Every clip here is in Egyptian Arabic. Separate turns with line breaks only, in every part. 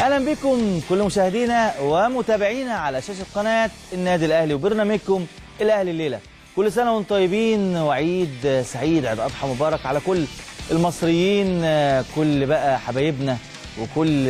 اهلا بكم كل مشاهدينا ومتابعينا على شاشه قناه النادي الاهلي وبرنامجكم الاهلي الليله كل سنه وانتم طيبين وعيد سعيد عيد اضحى مبارك على كل المصريين كل بقى حبايبنا وكل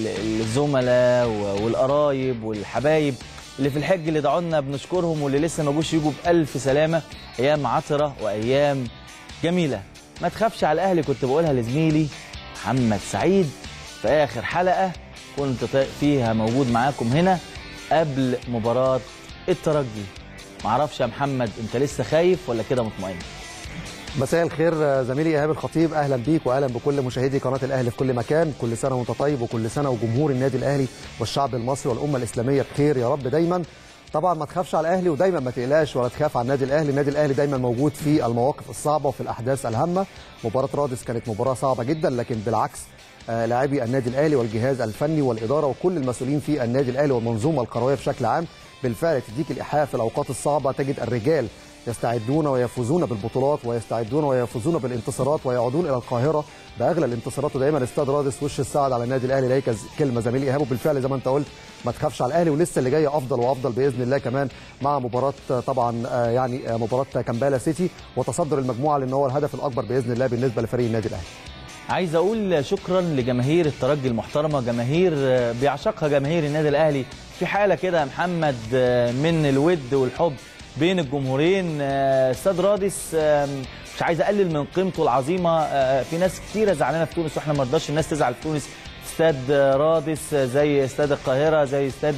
الزملاء والقرايب والحبايب اللي في الحج اللي دعوا لنا بنشكرهم واللي لسه ما جوش يجوا بالف سلامه ايام عطره وايام جميله ما تخافش على الاهلي كنت بقولها لزميلي محمد سعيد في اخر حلقه كنت فيها موجود معاكم هنا قبل مباراه الترجي معرفش يا محمد انت لسه خايف ولا كده مطمئن
مساء الخير زميلي ايهاب الخطيب اهلا بيك واهلا بكل مشاهدي قناه الاهلي في كل مكان كل سنه وانت طيب وكل سنه وجمهور النادي الاهلي والشعب المصري والامه الاسلاميه بخير يا رب دايما طبعا ما تخافش على الاهلي ودايما ما تقلقش ولا تخاف على النادي الاهلي النادي الاهلي دايما موجود في المواقف الصعبه وفي الاحداث الهامه مباراه رادس كانت مباراه صعبه جدا لكن بالعكس لاعبي النادي الاهلي والجهاز الفني والاداره وكل المسؤولين في النادي الاهلي والمنظومه الكرويه بشكل عام بالفعل تديك الايحاء في الاوقات الصعبه تجد الرجال يستعدون ويفوزون بالبطولات ويستعدون ويفوزون بالانتصارات ويعودون الى القاهره باغلى الانتصارات ودايما استاد رادس وش السعد على النادي الاهلي ليك كلمه زميلي ايهاب وبالفعل زي ما انت قلت ما تخافش على الاهلي ولسه اللي جاي افضل وافضل باذن الله كمان مع مباراه طبعا يعني مباراه كامبالا سيتي وتصدر المجموعه لان هو الهدف الاكبر باذن الله بالنسبه لفريق النادي الاهلي
عايز اقول شكرا لجماهير الترجي المحترمه جماهير بيعشقها جماهير النادي الاهلي في حاله كده يا محمد من الود والحب بين الجمهورين استاد رادس مش عايز اقلل من قيمته العظيمه في ناس كتيره زعلانه في تونس واحنا ما رضاش الناس تزعل في تونس استاد رادس زي استاد القاهره زي استاد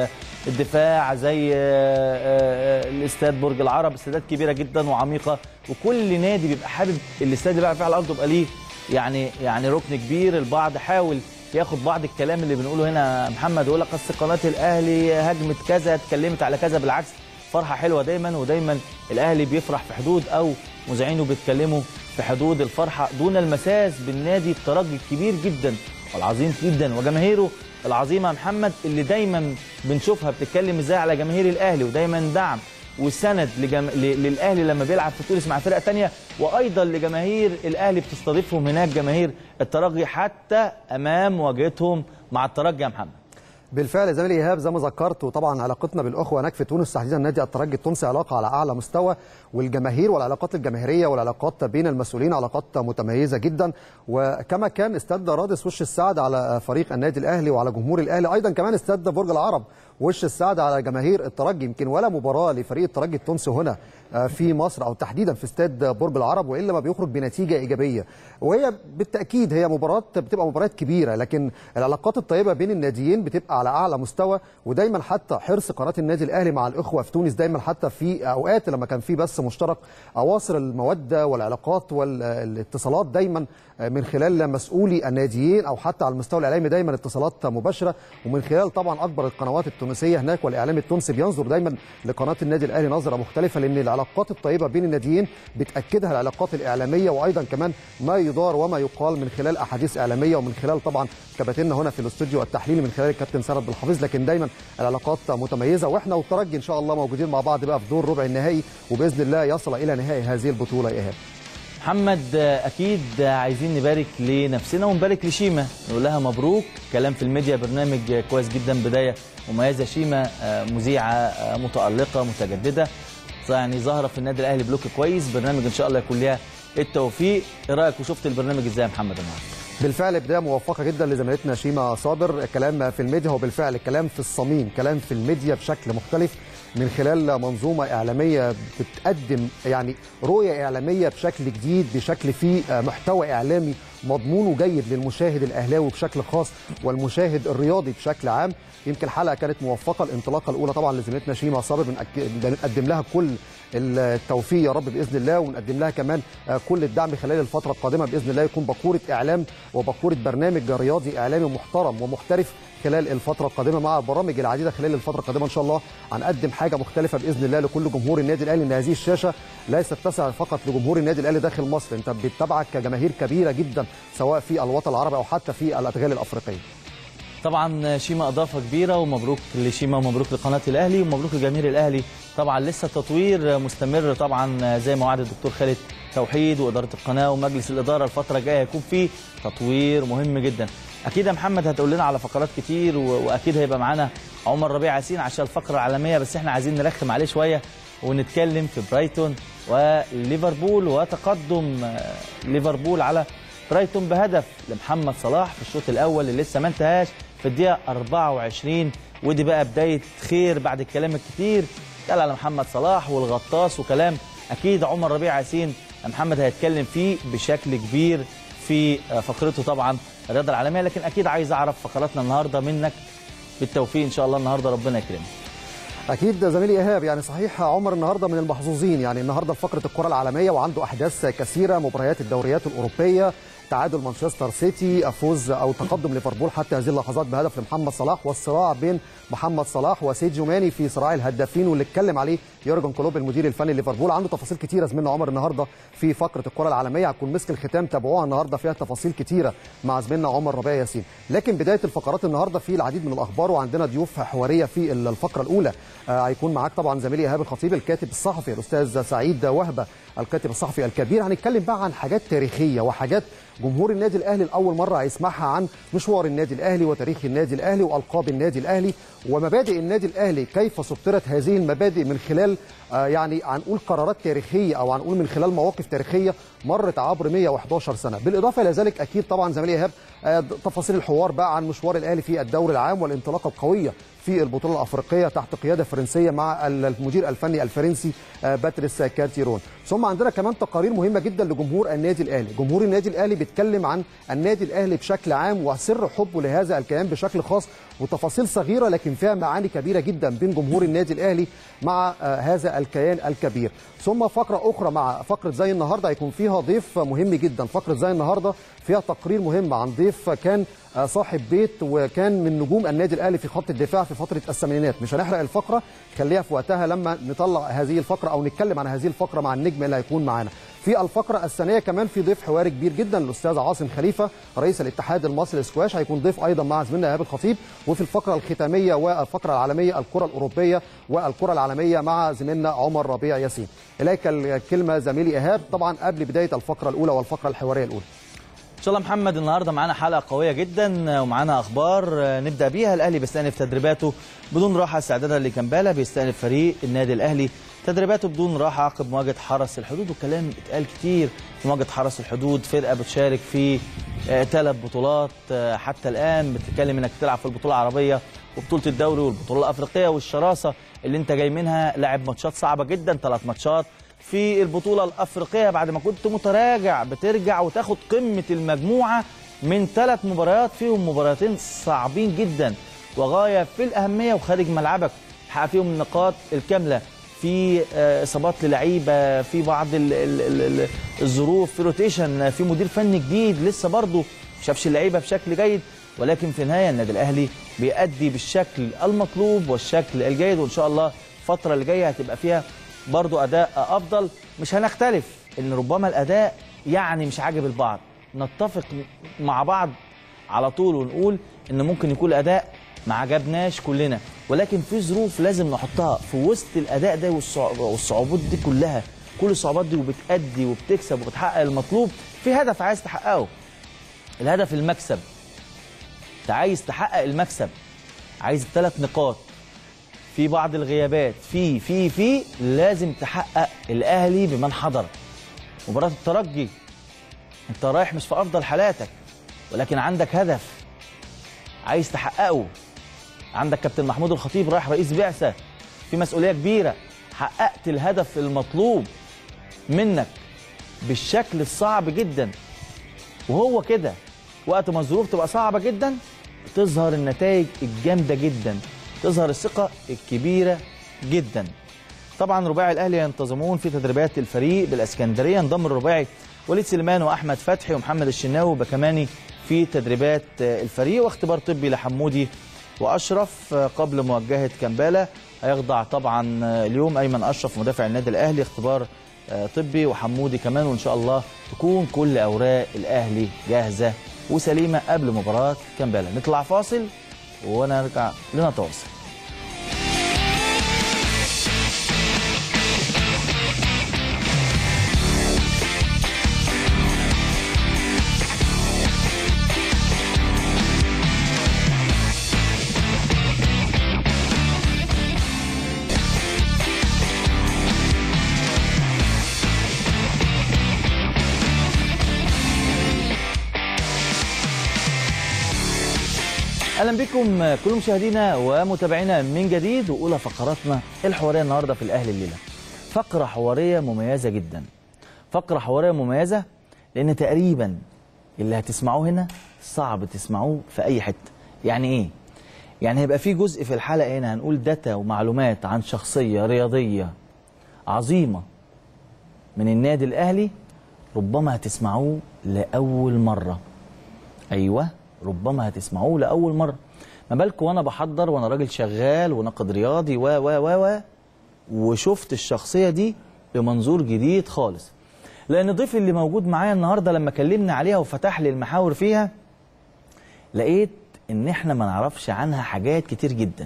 الدفاع زي الاستاد برج العرب استادات كبيره جدا وعميقه وكل نادي بيبقى حابب الاستاد اللي بقى فيه على الارض يبقى ليه يعني يعني ركن كبير البعض حاول ياخد بعض الكلام اللي بنقوله هنا محمد يقول لك اصل قناه الاهلي هجمت كذا اتكلمت على كذا بالعكس فرحه حلوه دايما ودايما الاهلي بيفرح في حدود او مذيعينه بيتكلموا في حدود الفرحه دون المساس بالنادي الترجي الكبير جدا والعظيم جدا وجماهيره العظيمه محمد اللي دايما بنشوفها بتتكلم ازاي على جماهير الاهلي ودايما دعم وسند لجم... للاهلي لما بيلعب في تونس مع فرق ثانيه وايضا لجماهير الاهلي بتستضيفهم هناك جماهير الترجي حتى امام مواجهتهم مع الترجي يا محمد
بالفعل زميلي ايهاب زي ما ذكرت وطبعا علاقتنا بالاخوه هناك في تونس تحديدا نادي الترجي التونسي علاقه على اعلى مستوى والجماهير والعلاقات الجماهيريه والعلاقات بين المسؤولين علاقات متميزه جدا وكما كان استاد رادس وش السعد على فريق النادي الاهلي وعلى جمهور الاهلي ايضا كمان استاد برج العرب وش السعد على جماهير الترجي يمكن ولا مباراه لفريق الترجي التونسي هنا في مصر او تحديدا في استاد برج العرب والا ما بيخرج بنتيجه ايجابيه وهي بالتاكيد هي مباراه بتبقى مباريات كبيره لكن العلاقات الطيبه بين الناديين بتبقى على اعلى مستوى ودايما حتى حرص قناه النادي الاهلي مع الاخوه في تونس دايما حتى في اوقات لما كان في بس مشترك اواصر الموده والعلاقات والاتصالات دايما من خلال مسؤولي الناديين او حتى على المستوى الاعلامي دايما اتصالات مباشره ومن خلال طبعا اكبر القنوات التونسيه هناك والاعلام التونسي بينظر دايما لقناه النادي الاهلي نظره مختلفه لان العلاقات الطيبه بين الناديين بتاكدها العلاقات الاعلاميه وايضا كمان ما يدار وما يقال من خلال احاديث اعلاميه ومن خلال طبعا كباتننا هنا في الاستوديو التحليلي من خلال الكابتن سند بالحفيظ لكن دايما العلاقات متميزه واحنا والترجي ان شاء الله موجودين مع بعض بقى في دور ربع النهائي وباذن الله يصل الى نهائي هذه البطوله يا ايهاب
محمد اكيد عايزين نبارك لنفسنا ونبارك لشيما نقول لها مبروك كلام في الميديا برنامج كويس جدا بدايه مميزه شيما مذيعه متالقه متجدده يعني ظاهره في النادي الاهلي بلوك كويس برنامج ان شاء الله يكون ليها التوفيق ايه رايك وشفت البرنامج ازاي يا محمد النهارده
بالفعل بدايه موفقه جدا لزميلتنا شيما صابر الكلام في الميديا هو بالفعل كلام في الصميم كلام في الميديا بشكل مختلف من خلال منظومه اعلاميه بتقدم يعني رؤيه اعلاميه بشكل جديد بشكل فيه محتوى اعلامي مضمونه جيد للمشاهد الاهلاوي بشكل خاص والمشاهد الرياضي بشكل عام يمكن الحلقه كانت موفقه الانطلاقه الاولى طبعا لزميلتنا شيما صابر بنقدم لها كل التوفيق يا رب باذن الله ونقدم لها كمان كل الدعم خلال الفتره القادمه باذن الله يكون بقوره اعلام وبقوره برنامج رياضي اعلامي محترم ومحترف خلال الفتره القادمه مع البرامج العديده خلال الفتره القادمه ان شاء الله هنقدم حاجه مختلفه باذن الله لكل جمهور النادي الاهلي ان هذه الشاشه ليست تسع فقط لجمهور النادي الاهلي داخل مصر انت بتتابعك كجماهير كبيره جدا سواء في الوطن العربي او حتى في الادغال الافريقيه
طبعا شيما اضافه كبيره ومبروك لشيما ومبروك لقناه الاهلي ومبروك لجماهير الاهلي طبعا لسه التطوير مستمر طبعا زي ما وعد الدكتور خالد توحيد واداره القناه ومجلس الاداره الفتره الجايه هيكون في تطوير مهم جدا اكيد يا محمد هتقول لنا على فقرات كتير و- واكيد هيبقى معانا عمر ربيع ياسين عشان الفقره العالميه بس احنا عايزين نرخم عليه شويه ونتكلم في برايتون وليفربول وتقدم آه، ليفربول على برايتون بهدف لمحمد صلاح في الشوط الاول اللي لسه ما انتهاش في الدقيقه 24 ودي بقى بدايه خير بعد الكلام الكتير قال على محمد صلاح والغطاس وكلام اكيد عمر ربيع ياسين محمد هيتكلم فيه بشكل كبير في آه، فقرته طبعا الرياضه العالميه لكن اكيد عايز اعرف فقراتنا النهارده منك بالتوفيق ان شاء الله النهارده ربنا يكرمك
اكيد زميلي ايهاب يعني صحيح عمر النهارده من المحظوظين يعني النهارده فقره الكره العالميه وعنده احداث كثيره مباريات الدوريات الاوروبيه تعادل مانشستر سيتي فوز او تقدم ليفربول حتى هذه اللحظات بهدف لمحمد صلاح والصراع بين محمد صلاح وسيديو ماني في صراع الهدافين واللي اتكلم عليه يورجن كلوب المدير الفني لليفربول عنده تفاصيل كتيره زميلنا عمر النهارده في فقره الكره العالميه هتكون مسك الختام تابعوها النهارده فيها تفاصيل كتيره مع زميلنا عمر ربيع ياسين لكن بدايه الفقرات النهارده في العديد من الاخبار وعندنا ضيوف حواريه في الفقره الاولى آه، هيكون معاك طبعا زميلي ايهاب الخطيب الكاتب الصحفي الاستاذ سعيد وهبه الكاتب الصحفي الكبير هنتكلم بقى عن حاجات تاريخيه وحاجات جمهور النادي الاهلي لاول مره هيسمعها عن مشوار النادي الاهلي وتاريخ النادي الاهلي والقاب النادي الاهلي ومبادئ النادي الاهلي كيف سطرت هذه المبادئ من خلال آه، يعني هنقول قرارات تاريخيه او هنقول من خلال مواقف تاريخيه مرت عبر 111 سنه بالاضافه الى ذلك اكيد طبعا زميلي ايهاب آه، تفاصيل الحوار بقى عن مشوار الاهلي في الدوري العام والانطلاقه القويه في البطوله الافريقيه تحت قياده فرنسيه مع المدير الفني الفرنسي آه، باتريس كارتيرون ثم عندنا كمان تقارير مهمه جدا لجمهور النادي الاهلي جمهور النادي الاهلي بيتكلم عن النادي الاهلي بشكل عام وسر حبه لهذا الكيان بشكل خاص وتفاصيل صغيره لكن فيها معاني كبيره جدا بين جمهور النادي الاهلي مع آه، هذا الكيان الكبير ثم فقره اخرى مع فقره زي النهارده هيكون فيها ضيف مهم جدا فقره زي النهارده فيها تقرير مهم عن ضيف كان آه، صاحب بيت وكان من نجوم النادي الاهلي في خط الدفاع في فتره الثمانينات مش هنحرق الفقره خليها في وقتها لما نطلع هذه الفقره او نتكلم عن هذه الفقره مع النجم اللي هيكون معانا في الفقره الثانيه كمان في ضيف حواري كبير جدا الاستاذ عاصم خليفه رئيس الاتحاد المصري للسكواش هيكون ضيف ايضا مع زميلنا ايهاب الخطيب وفي الفقره الختاميه والفقره العالميه الكره الاوروبيه والكره العالميه مع زميلنا عمر ربيع ياسين اليك الكلمه زميلي ايهاب طبعا قبل بدايه الفقره الاولى والفقره الحواريه الاولى
ان شاء الله محمد النهارده معانا حلقه قويه جدا ومعانا اخبار نبدا بيها الاهلي بيستأنف تدريباته بدون راحه استعدادا لكامبالا بيستأنف فريق النادي الاهلي تدريباته بدون راحه عقب مواجهه حرس الحدود وكلام اتقال كتير في مواجهه حرس الحدود فرقه بتشارك في ثلاث بطولات آه، حتى الان بتتكلم انك تلعب في البطوله العربيه وبطوله الدوري والبطوله الافريقيه والشراسه اللي انت جاي منها لاعب ماتشات صعبه جدا ثلاث ماتشات في البطوله الافريقيه بعد ما كنت متراجع بترجع وتاخد قمه المجموعه من ثلاث مباريات فيهم مباراتين صعبين جدا وغايه في الاهميه وخارج ملعبك حقق فيهم النقاط الكامله في آه، اصابات للعيبه في بعض ال ال ال ال الظروف في روتيشن في مدير فني جديد لسه برضه شافش اللعيبه بشكل جيد ولكن في النهايه النادي الاهلي بيأدي بالشكل المطلوب والشكل الجيد وان شاء الله الفتره اللي جايه هتبقى فيها برضو اداء افضل مش هنختلف ان ربما الاداء يعني مش عاجب البعض نتفق مع بعض على طول ونقول ان ممكن يكون الاداء ما عجبناش كلنا ولكن في ظروف لازم نحطها في وسط الاداء ده والصع- والصعوبات دي كلها كل الصعوبات دي وبتأدي وبتكسب وبتحقق المطلوب في هدف عايز تحققه الهدف المكسب انت عايز تحقق المكسب عايز ثلاث نقاط في بعض الغيابات في في في لازم تحقق الاهلي بمن حضر مباراه الترجي انت رايح مش في افضل حالاتك ولكن عندك هدف عايز تحققه عندك كابتن محمود الخطيب رايح رئيس بعثه في مسؤوليه كبيره حققت الهدف المطلوب منك بالشكل الصعب جدا وهو كده وقت ما الظروف تبقى صعبه جدا تظهر النتائج الجامده جدا تظهر الثقه الكبيره جدا طبعا رباعي الاهلي ينتظمون في تدريبات الفريق بالاسكندريه انضم الرباعي وليد سليمان واحمد فتحي ومحمد الشناوي بكماني في تدريبات الفريق واختبار طبي لحمودي واشرف قبل مواجهه كامبالا هيخضع طبعا اليوم ايمن اشرف مدافع النادي الاهلي اختبار طبي وحمودي كمان وان شاء الله تكون كل اوراق الاهلي جاهزه وسليمه قبل مباراه كامبالا نطلع فاصل ونرجع لنتواصل اهلا بكم كل مشاهدينا ومتابعينا من جديد واولى فقراتنا الحواريه النهارده في الاهلي الليله. فقره حواريه مميزه جدا. فقره حواريه مميزه لان تقريبا اللي هتسمعوه هنا صعب تسمعوه في اي حته. يعني ايه؟ يعني هيبقى في جزء في الحلقه هنا هنقول داتا ومعلومات عن شخصيه رياضيه عظيمه من النادي الاهلي ربما هتسمعوه لاول مره. ايوه ربما هتسمعوه لاول مره ما بالكم وانا بحضر وانا راجل شغال وناقد رياضي و و و و وشفت الشخصيه دي بمنظور جديد خالص لان الضيف اللي موجود معايا النهارده لما كلمنا عليها وفتح لي المحاور فيها لقيت ان احنا ما نعرفش عنها حاجات كتير جدا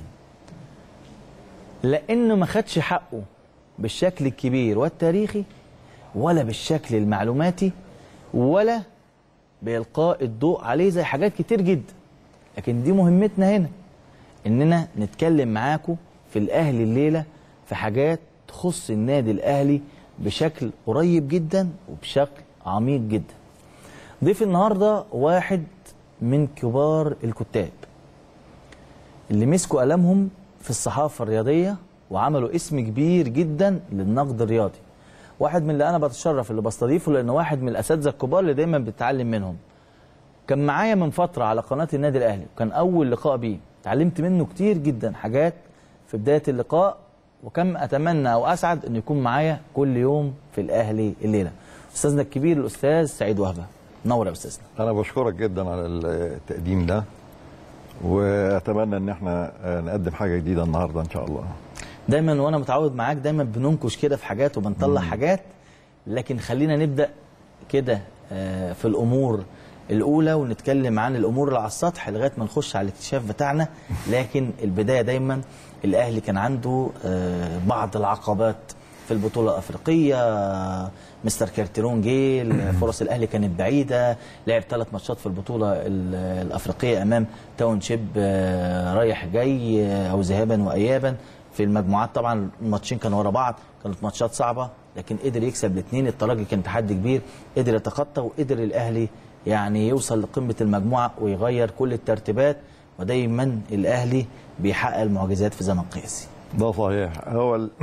لانه ما خدش حقه بالشكل الكبير والتاريخي ولا بالشكل المعلوماتي ولا بإلقاء الضوء عليه زي حاجات كتير جدا لكن دي مهمتنا هنا إننا نتكلم معاكم في الأهلي الليلة في حاجات تخص النادي الأهلي بشكل قريب جدا وبشكل عميق جدا ضيف النهاردة واحد من كبار الكتاب اللي مسكوا قلمهم في الصحافة الرياضية وعملوا اسم كبير جدا للنقد الرياضي واحد من اللي انا بتشرف اللي بستضيفه لانه واحد من الاساتذه الكبار اللي دايما بتعلم منهم كان معايا من فتره على قناه النادي الاهلي وكان اول لقاء بيه اتعلمت منه كتير جدا حاجات في بدايه اللقاء وكم اتمنى او اسعد انه يكون معايا كل يوم في الاهلي الليله استاذنا الكبير الاستاذ سعيد وهبه نور يا استاذنا
انا بشكرك جدا على التقديم ده واتمنى ان احنا نقدم حاجه جديده النهارده ان شاء الله
دايما وانا متعود معاك دايما بننكش كده في حاجات وبنطلع مم. حاجات لكن خلينا نبدا كده في الامور الاولى ونتكلم عن الامور اللي على السطح لغايه ما نخش على الاكتشاف بتاعنا لكن البدايه دايما الاهلي كان عنده بعض العقبات في البطوله الافريقيه مستر كارتيرون جه فرص الاهلي كانت بعيده لعب ثلاث ماتشات في البطوله الافريقيه امام تاون شيب رايح جاي او ذهابا وايابا في المجموعات طبعا الماتشين كانوا ورا بعض كانت ماتشات صعبه لكن قدر يكسب الاثنين الترجي كان تحدي كبير قدر يتخطى وقدر الاهلي يعني يوصل لقمه المجموعه ويغير كل الترتيبات ودايما الاهلي بيحقق المعجزات في زمن قياسي
ده صحيح هو ال...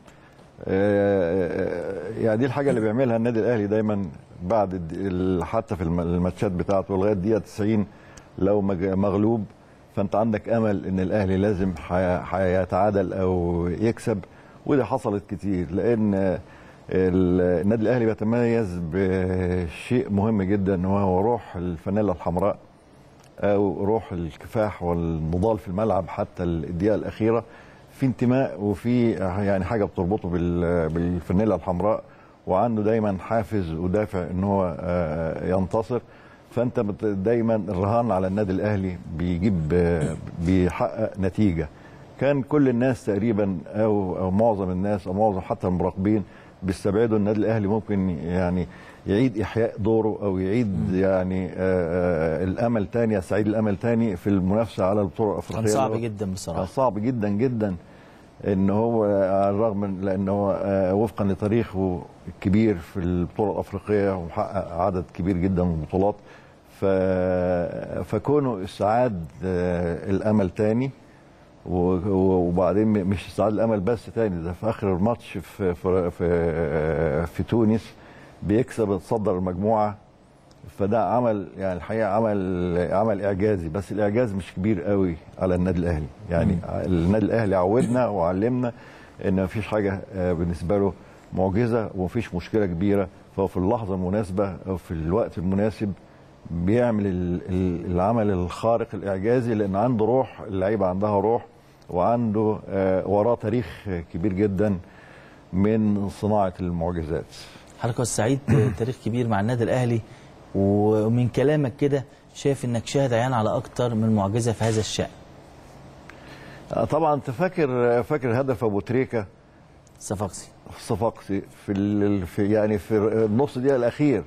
يعني دي الحاجه اللي بيعملها النادي الاهلي دايما بعد حتى في الماتشات بتاعته لغايه دقيقه 90 لو مغلوب فانت عندك امل ان الاهلي لازم هيتعادل او يكسب ودي حصلت كتير لان النادي الاهلي بيتميز بشيء مهم جدا وهو روح الفانيلا الحمراء او روح الكفاح والنضال في الملعب حتى الدقيقه الاخيره في انتماء وفي يعني حاجه بتربطه بالفانيلا الحمراء وعنده دايما حافز ودافع ان هو ينتصر فانت دايما الرهان على النادي الاهلي بيجيب بيحقق نتيجه كان كل الناس تقريبا او او معظم الناس او معظم حتى المراقبين بيستبعدوا النادي الاهلي ممكن يعني يعيد احياء دوره او يعيد يعني آآ آآ الامل تاني يستعيد الامل تاني في المنافسه على البطوله الافريقيه
كان صعب جدا بصراحه
كان صعب جدا جدا ان هو على الرغم من لان هو وفقا لتاريخه الكبير في البطوله الافريقيه ومحقق عدد كبير جدا من البطولات ف... فكونه استعاد الامل تاني وبعدين مش استعاد الامل بس تاني ده في اخر الماتش في في في, في تونس بيكسب يتصدر المجموعه فده عمل يعني الحقيقه عمل عمل اعجازي بس الاعجاز مش كبير قوي على النادي الاهلي يعني النادي الاهلي عودنا وعلمنا ان مفيش حاجه بالنسبه له معجزه ومفيش مشكله كبيره فهو في اللحظه المناسبه او في الوقت المناسب بيعمل العمل الخارق الاعجازي لان عنده روح اللعيبه عندها روح وعنده وراه تاريخ كبير جدا من صناعه المعجزات
حضرتك سعيد تاريخ كبير مع النادي الاهلي ومن كلامك كده شايف انك شاهد عيان على اكتر من معجزه في هذا الشان
طبعا انت فاكر فاكر هدف ابو تريكه
صفاقسي
صفاقسي في, ال... في يعني في النص دقيقه الاخير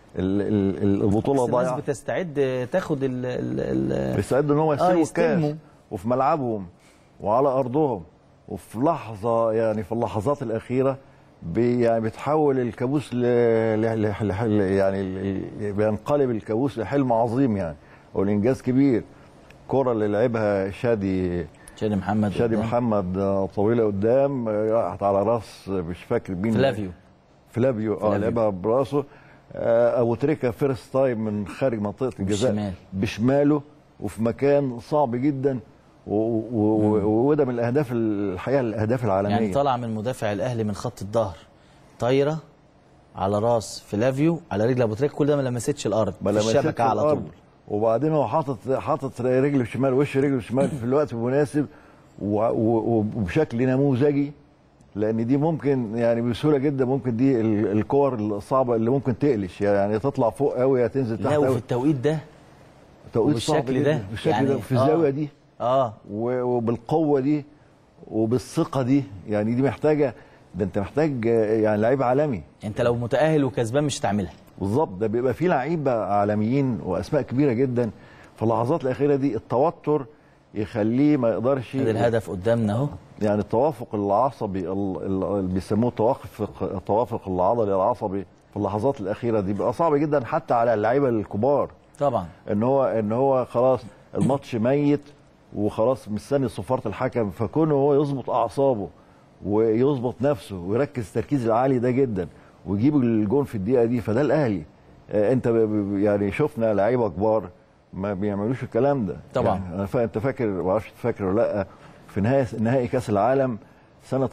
البطوله ضايعه
الناس بتستعد تاخد ال ال
بيستعدوا ان هم يستلموا الكاس وفي ملعبهم وعلى ارضهم وفي لحظه يعني في اللحظات الاخيره بي يعني بتحول الكابوس ل... ل... ل... يعني بينقلب الكابوس لحلم عظيم يعني والانجاز كبير الكره اللي لعبها شادي
شادي محمد
شادي
قدام.
محمد آه، طويله قدام آه، راحت على راس آه، مش فاكر مين
فلافيو
فلافيو اه
فلافيو.
لعبها براسه آه، ابو تريكه فيرست تايم من خارج منطقه الجزاء
بالشمال.
بشماله وفي مكان صعب جدا و- و- و- وده من الاهداف الحقيقه الاهداف العالميه
يعني طلع من مدافع الاهلي من خط الظهر طايره على راس فلافيو على رجل ابو تريكه كل ده ما لمستش الارض
ما
في
لمستش
الشبكه على
الأرض.
طول
وبعدين هو حاطط حاطط رجله الشمال وش رجله الشمال في الوقت المناسب و- و- وبشكل نموذجي لان دي ممكن يعني بسهوله جدا ممكن دي ال- الكور الصعبه اللي ممكن تقلش يعني تطلع فوق قوي يا تنزل تحت
لا وفي
قوي
التوقيت ده
توقيت صعب
وبالشكل
جدا.
ده
بالشكل
يعني
ده في
آه.
الزاويه دي
اه
و- وبالقوه دي وبالثقه دي يعني دي محتاجه ده انت محتاج آه، يعني لعيب عالمي
انت لو متاهل وكسبان مش هتعملها
بالظبط ده بيبقى فيه لعيبه عالميين واسماء كبيره جدا في اللحظات الاخيره دي التوتر يخليه ما يقدرش
ادي الهدف قدامنا اهو
يعني التوافق العصبي ال- ال- اللي بيسموه التوافق التوافق العضلي العصبي في اللحظات الاخيره دي بيبقى صعب جدا حتى على اللعيبه الكبار
طبعا
ان هو ان هو خلاص الماتش ميت وخلاص مستني صفاره الحكم فكونه هو يظبط اعصابه ويظبط نفسه ويركز التركيز العالي ده جدا ويجيب الجون في الدقيقه دي فده الاهلي آه، انت ب- ب- يعني شفنا لعيبه كبار ما بيعملوش الكلام ده
طبعا.
يعني انا فا- انت فاكر ما اعرفش فاكر ولا لا في نهايه نهائي كاس العالم سنه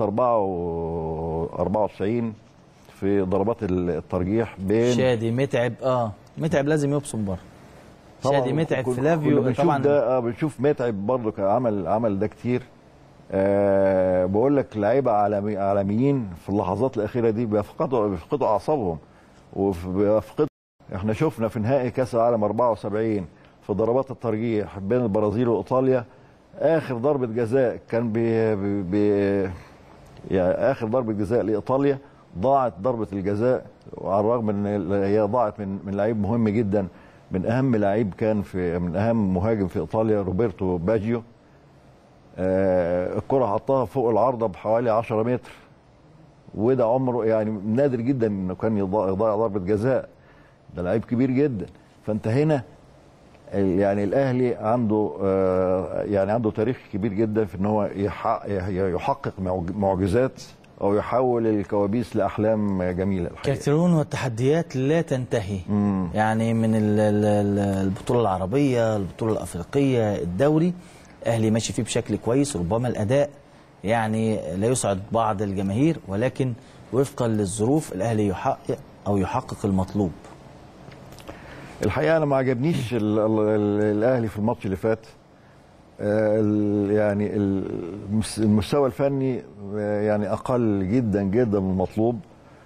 94 في ضربات الترجيح بين
شادي متعب اه متعب لازم يبصم بره شادي متعب
كنا- كنا
فلافيو
بنشوف
طبعا
ده اه بنشوف متعب برضه كان عمل عمل ده كتير آه بقول لك لعيبه عالمي عالميين في اللحظات الاخيره دي بيفقدوا بيفقدوا اعصابهم وبيفقدوا احنا شفنا في نهائي كاس العالم 74 في ضربات الترجيح بين البرازيل وايطاليا اخر ضربه جزاء كان بي بي بي يعني اخر ضربه جزاء لايطاليا ضاعت ضربه الجزاء وعلى الرغم ان هي ضاعت من من لعيب مهم جدا من اهم لعيب كان في من اهم مهاجم في ايطاليا روبرتو باجيو آه الكره حطها فوق العارضه بحوالي 10 متر وده عمره يعني نادر جدا انه كان يضيع يضيع ضربه جزاء ده لعيب كبير جدا فانت هنا ال- يعني الاهلي عنده آه، يعني عنده تاريخ كبير جدا في ان هو يحقق, يحقق معج- معجزات او يحول الكوابيس لاحلام جميله الحقيقه
كارتيرون والتحديات لا تنتهي
مم.
يعني من ال- ال- ال- البطوله العربيه البطوله الافريقيه الدوري الاهلي ماشي فيه بشكل كويس ربما الاداء يعني لا يسعد بعض الجماهير ولكن وفقا للظروف الاهلي يحقق او يحقق المطلوب
الحقيقه انا ما عجبنيش ال- ال- ال- الاهلي في الماتش اللي فات آه، ال- يعني المس- المستوى الفني آه، يعني اقل جدا جدا من المطلوب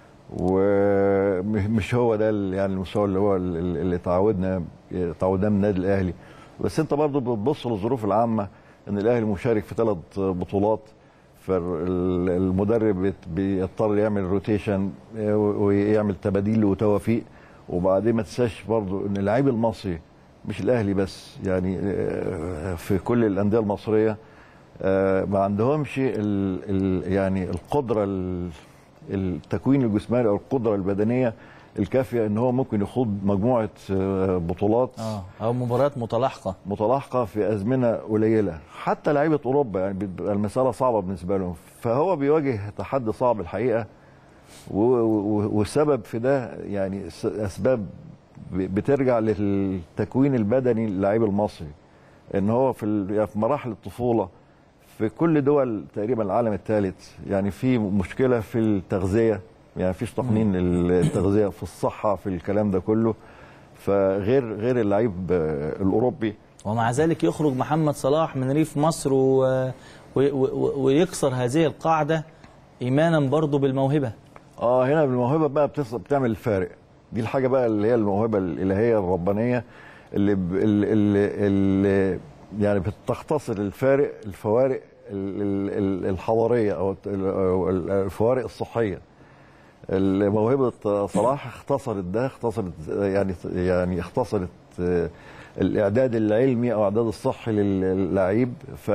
ومش هو ده ال- يعني المستوى اللي هو ال- ال- اللي تعودنا تعودنا من النادي الاهلي بس انت برضو بتبص للظروف العامه ان الاهلي مشارك في ثلاث بطولات فالمدرب بيت- بيضطر يعمل روتيشن آه، ويعمل تباديل وتوافيق وبعدين ما تنساش برضو ان اللعيب المصري مش الاهلي بس يعني آه، في كل الانديه المصريه آه، ما عندهمش ال ال يعني القدره ال- التكوين الجسماني او القدره البدنيه الكافيه ان هو ممكن يخوض مجموعه آه، بطولات
اه او مباريات متلاحقه
متلاحقه في ازمنه قليله حتى لعيبه اوروبا يعني بتبقى المساله صعبه بالنسبه لهم فهو بيواجه تحدي صعب الحقيقه و- و- والسبب في ده يعني س- اسباب ب- بترجع للتكوين البدني للعيب المصري ان هو في ال- يعني في مراحل الطفوله في كل دول تقريبا العالم الثالث يعني في مشكله في التغذيه يعني فيش تقنين للتغذيه في الصحه في الكلام ده كله فغير غير اللعيب آه، الاوروبي
ومع ذلك يخرج محمد صلاح من ريف مصر و... و... و... ويكسر هذه القاعده ايمانا برضه بالموهبه
اه هنا بالموهبه بقى بتص... بتعمل الفارق دي الحاجه بقى اللي هي الموهبه الالهيه الربانيه اللي ب... اللي, اللي, اللي يعني بتختصر الفارق الفوارق ال- ال- ال- الحضاريه او الت- ال- أو ال- الفوارق الصحيه موهبه صلاح اختصرت ده اختصرت يعني يعني اختصرت آه، الاعداد العلمي او الاعداد الصحي للعيب ف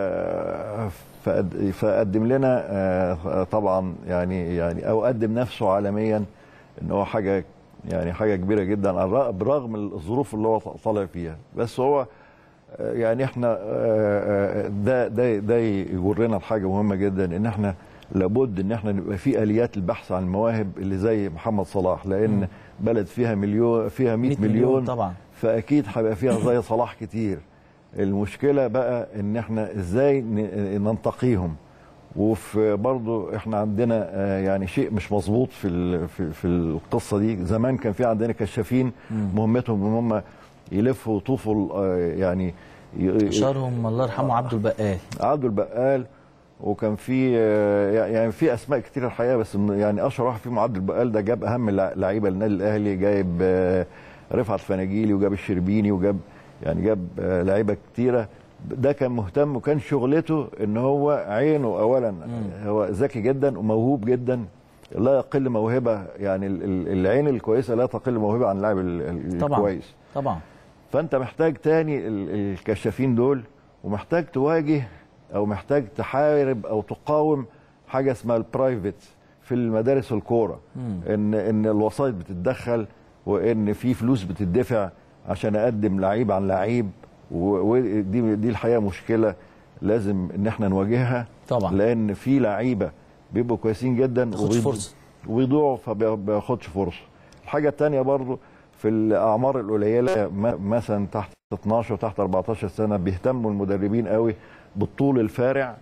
فقد- فقدم لنا آه، طبعا يعني يعني او قدم نفسه عالميا ان هو حاجه يعني حاجه كبيره جدا على الرغم- برغم الظروف اللي هو طالع فيها بس هو آه، يعني احنا آه، آه، ده ده ده يجرنا لحاجه مهمه جدا ان احنا لابد ان احنا نبقى في اليات البحث عن المواهب اللي زي محمد صلاح لان بلد فيها مليون فيها 100
100
مليون,
مليون طبعا.
فاكيد هيبقى فيها زي صلاح كتير المشكله بقى ان احنا ازاي ن- ننتقيهم وفي برضو احنا عندنا آه، يعني شيء مش مظبوط في ال- في في القصه دي زمان كان في عندنا كشافين مهمتهم ان هم يلفوا ويطوفوا آه، يعني ي-
اشهرهم الله يرحمه عبد البقال
عبد البقال وكان في آه، يعني في اسماء كتير الحقيقه بس من- يعني اشهر واحد فيهم عبد البقال ده جاب اهم اللع- لعيبه النادي الاهلي جايب آه، رفعت فناجيلي وجاب الشربيني وجاب يعني جاب آه، لعيبه كتيره ده كان مهتم وكان شغلته ان هو عينه اولا هو ذكي جدا وموهوب جدا لا يقل موهبه يعني ال- ال- العين الكويسه لا تقل موهبه عن اللاعب ال- ال-
طبعا
الكويس
طبعا
فانت محتاج تاني ال- الكشافين دول ومحتاج تواجه او محتاج تحارب او تقاوم حاجه اسمها البرايفت في المدارس الكوره ان ان الوسائط بتتدخل وان في فلوس بتدفع عشان اقدم لعيب عن لعيب و- ودي دي الحقيقه مشكله لازم ان احنا نواجهها
طبعا.
لان في لعيبه بيبقوا كويسين جدا
تاخدش
وبيض-
فرصة.
ويضيعوا فما بياخدش فرصه الحاجه الثانيه برضو في الاعمار القليله م- مثلا تحت 12 وتحت 14 سنه بيهتموا المدربين قوي بالطول الفارع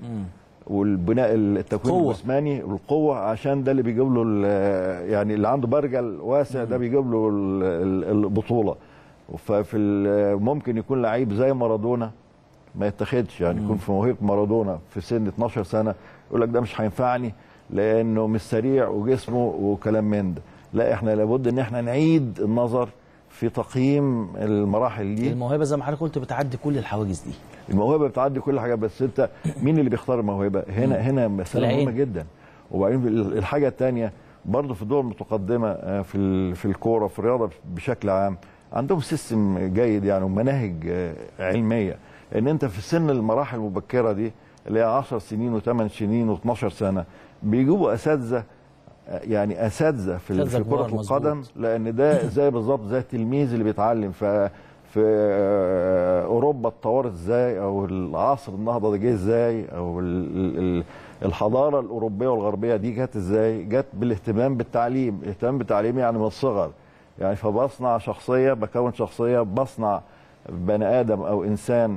والبناء التكوين
قوة.
الجسماني والقوه عشان ده اللي بيجيب له ال- يعني اللي عنده برجل واسع ده بيجيب له ال- ال- البطوله ففي ال- ممكن يكون لعيب زي مارادونا ما يتاخدش يعني يكون في موهبه مارادونا في سن 12 سنه يقول لك ده مش هينفعني لانه مش سريع وجسمه وكلام من ده لا احنا لابد ان احنا نعيد النظر في تقييم المراحل دي
الموهبه زي ما حضرتك قلت بتعدي كل الحواجز دي
الموهبه بتعدي كل حاجه بس انت مين اللي بيختار الموهبه هنا هنا مساله
العين.
مهمه جدا وبعدين الحاجه الثانيه برضه في الدول المتقدمه آه، في ال- في الكوره في الرياضه بشكل عام عندهم سيستم جيد يعني ومناهج آه، علميه ان انت في سن المراحل المبكره دي اللي هي 10 سنين و8 سنين و12 سنه بيجيبوا اساتذه آه، يعني اساتذه في ال-
أساتذة
في كره
كبار،
القدم
مظبوط.
لان ده زي بالظبط زي التلميذ اللي بيتعلم ف في آه، اوروبا اتطورت ازاي او العصر النهضه ده جه ازاي او ال- ال- الحضاره الاوروبيه والغربيه دي جت ازاي جت بالاهتمام بالتعليم الاهتمام بالتعليم يعني من الصغر يعني فبصنع شخصيه بكون شخصيه بصنع بني ادم او انسان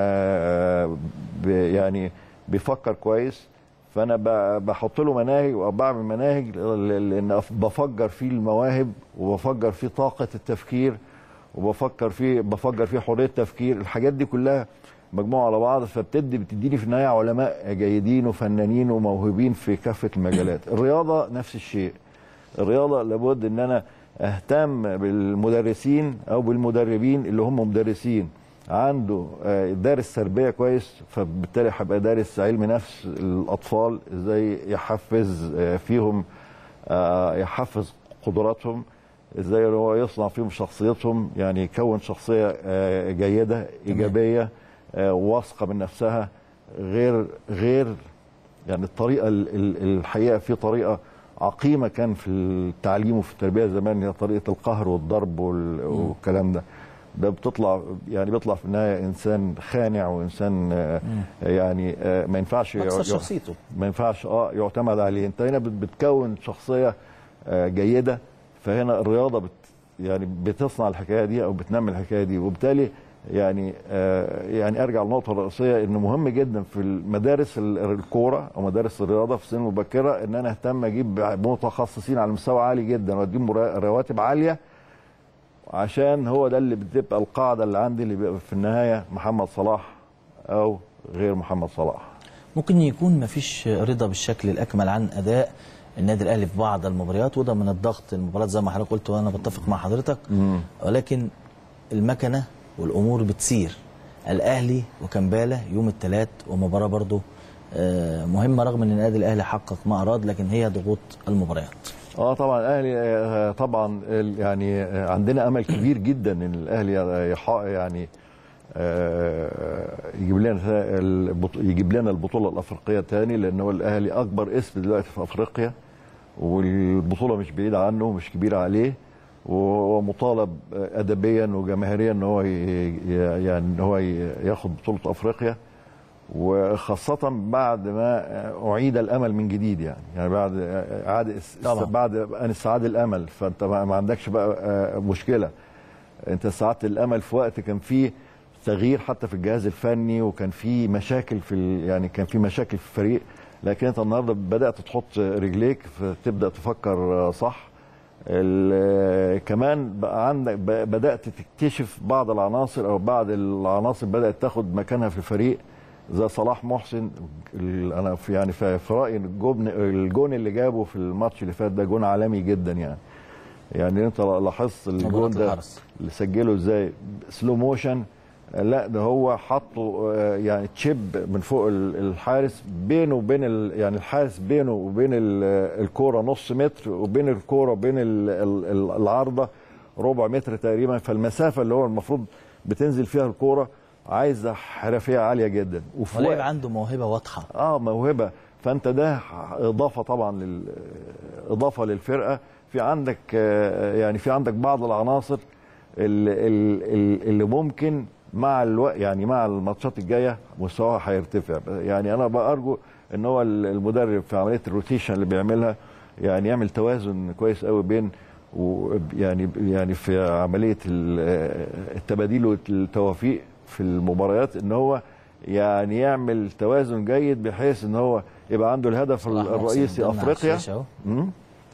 آه، ب- يعني بيفكر كويس فانا ب- بحط له مناهج وبعمل مناهج ل- لان أف- بفجر فيه المواهب وبفجر فيه طاقه التفكير وبفكر فيه بفجر فيه حريه التفكير الحاجات دي كلها مجموعه على بعض فبتدي بتديني في النهايه علماء جيدين وفنانين وموهوبين في كافه المجالات الرياضه نفس الشيء الرياضه لابد ان انا اهتم بالمدرسين او بالمدربين اللي هم مدرسين عنده آه، دارس تربيه كويس فبالتالي هيبقى دارس علم نفس الاطفال ازاي يحفز آه، فيهم آه، يحفز قدراتهم ازاي إن هو يصنع فيهم شخصيتهم يعني يكون شخصيه آه، جيده ايجابيه آه، واثقه من نفسها غير غير يعني الطريقه ال- ال- الحقيقه في طريقه عقيمه كان في التعليم وفي التربيه زمان هي طريقه القهر والضرب وال- والكلام ده ده بتطلع يعني بيطلع في النهايه انسان خانع وانسان آه، يعني آه، ما ينفعش
اكثر
يع-
شخصيته
ما ينفعش اه يعتمد عليه انت هنا بت- بتكون شخصيه آه، جيده فهنا الرياضه بت يعني بتصنع الحكايه دي او بتنمي الحكايه دي وبالتالي يعني آه يعني ارجع للنقطه الرئيسيه انه مهم جدا في المدارس ال- الكوره او مدارس الرياضه في سن مبكره ان انا اهتم اجيب متخصصين على مستوى عالي جدا واديهم مرا- رواتب عاليه عشان هو ده اللي بتبقى القاعده اللي عندي اللي بيبقى في النهايه محمد صلاح او غير محمد صلاح
ممكن يكون مفيش رضا بالشكل الاكمل عن اداء النادي الاهلي في بعض المباريات وده من الضغط المباريات زي ما حضرتك قلت وانا بتفق مع حضرتك ولكن المكنه والامور بتسير الاهلي وكمباله يوم الثلاث ومباراه برضه آه، مهمه رغم ان النادي الاهلي حقق ما اراد لكن هي ضغوط المباريات
اه طبعا الاهلي آه، طبعا ال- يعني آه، عندنا امل كبير جدا ان الاهلي يح- يعني آه، يجيب لنا البط- يجيب لنا البطوله الافريقيه تاني لان هو الاهلي اكبر اسم دلوقتي في افريقيا والبطوله مش بعيده عنه مش كبيره عليه ومطالب ادبيا وجماهيريا ان هو ي- ي- يعني ان هو ي- ياخد بطوله افريقيا وخاصة بعد ما أعيد الأمل من جديد يعني يعني بعد إعادة
طبعاً.
بعد أن استعاد الأمل فأنت ما ما عندكش بقى آه، مشكلة أنت استعدت الأمل في وقت كان فيه تغيير حتى في الجهاز الفني وكان في مشاكل في ال- يعني كان في مشاكل في الفريق لكن أنت النهارده بدأت تحط رجليك فتبدأ تفكر آه، صح ال- كمان بقى عندك ب- بدات تكتشف بعض العناصر او بعض العناصر بدات تاخد مكانها في الفريق زي صلاح محسن ال- انا في يعني في في رايي الجون الجون اللي جابه في الماتش اللي فات ده جون عالمي جدا يعني يعني انت لاحظت الجون
مباراة
ده
الحرس.
اللي سجله ازاي سلو موشن لا ده هو حطه آه، يعني تشيب من فوق ال- الحارس بينه وبين ال- يعني الحارس بينه وبين ال- الكوره نص متر وبين الكوره وبين ال- ال- ال- العارضه ربع متر تقريبا فالمسافه اللي هو المفروض بتنزل فيها الكوره عايزه حرفيه عاليه جدا وفي
ولاعب
وقت-
عنده موهبه واضحه
اه موهبه فانت ده اضافه طبعا لل اضافه للفرقه في عندك آه، يعني في عندك بعض العناصر اللي, اللي, اللي ممكن مع الوقت يعني مع الماتشات الجايه مستواها هيرتفع يعني انا بارجو ان هو المدرب في عمليه الروتيشن اللي بيعملها يعني يعمل توازن كويس قوي بين ويعني يعني في عمليه ال- التباديل والتوافيق في المباريات ان هو يعني يعمل توازن جيد بحيث ان هو يبقى عنده الهدف
صلاح محسن
الرئيسي
قدامنا على
افريقيا
الشاشة أهو.
مم.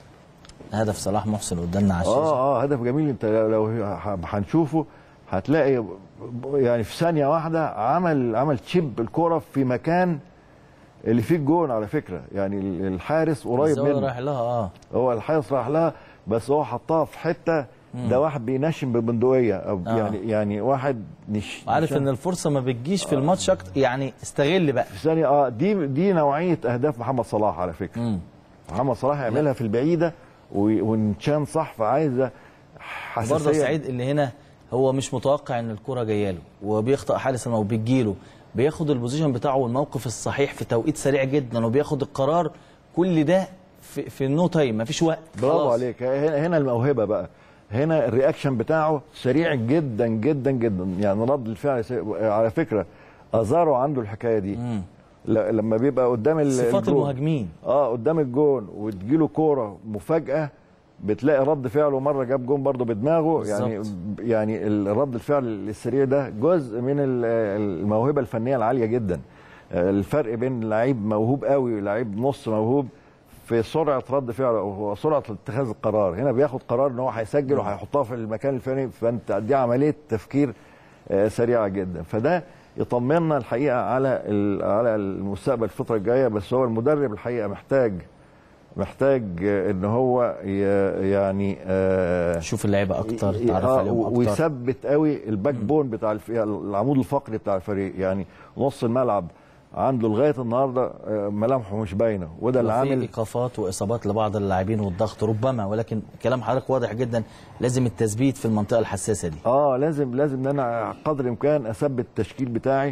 هدف صلاح محسن قدامنا على الشاشه
اه اه هدف جميل انت لو ه- هنشوفه هتلاقي يعني في ثانيه واحده عمل عمل تشيب الكوره في مكان اللي فيه الجون على فكره يعني ال- الحارس قريب
الزاوية
منه
رايح لها اه
هو الحارس راح لها بس هو حطها في حته ده واحد بينشن ببندقيه او
آه.
يعني يعني واحد نش
عارف
نشان-
ان الفرصه ما بتجيش في الماتش اكتر يعني استغل بقى
في ثانيه اه دي دي نوعيه اهداف محمد صلاح على فكره
مم.
محمد صلاح يعملها في البعيده و- وانشان صح فعايزه حساسيه
برضه سعيد اللي هنا هو مش متوقع ان الكره جايه له وبيخطئ حارس المرمى بتجيله بياخد البوزيشن بتاعه والموقف الصحيح في توقيت سريع جدا وبياخد القرار كل ده في, في النو تايم مفيش وقت
برافو
خلاص.
عليك هنا هنا الموهبه بقى هنا الرياكشن بتاعه سريع جدا جدا جدا يعني رد الفعل سريع. على فكره ازارو عنده الحكايه دي
مم.
ل- لما بيبقى قدام ال-
صفات
الجون
المهاجمين
اه قدام الجون وتجيله كوره مفاجاه بتلاقي رد فعله مره جاب جون برضه بدماغه يعني
بالظبط.
يعني ال- رد الفعل السريع ده جزء من ال- الموهبه الفنيه العاليه جدا آه، الفرق بين لعيب موهوب قوي ولعيب نص موهوب في سرعه رد فعله او سرعه اتخاذ القرار هنا بياخد قرار ان هو هيسجل وهيحطها في المكان الفلاني فانت دي عمليه تفكير آه، سريعه جدا فده يطمنا الحقيقه على ال- على المستقبل الفتره الجايه بس هو المدرب الحقيقه محتاج محتاج آه، ان هو ي- يعني آه،
شوف اللعيبه اكتر
ي-
تعرف
آه،
عليهم اكتر
ويثبت قوي الباك بون بتاع الف... العمود الفقري بتاع الفريق يعني نص الملعب عنده لغايه النهارده آه، ملامحه مش باينه وده اللي
وفي
عامل
ايقافات واصابات لبعض اللاعبين والضغط ربما ولكن كلام حضرتك واضح جدا لازم التثبيت في المنطقه الحساسه دي
اه لازم لازم ان انا قدر الامكان اثبت التشكيل بتاعي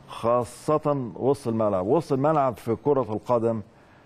خاصه وسط الملعب وسط الملعب في كره القدم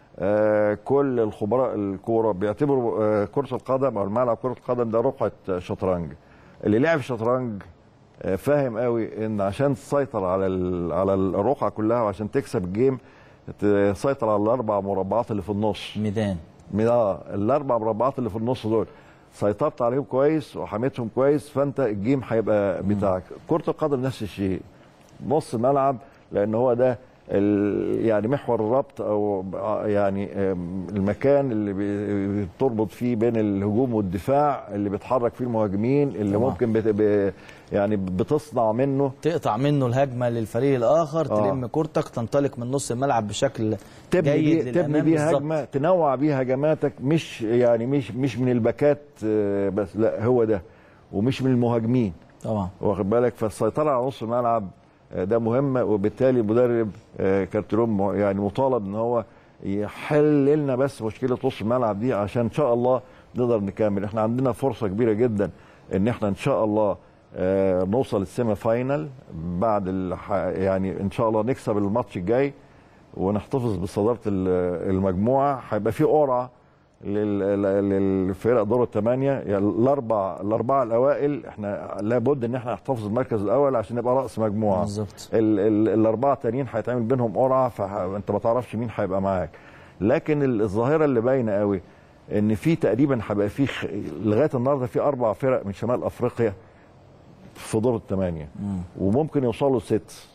آه كل الخبراء الكوره بيعتبروا آه كره القدم او الملعب كره القدم ده رقعه شطرنج اللي لعب شطرنج آه فاهم قوي ان عشان تسيطر على ال- على الرقعه كلها وعشان تكسب الجيم تسيطر على الاربع مربعات اللي في النص
ميدان
من اه الاربع مربعات اللي في النص دول سيطرت عليهم كويس وحميتهم كويس فانت الجيم هيبقى بتاعك كره القدم نفس الشيء نص الملعب لان هو ده ال- يعني محور الربط او يعني آم، المكان اللي بي- بتربط فيه بين الهجوم والدفاع اللي بيتحرك فيه المهاجمين اللي
طبعا.
ممكن بت ب- يعني بتصنع منه
تقطع منه الهجمه للفريق الاخر
آه.
تلم كورتك تنطلق من نص الملعب بشكل
تبني
جيد
بيه تبني
للامام
بيه
بالظبط.
هجمه تنوع بيه هجماتك مش يعني مش مش من الباكات آه، بس لا هو ده ومش من المهاجمين
طبعا
واخد بالك فالسيطره على نص الملعب آه، ده مهم وبالتالي المدرب آه، كارتيرون م- يعني مطالب ان هو يحل لنا بس مشكله نص الملعب دي عشان ان شاء الله نقدر نكمل احنا عندنا فرصه كبيره جدا ان احنا ان شاء الله آه، نوصل السيمي فاينل بعد الح- يعني ان شاء الله نكسب الماتش الجاي ونحتفظ بصداره ال- المجموعه هيبقى في قرعه لل- لل- للفرق دور الثمانيه يعني الاربع الاربعه الاوائل احنا لابد ان احنا نحتفظ بالمركز الاول عشان نبقى راس مجموعه
بالظبط.
ال- ال- الاربعه التانيين هيتعمل بينهم قرعه فانت ما تعرفش مين هيبقى معاك لكن ال- الظاهره اللي باينه قوي ان في تقريبا هيبقى في خ... لغايه النهارده في اربع فرق من شمال افريقيا في دور الثمانيه وممكن يوصلوا ست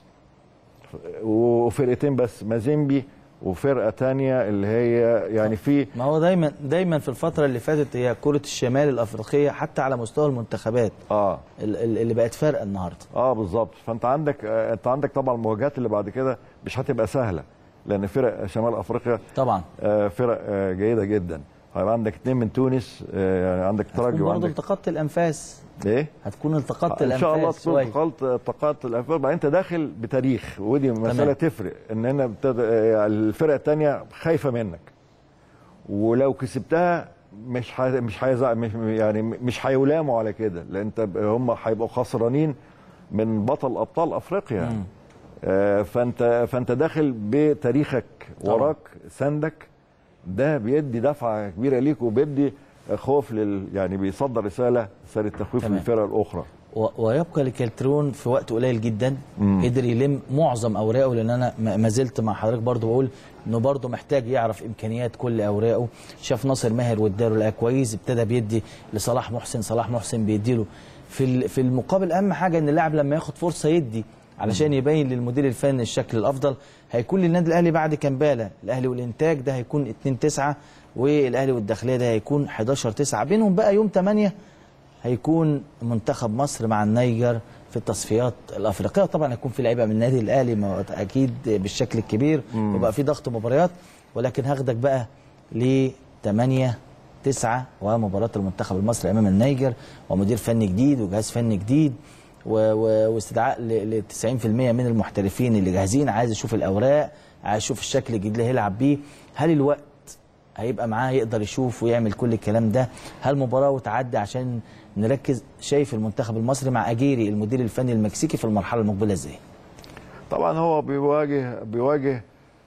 وفرقتين بس مازيمبي وفرقه تانية اللي هي يعني في
ما هو دايما دايما في الفتره اللي فاتت هي كره الشمال الافريقيه حتى على مستوى المنتخبات
اه
ال- ال- اللي بقت فارقه النهارده
اه بالظبط فانت عندك آه انت عندك طبعا المواجهات اللي بعد كده مش هتبقى سهله لان فرق شمال افريقيا
طبعا
آه فرق آه جيده جدا هيبقى عندك اثنين من تونس آه يعني عندك ترجي
هتكون برضه
وعندك
التقطت الانفاس
ايه
هتكون التقطت
ان شاء الله
الانفاس
تكون
شويه
التقاط التقاط الافكار بعدين انت داخل بتاريخ ودي مساله
تمام.
تفرق ان هنا بتد... آه، الفرقه الثانيه خايفه منك ولو كسبتها مش ح... مش هيزع... مش يعني مش هيلاموا على كده لان انت ب- هم هيبقوا خسرانين من بطل ابطال افريقيا آه فانت فانت داخل بتاريخك
طبعا.
وراك سندك ده بيدي دفعه كبيره ليك وبيدي خوف لل يعني بيصدر رساله رساله تخويف
تمام.
للفرق الاخرى
و- ويبقى لكالترون في وقت قليل جدا قدر يلم معظم اوراقه لان انا ما ما زلت مع حضرتك برضه بقول انه برضه محتاج يعرف امكانيات كل اوراقه شاف ناصر ماهر واداله لقاه كويس ابتدى بيدي لصلاح محسن صلاح محسن بيديله في ال- في المقابل اهم حاجه ان اللاعب لما ياخد فرصه يدي علشان يبين للمدير الفني الشكل الافضل هيكون للنادي الاهلي بعد كمباله الاهلي والانتاج ده هيكون 2 9 والاهلي والداخليه ده هيكون 11 9 بينهم بقى يوم 8 هيكون منتخب مصر مع النيجر في التصفيات الافريقيه طبعا هيكون في لعيبه من النادي الاهلي ما- اكيد بالشكل الكبير وبقى في ضغط مباريات ولكن هاخدك بقى ل 8 9 ومباراه المنتخب المصري امام النيجر ومدير فني جديد وجهاز فني جديد و- و- واستدعاء ل ل 90% من المحترفين اللي جاهزين عايز يشوف الاوراق عايز يشوف الشكل الجديد اللي هيلعب بيه هل الوقت هيبقى معاه يقدر يشوف ويعمل كل الكلام ده هل مباراة وتعدي عشان نركز شايف المنتخب المصري مع أجيري المدير الفني المكسيكي في المرحلة المقبلة ازاي
طبعا هو بيواجه بيواجه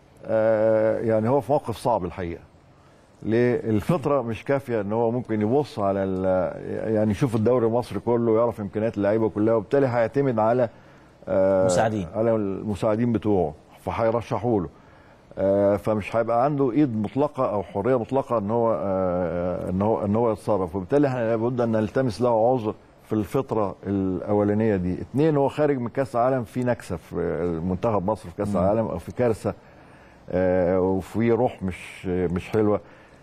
آه يعني هو في موقف صعب الحقيقه ليه الفتره مش كافيه ان هو ممكن يبص على ال- يعني يشوف الدوري المصري كله ويعرف امكانيات اللعيبه كلها وبالتالي هيعتمد على آه
مساعدين.
على المساعدين بتوعه فهيرشحوا له آه فمش هيبقى عنده ايد مطلقه او حريه مطلقه ان هو آه ان هو ان هو يتصرف وبالتالي احنا لابد ان نلتمس له عذر في الفتره الاولانيه دي اثنين هو خارج من كاس العالم في نكسه في منتخب مصر في كاس العالم او في كارثه آه وفي روح مش مش حلوه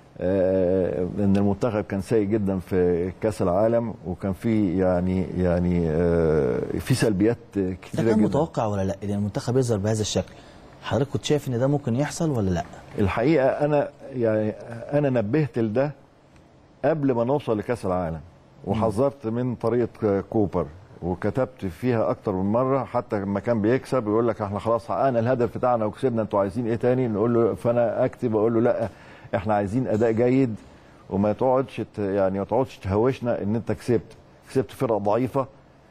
آه ان المنتخب كان سيء جدا في كاس العالم وكان في يعني يعني آه في سلبيات
ده
كتيره
كان
جدا
متوقع ولا لا ان المنتخب يظهر بهذا الشكل حضرتك كنت شايف ان ده ممكن يحصل ولا لا
الحقيقه انا يعني انا نبهت لده قبل ما نوصل لكاس العالم وحذرت من طريقه كوبر وكتبت فيها اكتر من مره حتى لما كان بيكسب يقول لك احنا خلاص حققنا الهدف بتاعنا وكسبنا انتوا عايزين ايه تاني نقول له فانا اكتب اقول له لا احنا عايزين اداء جيد وما تقعدش ت- يعني ما تقعدش تهوشنا ان انت كسبت كسبت فرقه ضعيفه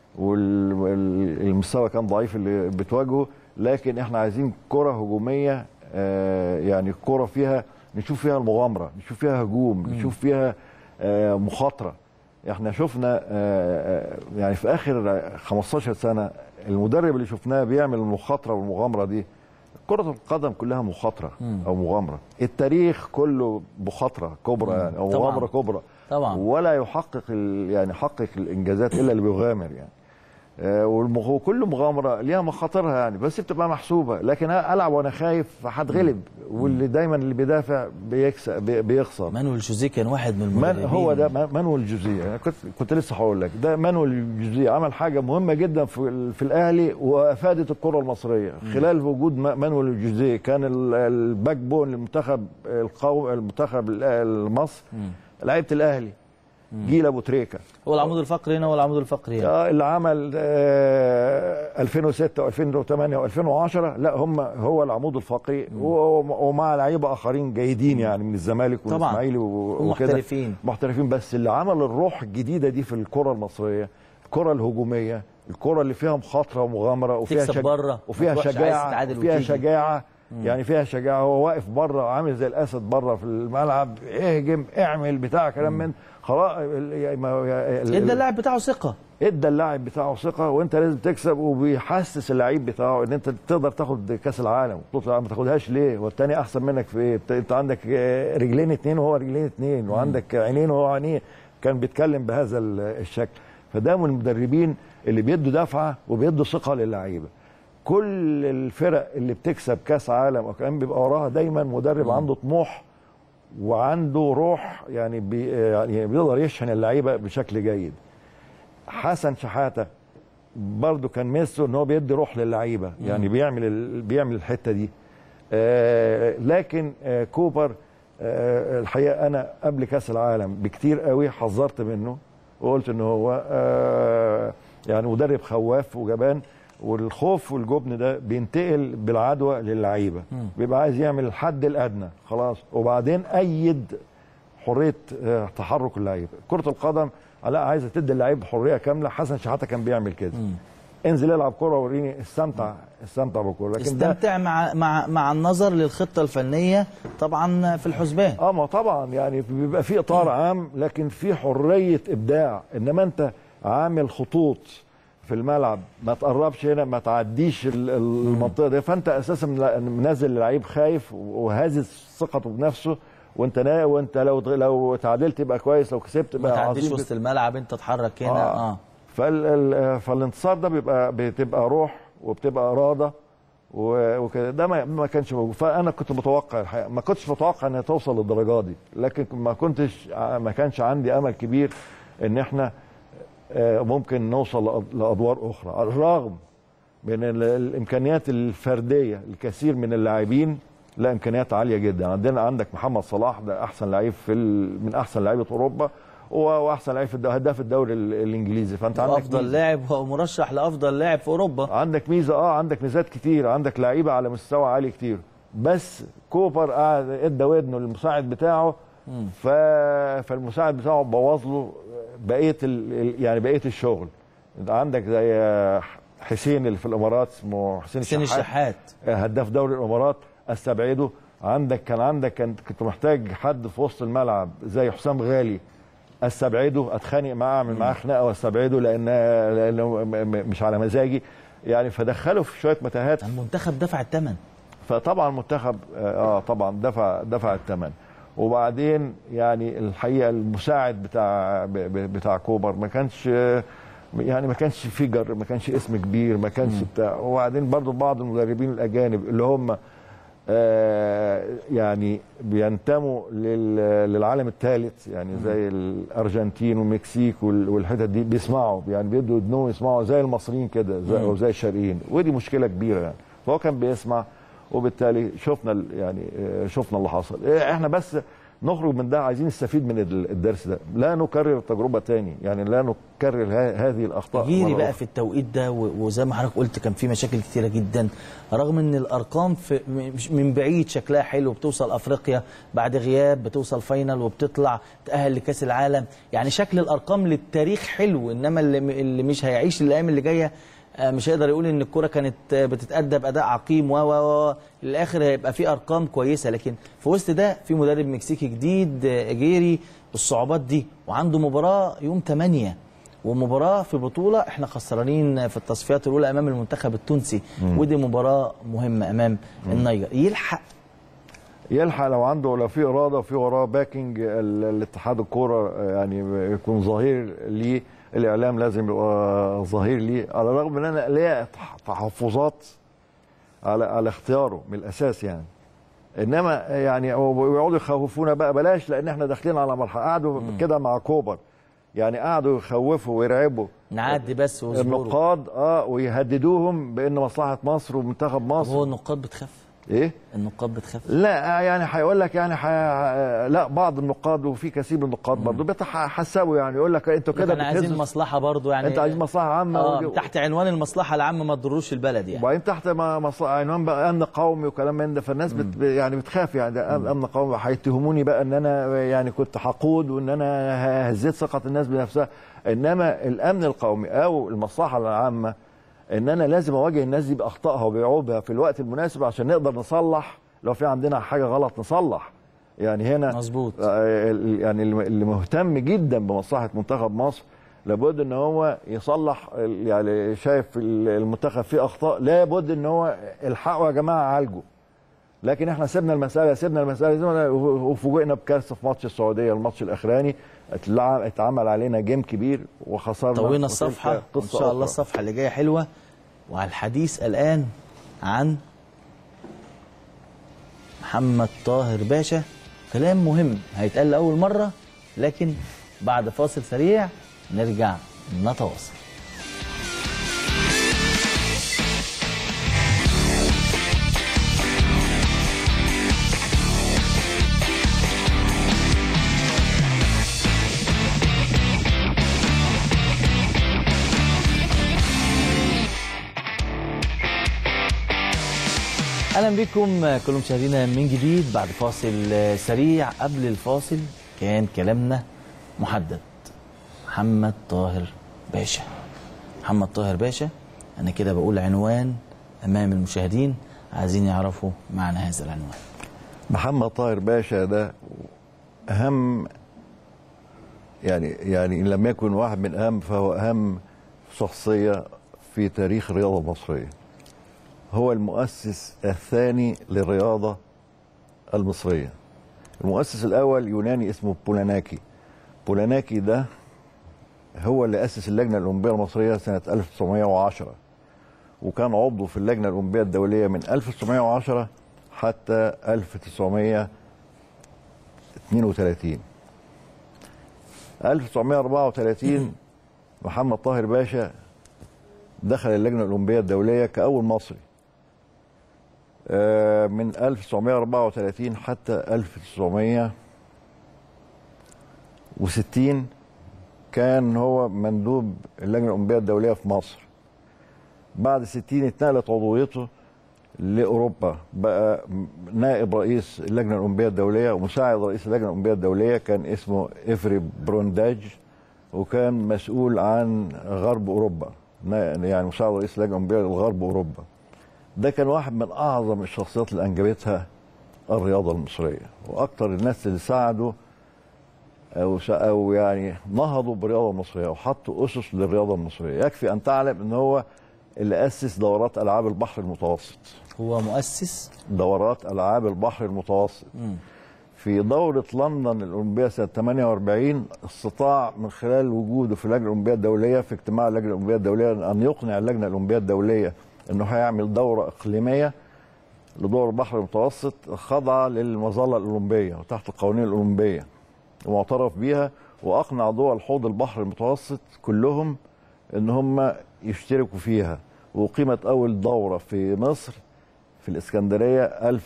والمستوى كان ضعيف اللي بتواجهه لكن احنا عايزين كره هجوميه آه، يعني كره فيها نشوف فيها المغامره نشوف فيها هجوم نشوف فيها آه، مخاطره احنا شفنا آه، آه، يعني في اخر 15 سنه المدرب اللي شفناه بيعمل المخاطره والمغامره دي كرة القدم كلها مخاطرة أو مغامرة التاريخ كله مخاطرة كبرى يعني أو
طبعاً.
مغامرة كبرى
طبعاً.
ولا يحقق ال- يعني يحقق الإنجازات إلا اللي بيغامر يعني آه، والمغ- وكل مغامرة ليها مخاطرها يعني بس بتبقى محسوبة لكن ألعب وأنا خايف هتغلب واللي دايما اللي بيدافع بيكسب بي- بيخسر
مانويل جوزيه كان واحد من
من
المدربين
هو ده مان- مانويل جوزيه انا كنت كنت لسه هقول لك ده مانويل جوزيه عمل حاجه مهمه جدا في ال- في الاهلي وافادت الكره المصريه خلال وجود ما- مانويل جوزيه كان ال- الباك بون للمنتخب القوم المنتخب ال- المصري لعيبه الاهلي جيل ابو تريكه
هو العمود الفقري هنا والعمود الفقري هنا
آه، اللي عمل آه، 2006 و2008 و2010 لا هم هو العمود الفقري و- ومع لعيبه اخرين جيدين يعني من الزمالك
طبعاً.
والاسماعيلي و- وكده
ومحترفين.
محترفين بس اللي عمل الروح الجديده دي في الكره المصريه الكره الهجوميه الكره اللي فيها مخاطره ومغامره وفيها
تكسب بره، ما
وفيها
تروحش عايز
شجاعه
تتعادل
وفيها
وتيجي.
شجاعه يعني فيها شجاعه هو واقف بره عامل زي الاسد بره في الملعب اهجم اعمل بتاع كلام من خلاص ال- ما- ال-
ادى اللاعب بتاعه ثقه
ادى اللاعب بتاعه ثقه وانت لازم تكسب وبيحسس اللعيب بتاعه ان انت تقدر تاخد كاس العالم بطوله العالم ما تاخدهاش ليه والتاني احسن منك في ايه انت- انت عندك آه، رجلين اتنين وهو رجلين اتنين وعندك عينين وهو عينيه كان بيتكلم بهذا ال- الشكل فده من المدربين اللي بيدوا دفعه وبيدوا ثقه للعيبه كل الفرق اللي بتكسب كاس عالم وكمان بيبقى وراها دايما مدرب عنده طموح وعنده روح يعني بي يعني بيقدر يشحن اللعيبه بشكل جيد حسن شحاته برضه كان ميزته ان هو بيدي روح للعيبه يعني بيعمل ال- بيعمل الحته دي آه لكن آه كوبر آه الحقيقه انا قبل كاس العالم بكتير قوي حذرت منه وقلت ان هو آه يعني مدرب خواف وجبان والخوف والجبن ده بينتقل بالعدوى للعيبه بيبقى عايز يعمل الحد الادنى خلاص وبعدين ايد حريه آه، تحرك اللعيبه كره القدم لا عايزه تدي اللعيب حريه كامله حسن شحاته كان بيعمل كده انزل العب كره وريني استمتع استمتع بالكوره لكن ده
استمتع مع مع مع النظر للخطه الفنيه طبعا في الحسبان
اه ما طبعا يعني بيبقى في اطار عام لكن في حريه ابداع انما انت عامل خطوط في الملعب ما تقربش هنا ما تعديش ال- ال- المنطقه دي فانت اساسا لا- منزل اللعيب خايف وهازز ثقته بنفسه وانت نا وانت لو لو تعادلت يبقى كويس لو كسبت
ما
يبقى
تعديش
عظيم
وسط الملعب انت تتحرك هنا اه, آه.
فال ال- فالانتصار ده بيبقى بتبقى روح وبتبقى اراده و- وكده ده ما, ما كانش موجود فانا كنت متوقع الحقيقه ما كنتش متوقع انها توصل للدرجه دي لكن ما كنتش ما كانش عندي امل كبير ان احنا آه، ممكن نوصل لأد- لادوار اخرى على الرغم من ال- الامكانيات الفرديه الكثير من اللاعبين لا امكانيات عاليه جدا عندنا عندك محمد صلاح ده احسن لعيب في ال- من احسن لعيبه اوروبا و- واحسن لعيب في الدو- هداف الدوري ال- الانجليزي فانت عندك
افضل
ميزة.
لاعب ومرشح لافضل لاعب في اوروبا
عندك ميزه اه عندك ميزات كتير عندك لعيبه على مستوى عالي كتير بس كوبر قعد ادى ودنه للمساعد بتاعه ف... فالمساعد بتاعه بوظ له بقيه ال... ال- يعني بقيه الشغل انت عندك زي حسين اللي في الامارات اسمه حسين,
حسين الشحات
هداف دوري الامارات استبعده عندك كان عندك كان كنت محتاج حد في وسط الملعب زي حسام غالي استبعده اتخانق معاه اعمل معاه خناقه واستبعده لان لانه م- م- مش على مزاجي يعني فدخله في شويه متاهات
المنتخب دفع الثمن
فطبعا المنتخب اه طبعا دفع دفع الثمن وبعدين يعني الحقيقه المساعد بتاع ب- ب- بتاع كوبر ما كانش يعني ما كانش فيجر ما كانش اسم كبير ما كانش بتاع وبعدين برضو بعض المدربين الاجانب اللي هم آه يعني بينتموا لل- للعالم الثالث يعني زي الارجنتين والمكسيك وال- والحتت دي بيسمعوا يعني بيدوا ودنهم يسمعوا زي المصريين كده زي او زي الشرقيين ودي مشكله كبيره يعني فهو كان بيسمع وبالتالي شفنا ال- يعني آه، شفنا اللي حصل إيه، احنا بس نخرج من ده عايزين نستفيد من ال- الدرس ده لا نكرر التجربه تاني يعني لا نكرر ه- هذه الاخطاء
جيري
مرة
بقى
أخرى.
في التوقيت ده و- وزي ما حضرتك قلت كان في مشاكل كتيره جدا رغم ان الارقام في م- مش- من بعيد شكلها حلو بتوصل افريقيا بعد غياب بتوصل فاينل وبتطلع تاهل لكاس العالم يعني شكل الارقام للتاريخ حلو انما اللي, م- اللي مش هيعيش الايام اللي جايه آه، مش هيقدر يقول ان الكره كانت آه، بتتادى باداء عقيم و و و للاخر هيبقى في ارقام كويسه لكن في وسط ده في مدرب مكسيكي جديد آه، جيري الصعوبات دي وعنده مباراه يوم 8 ومباراه في بطوله احنا خسرانين في التصفيات الاولى امام المنتخب التونسي ودي مباراه مهمه امام النيجر يلحق
يلحق لو عنده لو في اراده وفي وراه باكينج ال- الاتحاد الكوره يعني يكون ظهير ليه الاعلام لازم يبقى ظهير ليه على الرغم ان انا ليا تح- تحفظات على على اختياره من الاساس يعني انما يعني ويقعدوا يخوفونا بقى بلاش لان احنا داخلين على مرحله قعدوا كده مع كوبر يعني قعدوا يخوفوا ويرعبوا
نعدي بس واصبروا
النقاد اه ويهددوهم بان مصلحه مصر ومنتخب مصر
هو النقاد بتخاف
ايه
النقاد بتخاف
لا يعني هيقول لك يعني حي... لا بعض النقاد وفي كثير من النقاد برضه بيتحسبوا يعني يقول لك انتوا كده
احنا عايزين
بتهزوا-
مصلحه برضو يعني
انت عايز مصلحه عامه
اه
ودي-
تحت عنوان المصلحه العامه ما تضروش البلد يعني
وبعدين تحت ما مصلحه عنوان بقى امن قومي وكلام من ده فالناس بت... يعني بتخاف يعني ده أم- امن قومي هيتهموني بقى ان انا يعني كنت حقود وان انا هزيت ثقه الناس بنفسها انما الامن القومي او المصلحه العامه ان انا لازم اواجه الناس دي باخطائها وبعيوبها في الوقت المناسب عشان نقدر نصلح لو في عندنا حاجه غلط نصلح يعني هنا
مظبوط.
آه، ال- يعني الم- اللي مهتم جدا بمصلحه منتخب مصر لابد ان هو يصلح ال- يعني شايف ال- المنتخب فيه اخطاء لابد ان هو الحقوا يا جماعه عالجوا لكن احنا سيبنا المساله سيبنا المساله سيبنا وفوجئنا بكارثه في ماتش السعوديه الماتش الاخراني اتلع- اتعمل علينا جيم كبير وخسرنا
طوينا
وتلك
الصفحه وان
قصة
شاء الله
أخرى.
الصفحه اللي جايه حلوه وعلى الحديث الان عن محمد طاهر باشا كلام مهم هيتقال لاول مره لكن بعد فاصل سريع نرجع نتواصل اهلا بكم كل مشاهدينا من جديد بعد فاصل سريع قبل الفاصل كان كلامنا محدد محمد طاهر باشا محمد طاهر باشا انا كده بقول عنوان امام المشاهدين عايزين يعرفوا معنى هذا العنوان
محمد طاهر باشا ده اهم يعني يعني ان لم يكن واحد من اهم فهو اهم شخصيه في تاريخ الرياضه المصريه هو المؤسس الثاني للرياضه المصريه المؤسس الاول يوناني اسمه بولاناكي بولاناكي ده هو اللي اسس اللجنه الاولمبيه المصريه سنه 1910 وكان عضو في اللجنه الاولمبيه الدوليه من 1910 حتى 1932 1934 محمد طاهر باشا دخل اللجنه الاولمبيه الدوليه كاول مصري آه، من 1934 حتى 1960 كان هو مندوب اللجنه الاولمبيه الدوليه في مصر بعد 60 اتنقلت عضويته لاوروبا بقى نائب رئيس اللجنه الاولمبيه الدوليه ومساعد رئيس اللجنه الاولمبيه الدوليه كان اسمه افري برونداج وكان مسؤول عن غرب اوروبا نا- يعني مساعد رئيس اللجنه الاولمبيه لغرب اوروبا ده كان واحد من اعظم الشخصيات اللي انجبتها الرياضه المصريه واكثر الناس اللي ساعدوا او س- او يعني نهضوا بالرياضه المصريه وحطوا اسس للرياضه المصريه يكفي ان تعلم ان هو اللي اسس دورات العاب البحر المتوسط
هو مؤسس
دورات العاب البحر المتوسط في دورة لندن الأولمبية سنة 48 استطاع من خلال وجوده في اللجنة الأولمبية الدولية في اجتماع اللجنة الأولمبية الدولية أن يقنع اللجنة الأولمبية الدولية أنه هيعمل دورة إقليمية لدور البحر المتوسط خاضعة للمظلة الأولمبية وتحت القوانين الأولمبية ومعترف بيها وأقنع دول حوض البحر المتوسط كلهم أن هم يشتركوا فيها وأقيمت أول دورة في مصر في الإسكندرية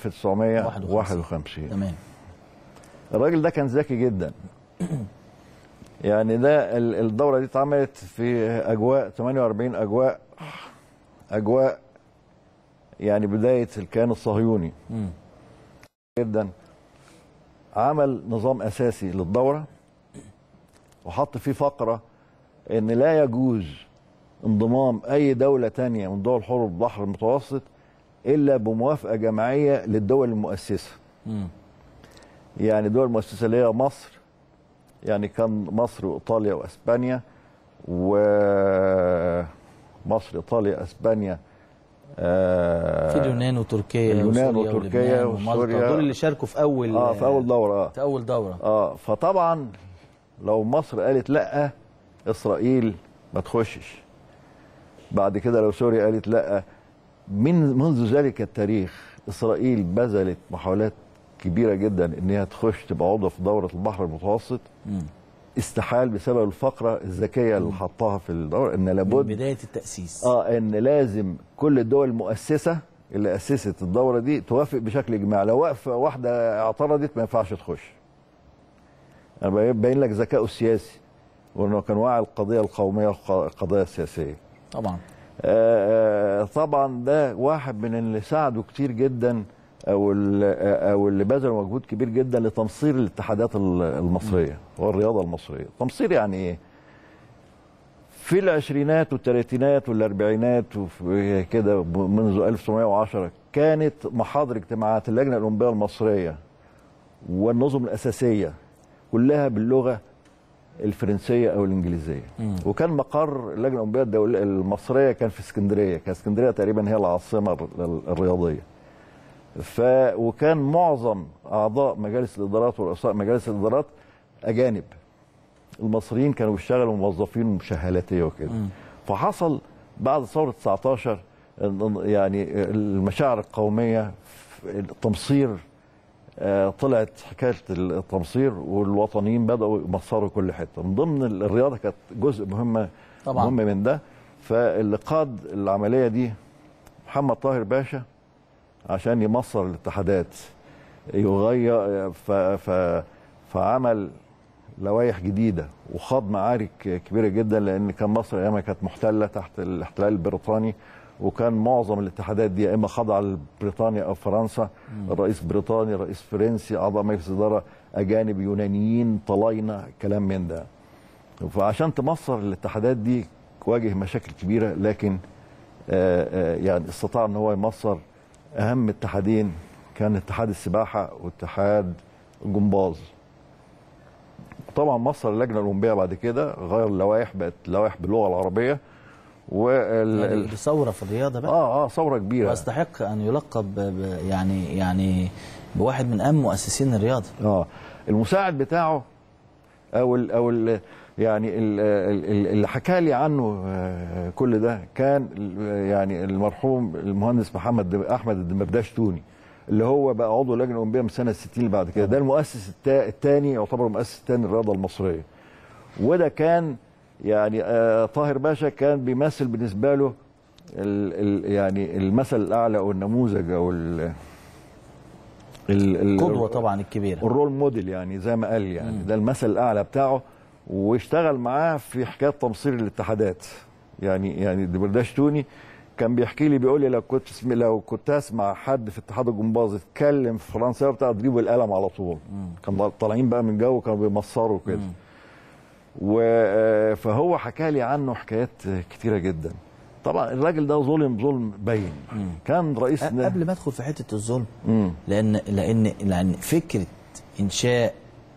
1951
تمام
الراجل ده كان ذكي جدا يعني ده ال- الدوره دي اتعملت في اجواء 48 اجواء اجواء يعني بدايه الكيان الصهيوني
مم.
جدا عمل نظام اساسي للدوره وحط فيه فقره ان لا يجوز انضمام اي دوله تانية من دول حوض البحر المتوسط الا بموافقه جماعيه للدول المؤسسه
مم.
يعني دول مؤسسه اللي هي مصر يعني كان مصر وايطاليا واسبانيا ومصر ايطاليا اسبانيا آه،
في اليونان وتركيا
اليونان
وسوريا
وتركيا
ولبنان ومالطا.
وسوريا.
دول اللي شاركوا في اول
اه في اول دوره اه
في اول دوره
اه فطبعا لو مصر قالت لا اسرائيل ما تخشش بعد كده لو سوريا قالت لا من منذ ذلك التاريخ اسرائيل بذلت محاولات كبيره جدا ان هي تخش تبقى عضو في دوره البحر المتوسط
مم.
استحال بسبب الفقره الذكيه اللي حطها في الدوره ان
من
لابد
بدايه التاسيس
اه ان لازم كل الدول المؤسسه اللي اسست الدوره دي توافق بشكل اجماعي لو واقفه واحده اعترضت ما ينفعش تخش انا باين لك ذكائه السياسي وانه كان واعي القضيه القوميه والقضايا السياسيه
طبعا
آه، آه، طبعا ده واحد من اللي ساعدوا كتير جدا او ال- او اللي بذلوا مجهود كبير جدا لتمصير الاتحادات ال- المصريه والرياضه المصريه تمصير يعني ايه في العشرينات والثلاثينات والاربعينات وفي كده منذ 1910 كانت محاضر اجتماعات اللجنه الاولمبيه المصريه والنظم الاساسيه كلها باللغه الفرنسيه او الانجليزيه وكان مقر اللجنه الاولمبيه الدوليه المصريه كان في اسكندريه كان اسكندريه تقريبا هي العاصمه الر- الرياضيه ف وكان معظم اعضاء مجالس الادارات ورؤساء مجالس الادارات اجانب المصريين كانوا بيشتغلوا موظفين مشهلاتيه وكده فحصل بعد ثوره 19 يعني المشاعر القوميه التمصير آه، طلعت حكايه التمصير والوطنيين بداوا يمصروا كل حته من ضمن الرياضه كانت جزء مهمه
طبعاً.
مهم من ده فاللي قاد العمليه دي محمد طاهر باشا عشان يمصر الاتحادات يغير ف ف فعمل لوائح جديده وخاض معارك كبيره جدا لان كان مصر ايامها كانت محتله تحت الاحتلال البريطاني وكان معظم الاتحادات دي يا اما خاضعه لبريطانيا او فرنسا الرئيس بريطاني رئيس فرنسي اعضاء مجلس اداره اجانب يونانيين طلاينه كلام من ده فعشان تمصر الاتحادات دي واجه مشاكل كبيره لكن آه، آه، يعني استطاع ان هو يمصر اهم اتحادين كان اتحاد السباحه واتحاد الجمباز طبعا مصر اللجنه الاولمبيه بعد كده غير اللوائح بقت لوائح باللغه العربيه وال
يعني
ال-
دي ثوره في الرياضه بقى
اه اه ثوره كبيره
ويستحق ان يلقب ب- ب- يعني يعني بواحد من اهم مؤسسين الرياضه
اه المساعد بتاعه او ال او ال يعني ال- ال- اللي حكى لي عنه آه، كل ده كان ال- يعني المرحوم المهندس محمد دم- احمد الدمرداش توني اللي هو بقى عضو اللجنه الاولمبيه من سنه 60 اللي بعد كده ده المؤسس الثاني يعتبر المؤسس الثاني للرياضه المصريه وده كان يعني آه طاهر باشا كان بيمثل بالنسبه له ال ال يعني المثل الاعلى او النموذج او ال ال- ال-
قدوه طبعا الكبيره
الرول موديل يعني زي ما قال يعني ده المثل الاعلى بتاعه واشتغل معاه في حكايه تمصير الاتحادات يعني يعني دبرداش توني كان بيحكي لي بيقول لي لو كنت اسم لو كنت اسمع حد في اتحاد الجمباز اتكلم في فرنساوي بتاع اضربه القلم على طول كان طالعين بقى من جو كانوا بيمصروا كده و آه، فهو حكى لي عنه حكايات كتيره جدا طبعا الراجل ده ظلم ظلم باين كان رئيس
أ- قبل ما ادخل في حته الظلم
مم.
لان لان لان فكره انشاء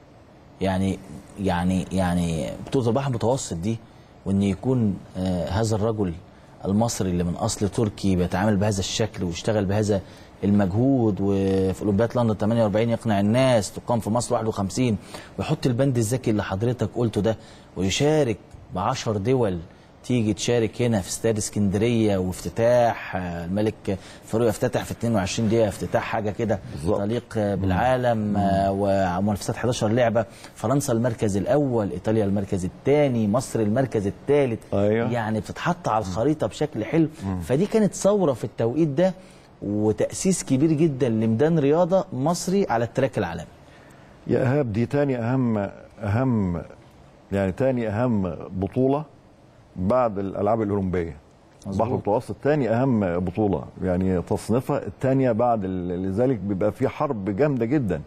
يعني يعني يعني بطوله البحر المتوسط دي وان يكون آه هذا الرجل المصري اللي من اصل تركي بيتعامل بهذا الشكل ويشتغل بهذا المجهود وفي اولمبياد لندن 48 يقنع الناس تقام في مصر 51 ويحط البند الذكي اللي حضرتك قلته ده ويشارك ب 10 دول تيجي تشارك هنا في استاد اسكندريه وافتتاح آه، الملك فاروق يفتتح في 22 دقيقه افتتاح حاجه كده
بالظبط.
تليق آه، بالعالم آه، ومنافسات 11 لعبه فرنسا المركز الاول ايطاليا المركز الثاني مصر المركز الثالث
أيوة.
يعني بتتحط على الخريطه بشكل حلو فدي كانت ثوره في التوقيت ده وتاسيس كبير جدا لميدان رياضه مصري على التراك العالمي
يا ايهاب دي تاني اهم اهم يعني تاني اهم بطوله بعد الالعاب الاولمبيه
مظبوط.
البحر المتوسط تاني اهم بطوله يعني تصنيفها الثانيه بعد ال- لذلك بيبقى في حرب جامده جدا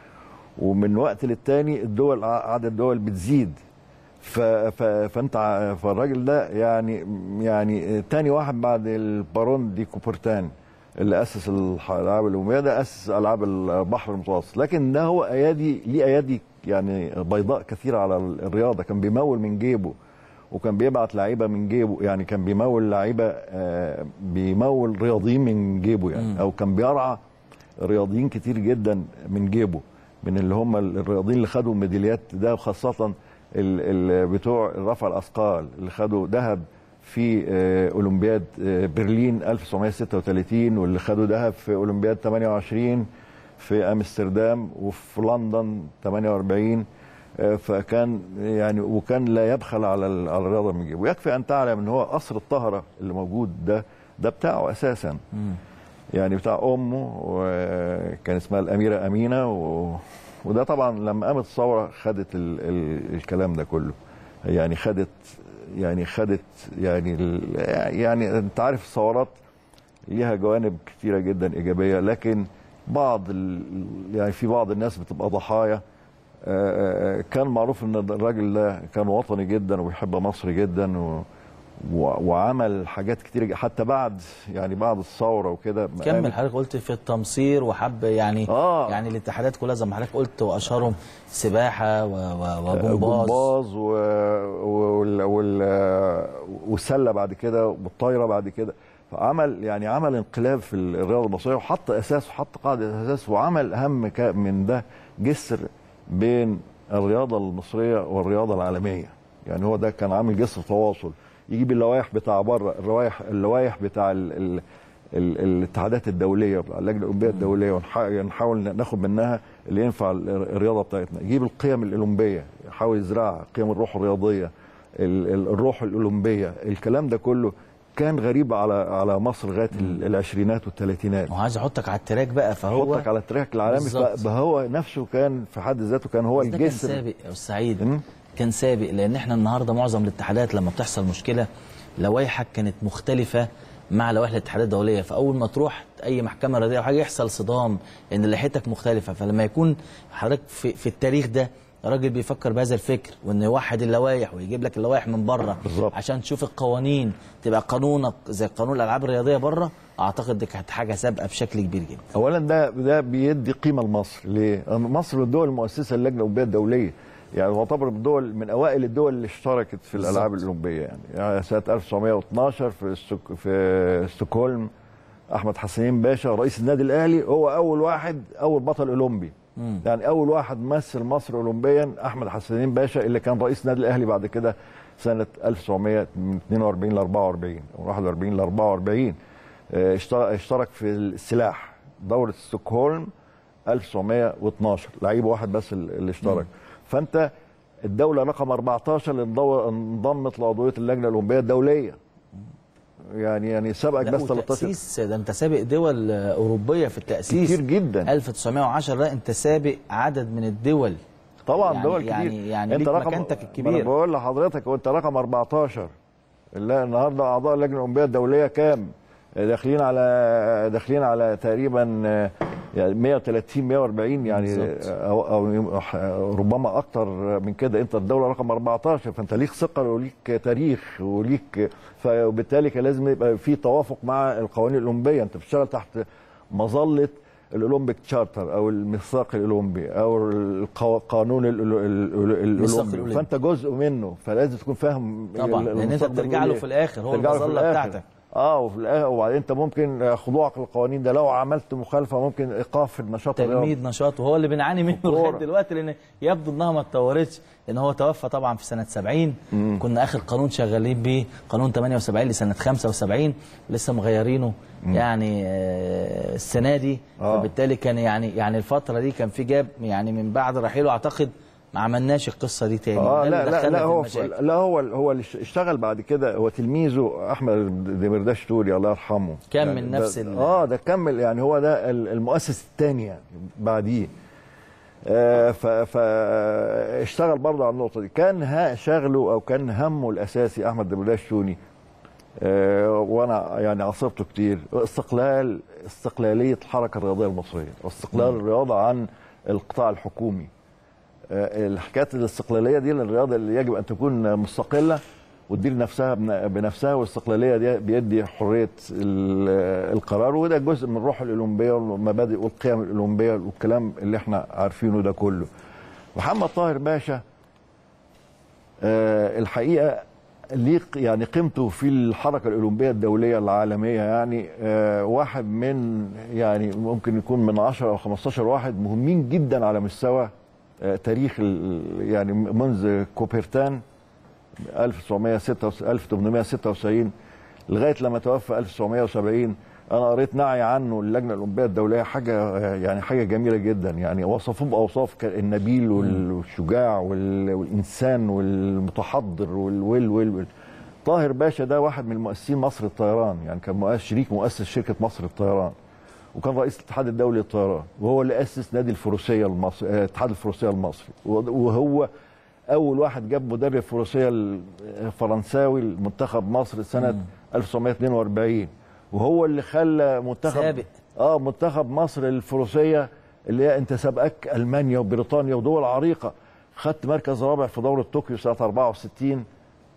ومن وقت للتاني الدول عدد الدول بتزيد ف... ف... فانت ع- فالراجل ده يعني يعني تاني واحد بعد البارون دي كوبرتان اللي اسس الح- الالعاب الاولمبيه ده اسس العاب البحر المتوسط لكن ده هو ايادي ليه ايادي يعني بيضاء كثيره على الرياضه كان بيمول من جيبه وكان بيبعت لعيبه من جيبه يعني كان بيمول لعيبه آه، بيمول رياضيين من جيبه يعني او كان بيرعى رياضيين كتير جدا من جيبه من اللي هم الرياضيين اللي خدوا ميداليات ده خاصه ال- ال- بتوع رفع الاثقال اللي خدوا ذهب في آه، اولمبياد آه، برلين 1936 واللي خدوا ذهب في اولمبياد 28 في امستردام وفي لندن 48 آه، فكان يعني وكان لا يبخل على ال- على الرياضه من جيبه ويكفي ان تعلم ان هو قصر الطهره اللي موجود ده ده بتاعه اساسا يعني بتاع امه وكان اسمها الاميره امينه و... وده طبعا لما قامت الثوره خدت ال... ال... الكلام ده كله يعني خدت يعني خدت يعني ال... يعني انت عارف الثورات ليها جوانب كتيره جدا ايجابيه لكن بعض ال... يعني في بعض الناس بتبقى ضحايا آه، آه، كان معروف ان الراجل ده كان وطني جدا وبيحب مصر جدا و... و- وعمل حاجات كتير حتى بعد يعني بعد الثوره وكده
كمل حضرتك قلت في التمصير وحب يعني
آه.
يعني الاتحادات كلها زي ما حضرتك قلت واشهرهم سباحه و- و- وجمباز
الجمباز و... وال... وال... والسله بعد كده والطايره بعد كده فعمل يعني عمل انقلاب في الرياضه المصريه وحط اساس وحط قاعده اساس وعمل اهم ك- من ده جسر بين الرياضه المصريه والرياضه العالميه يعني هو ده كان عامل جسر تواصل يجيب اللوائح بتاع بره اللوائح اللوائح بتاع ال... ال... ال... الاتحادات الدوليه اللجنه الاولمبيه الدوليه ونح- نحاول ناخد منها اللي ينفع ال- الرياضه بتاعتنا يجيب القيم الاولمبيه يحاول يزرعها قيم الروح الرياضيه ال- ال- الروح الاولمبيه الكلام ده كله كان غريب على على مصر لغايه ال- العشرينات والثلاثينات
وعايز احطك على التراك بقى فهو
حطك على التراك العالمي
بالظبط.
فهو نفسه كان في حد ذاته كان هو
بس ده كان
الجسر
سابق يا استاذ سعيد
مم.
كان سابق لان احنا النهارده معظم الاتحادات لما بتحصل مشكله لوائحك كانت مختلفه مع لوائح الاتحادات الدوليه فاول ما تروح اي محكمه رياضيه او حاجه يحصل صدام ان لائحتك مختلفه فلما يكون حضرتك في, في التاريخ ده راجل بيفكر بهذا الفكر وانه يوحد اللوائح ويجيب لك اللوائح من بره
بالظبط.
عشان تشوف القوانين تبقى قانونك زي قانون الالعاب الرياضيه بره اعتقد دي كانت حاجه سابقه بشكل كبير جدا
اولا ده ده بيدي قيمه لمصر ليه؟ لأن مصر من الدول المؤسسه للجنه الاولمبيه الدوليه يعني تعتبر من الدول من اوائل الدول اللي اشتركت في الالعاب
بالظبط.
الاولمبيه يعني. يعني سنه 1912 في ستوك في ستوكهولم احمد حسنين باشا رئيس النادي الاهلي هو اول واحد اول بطل اولمبي يعني اول واحد مثل مصر اولمبيا احمد حسنين باشا اللي كان رئيس النادي الاهلي بعد كده سنه 1942 ل 44 او 41 ل 44 آه، اشترك اشترك في السلاح دوره ستوكهولم 1912 لعيب واحد بس اللي اشترك فانت الدوله رقم 14 اللي انضو- انضمت لعضويه اللجنه الاولمبيه الدوليه يعني يعني سبقك
لا
بس 13
وتأسيس ده انت سابق دول آه، اوروبيه في التاسيس
كتير جدا
1910 ده انت سابق عدد من الدول
طبعا
يعني-
دول كتير
يعني- يعني ليك مكانتك الكبيرة.
ما انا بقول لحضرتك وانت رقم 14 لا النهارده اعضاء اللجنه الاولمبيه الدوليه كام؟ داخلين على داخلين على تقريبا آه، يعني 130 140 يعني
بالظبط.
أو, او ربما اكتر من كده انت الدوله رقم 14 فانت ليك ثقل وليك تاريخ وليك فبالتالي كان لازم يبقى في توافق مع القوانين الاولمبيه انت بتشتغل تحت مظله الاولمبيك تشارتر او الميثاق الاولمبي او القو- قانون ال- ال- ال-
الميثاق
الاولمبي
الأولمبي.
فانت جزء منه فلازم تكون فاهم
طبعا
ال-
لان انت
الميثاق ده
بترجع
بيقول
له
إيه.
في الاخر هو
ترجع له في
المظله
الآخر.
بتاعتك
اه وفي الاخر وبعدين انت ممكن خضوعك للقوانين ده لو عملت مخالفه ممكن ايقاف في النشاط الرياضي
تجميد نشاط وهو اللي بنعاني منه
الكورة.
لغايه دلوقتي لان يبدو انها ما اتطورتش لان هو توفى طبعا في سنه 70 كنا اخر قانون شغالين بيه قانون 78 لسنه 75 لسه مغيرينه يعني آه، السنه دي
آه.
فبالتالي كان يعني يعني الفتره دي كان في جاب يعني من بعد رحيله اعتقد ما عملناش القصه دي تاني
اه
ده
لا
اللي
لا
دخلنا
لا
في
هو
المشاكل.
لا هو هو اللي اشتغل بعد كده هو تلميذه احمد دمرداش توري الله يرحمه
كمل
يعني
نفس
ده
ال-
اه ده كمل يعني هو ده ال- المؤسس الثاني يعني بعديه آه ف- فاشتغل برضه على النقطه دي كان ها شغله او كان همه الاساسي احمد دمرداش توني آه وانا يعني عاصرته كتير استقلال استقلاليه الحركه الرياضيه المصريه واستقلال الرياضه عن القطاع الحكومي آه، الحكايات الاستقلاليه دي للرياضه اللي يجب ان تكون مستقله وتدير نفسها بن- بنفسها والاستقلاليه دي بيدي حريه ال- القرار وده جزء من الروح الاولمبيه والمبادئ والقيم الاولمبيه والكلام اللي احنا عارفينه ده كله. محمد طاهر باشا آه، الحقيقه ليه ق- يعني قيمته في الحركه الاولمبيه الدوليه العالميه يعني آه، واحد من يعني ممكن يكون من 10 او 15 واحد مهمين جدا على مستوى آه، تاريخ ال- يعني منذ كوبرتان 1996 1896 لغايه لما توفى 1970 انا قريت نعي عنه اللجنه الاولمبيه الدوليه حاجه يعني حاجه جميله جدا يعني وصفوه باوصاف ك- النبيل وال- والشجاع وال- والانسان والمتحضر والويل ويل ويل طاهر باشا ده واحد من مؤسسين مصر الطيران يعني كان مؤسس شريك مؤسس شركه مصر الطيران وكان رئيس الاتحاد الدولي للطيران وهو اللي اسس نادي الفروسيه المصري آه، اتحاد الفروسيه المصري وهو اول واحد جاب مدرب فروسيه الفرنساوي لمنتخب مصر سنه 1942 وهو اللي خلى منتخب
سابق.
اه منتخب مصر الفروسيه اللي هي انت سبقك المانيا وبريطانيا ودول عريقه خدت مركز رابع في دوره طوكيو سنه 64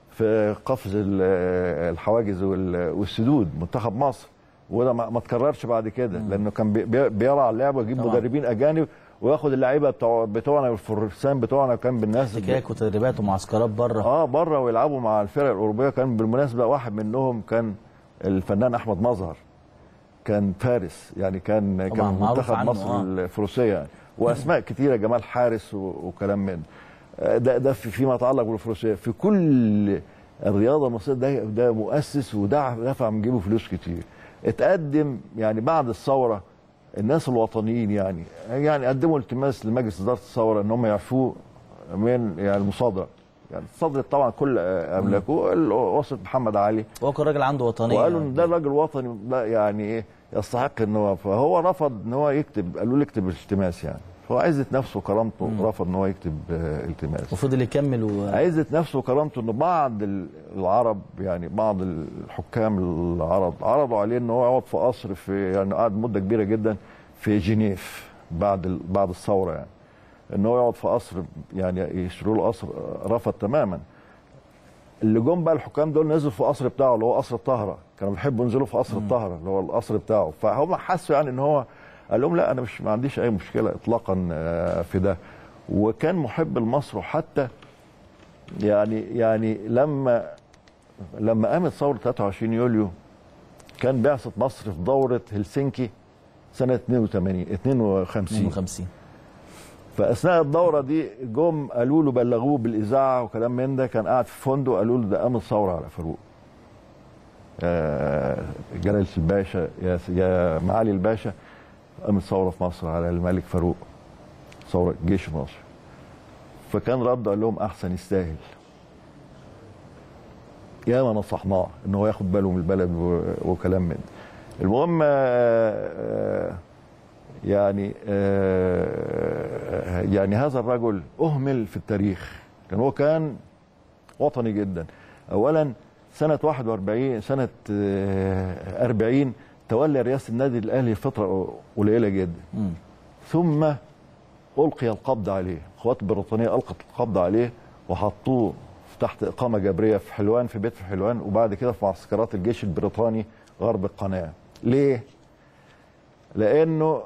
في قفز ال- الحواجز وال- والسدود منتخب مصر وده ما ما تكررش بعد كده لانه كان بي- بي- بيرعى اللعب ويجيب
طبعاً.
مدربين اجانب وياخد اللعيبه بتوع بتوعنا والفرسان بتوعنا كان بالناس
احتكاك وتدريبات ومعسكرات بره
اه بره ويلعبوا مع الفرق الاوروبيه كان بالمناسبه واحد منهم كان الفنان احمد مظهر كان فارس يعني كان
طبعاً
كان
معروف
منتخب
عنه،
مصر
آه.
الفروسيه يعني واسماء كتيره جمال حارس و- وكلام من آه، ده ده في- فيما يتعلق بالفروسيه في كل الرياضه المصريه ده ده مؤسس ودفع دفع من جيبه فلوس كتير اتقدم يعني بعد الثوره الناس الوطنيين يعني يعني قدموا التماس لمجلس اداره الثوره ان هم يعفوه من يعني المصادره يعني صدرت طبعا كل آه، املاكه وصلت محمد علي
هو كان راجل عنده وطنيه
وقالوا ان ده راجل وطني لا يعني ايه يستحق ان هو فهو رفض ان هو يكتب قالوا له اكتب التماس يعني فهو عزة نفسه وكرامته رفض ان هو يكتب آه، التماس
وفضل يكمل و...
عزة نفسه وكرامته ان بعض ال- العرب يعني بعض الحكام العرب عرضوا عليه ان هو يقعد في قصر في يعني قعد مده كبيره جدا في جنيف بعد ال- بعد الثوره يعني ان هو يقعد في قصر يعني يشتروا له قصر رفض تماما اللي جم بقى الحكام دول نزلوا في القصر بتاعه اللي هو قصر الطهره كانوا بيحبوا ينزلوا في قصر الطهره اللي هو القصر بتاعه فهم حسوا يعني ان هو قال لهم لا انا مش ما عنديش اي مشكله اطلاقا آه، في ده وكان محب لمصر وحتى يعني يعني لما لما قامت ثوره 23 يوليو كان بعثه مصر في دوره هلسنكي سنه 82 52
52
فاثناء الدوره دي جم قالوا له بلغوه بالاذاعه وكلام من ده كان قاعد في فندق قالوا له ده قامت ثوره على فاروق آه، جلاله الباشا يا يا معالي الباشا قامت ثوره في مصر على الملك فاروق ثوره جيش مصر فكان رد قال لهم احسن يستاهل ياما نصحناه ان هو ياخد باله من البلد و- وكلام من ده. المهم آه، آه، يعني آه، يعني هذا الرجل اهمل في التاريخ كان هو كان وطني جدا اولا سنه 41 سنه آه، 40 تولى رئاسه النادي الاهلي فتره قليله جدا
مم.
ثم القي القبض عليه القوات البريطانيه القت القبض عليه وحطوه تحت اقامه جبريه في حلوان في بيت في حلوان وبعد كده في معسكرات الجيش البريطاني غرب القناه ليه لانه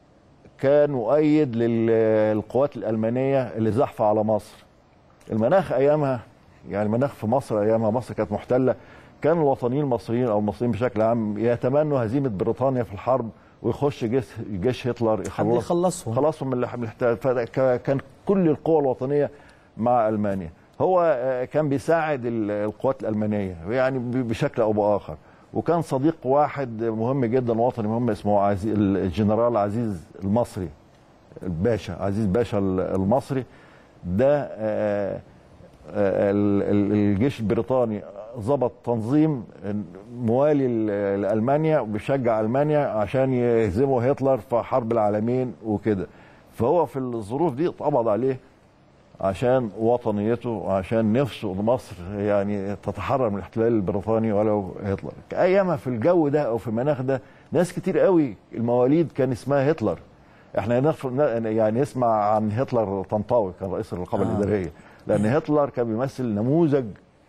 كان مؤيد للقوات الالمانيه اللي زحفه على مصر المناخ ايامها يعني المناخ في مصر ايامها مصر كانت محتله كان الوطنيين المصريين او المصريين بشكل عام يتمنوا هزيمه بريطانيا في الحرب ويخش جيش جيش هتلر
حد يخلصهم
خلصهم من من الاحتلال فكان كل القوى الوطنيه مع المانيا هو آه، كان بيساعد ال- القوات الالمانيه يعني ب- بشكل او باخر وكان صديق واحد مهم جدا وطني مهم اسمه عزيز الجنرال عزيز المصري الباشا عزيز باشا المصري ده آه، آه، ال- ال- الجيش البريطاني ضبط تنظيم موالي ل- لالمانيا وبيشجع المانيا عشان يهزموا هتلر في حرب العالمين وكده فهو في الظروف دي اتقبض عليه عشان وطنيته وعشان نفسه ان مصر يعني تتحرر من الاحتلال البريطاني ولو هتلر ايامها في الجو ده او في المناخ ده ناس كتير قوي المواليد كان اسمها هتلر احنا نف- يعني نسمع عن هتلر طنطاوي كان رئيس الرقابه
آه.
آه. الاداريه لان هتلر كان بيمثل نموذج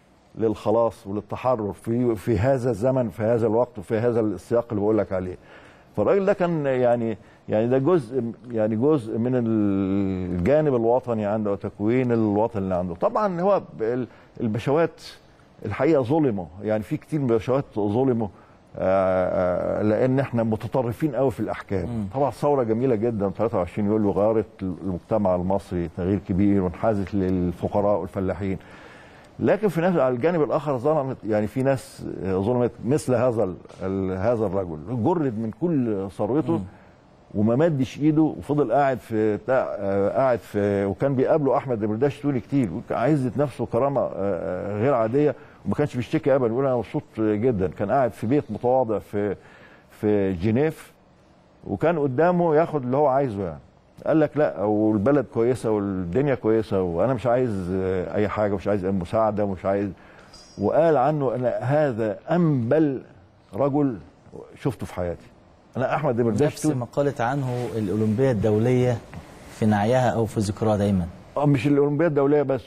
للخلاص وللتحرر في في هذا الزمن في هذا الوقت وفي هذا السياق اللي بقول لك عليه فالراجل ده كان يعني يعني ده جزء يعني جزء من الجانب الوطني عنده وتكوين الوطن اللي عنده طبعا هو ال- البشوات الحقيقه ظلموا يعني في كتير من البشوات ظلموا آه، آه، لان احنا متطرفين قوي في الاحكام طبعا ثوره جميله جدا 23 يوليو غيرت المجتمع المصري تغيير كبير وانحازت للفقراء والفلاحين لكن في نفس على الجانب الاخر ظلمت يعني في ناس ظلمت مثل هذا ال- ال- هذا الرجل جرد من كل ثروته وما مدش ايده وفضل قاعد في بتاع آه، قاعد في وكان بيقابله احمد دبرداش توني كتير عزت نفسه كرامه آه، آه، غير عاديه وما كانش بيشتكي ابدا بيقول انا مبسوط جدا كان قاعد في بيت متواضع في في جنيف وكان قدامه ياخد اللي هو عايزه يعني قال لك لا والبلد كويسه والدنيا كويسه وانا مش عايز آه، اي حاجه مش عايز مساعده ومش عايز وقال عنه انا هذا انبل رجل شفته في حياتي انا احمد دبرداش
نفس ما قالت عنه الأولمبية الدولية في نعيها أو في ذكرها دايما
اه مش الاولمبياد الدوليه بس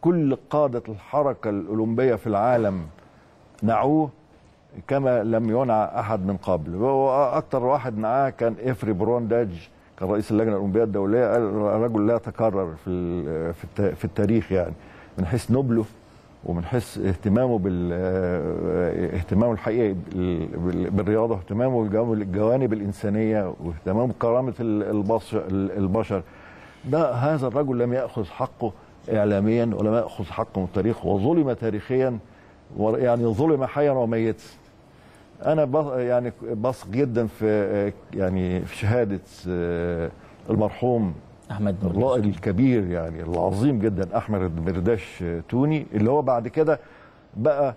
كل قاده الحركه الاولمبيه في العالم نعوه كما لم ينع احد من قبل واكثر واحد نعاه كان افري برون داج كان رئيس اللجنه الاولمبيه الدوليه قال الرجل لا يتكرر في ال- في الت- في التاريخ يعني من حيث نبله ومن حيث اهتمامه بال اه، اهتمامه الحقيقي بال- بال- بالرياضه واهتمامه بالجوانب الجوانب الانسانيه واهتمامه بكرامه ال- البشر البشر ده هذا الرجل لم ياخذ حقه اعلاميا ولم ياخذ حقه من التاريخ وظلم تاريخيا و- يعني ظلم حيا وميتا انا بص يعني بثق جدا في اه، يعني في شهاده اه، المرحوم
احمد نور
الرائد الكبير يعني العظيم جدا احمد برداش توني اللي هو بعد كده بقى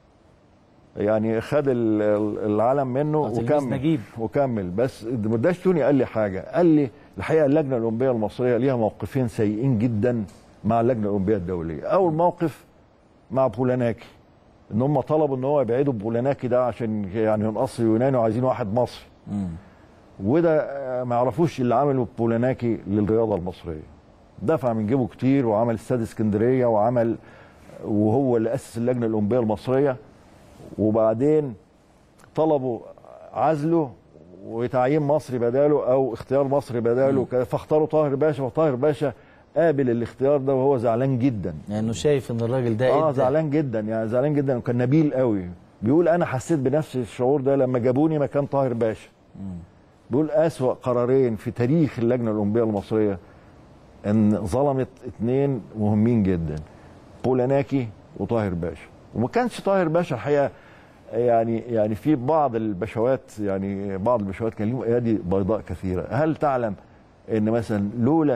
يعني خد ال- ال- العالم منه
تلميذ
وكمل
نجيب.
وكمل بس برداش توني قال لي حاجه قال لي الحقيقه اللجنه الاولمبيه المصريه ليها موقفين سيئين جدا مع اللجنه الاولمبيه الدوليه اول موقف مع بولاناكي ان هم طلبوا ان هو يبعدوا بولاناكي ده عشان يعني ينقص يوناني وعايزين واحد مصري
مم.
وده آه، ما يعرفوش اللي عمله بولاناكي للرياضه المصريه دفع من جيبه كتير وعمل استاد اسكندريه وعمل وهو اللي اسس اللجنه الاولمبيه المصريه وبعدين طلبوا عزله وتعيين مصري بداله او اختيار مصري بداله كده، فاختاروا طاهر باشا وطاهر باشا قابل الاختيار ده وهو زعلان جدا
لانه شايف ان الراجل ده
اه
إدى.
زعلان جدا يعني زعلان جدا وكان نبيل قوي بيقول انا حسيت بنفس الشعور ده لما جابوني مكان طاهر باشا بيقول اسوا قرارين في تاريخ اللجنه الاولمبيه المصريه ان ظلمت اثنين مهمين جدا بولاناكي وطاهر باشا وما كانش طاهر باشا الحقيقه يعني يعني في بعض البشوات يعني بعض البشوات كان لهم ايادي بيضاء كثيره هل تعلم ان مثلا لولا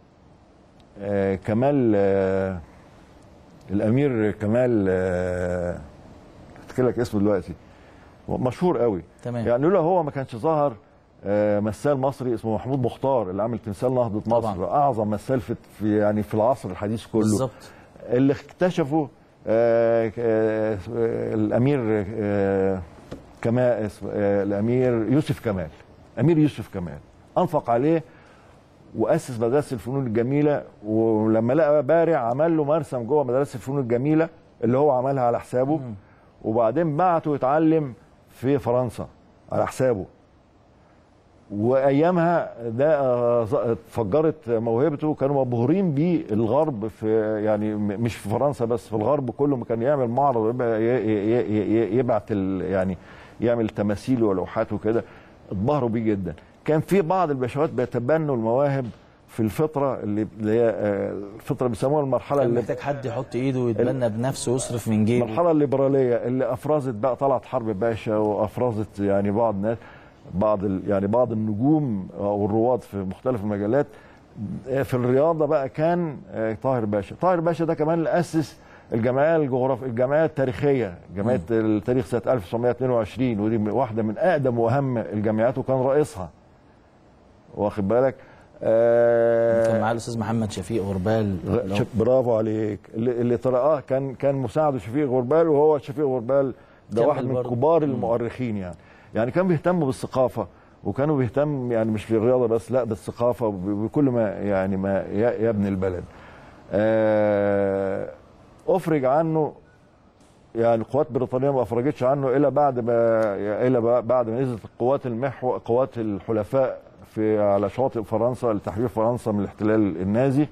آه كمال آه الامير كمال آه افتكر لك اسمه دلوقتي مشهور قوي
تمام.
يعني لولا هو ما كانش ظهر آه، مثال مصري اسمه محمود مختار اللي عامل تمثال نهضه
طبعاً.
مصر اعظم مثال في في يعني في العصر الحديث كله
بالظبط
اللي اكتشفوا آه، آه، آه، الامير آه، كمال اسم- آه، الامير يوسف كمال امير يوسف كمال انفق عليه واسس مدرسه الفنون الجميله ولما لقى بارع عمل له مرسم جوه مدرسه الفنون الجميله اللي هو عملها على حسابه وبعدين بعته يتعلم في فرنسا على حسابه وايامها ده آه، ز- اتفجرت موهبته كانوا مبهورين بيه الغرب في يعني م- مش في فرنسا بس في الغرب كله ما كان يعمل معرض ويبقى ي- ي- ي- ي- يبعت ال- يعني يعمل تماثيل ولوحات وكده اتبهروا بيه جدا كان في بعض البشوات بيتبنوا المواهب في الفتره اللي اللي هي آه، الفتره بيسموها المرحله
كان
اللي
محتاج حد يحط ايده ويتبنى بنفسه ويصرف من جيبه
المرحله الليبراليه اللي افرزت بقى طلعت حرب باشا وافرزت يعني بعض الناس بعض ال- يعني بعض النجوم او الرواد في مختلف المجالات في الرياضه بقى كان آه، طاهر باشا طاهر باشا ده كمان اللي اسس الجمعيه الجغرافيه الجمعيه التاريخيه جمعيه التاريخ سنه 1922 ودي واحده من اقدم واهم الجمعيات وكان رئيسها واخد بالك آه،
كان معاه الاستاذ محمد شفيق غربال لو-
شف- برافو عليك اللي, اللي طرقاه كان كان مساعده شفيق غربال وهو شفيق غربال ده
كمل
واحد من
برضه.
كبار المؤرخين يعني يعني كان بيهتموا بالثقافه وكانوا بيهتم يعني مش في الرياضه بس لا بالثقافه وب- بكل ما يعني ما ي- يبني البلد آه، افرج عنه يعني القوات البريطانيه ما افرجتش عنه الا بعد ما الا ب- بعد ما نزلت القوات المحو قوات الحلفاء في على شواطئ فرنسا لتحرير فرنسا من الاحتلال النازي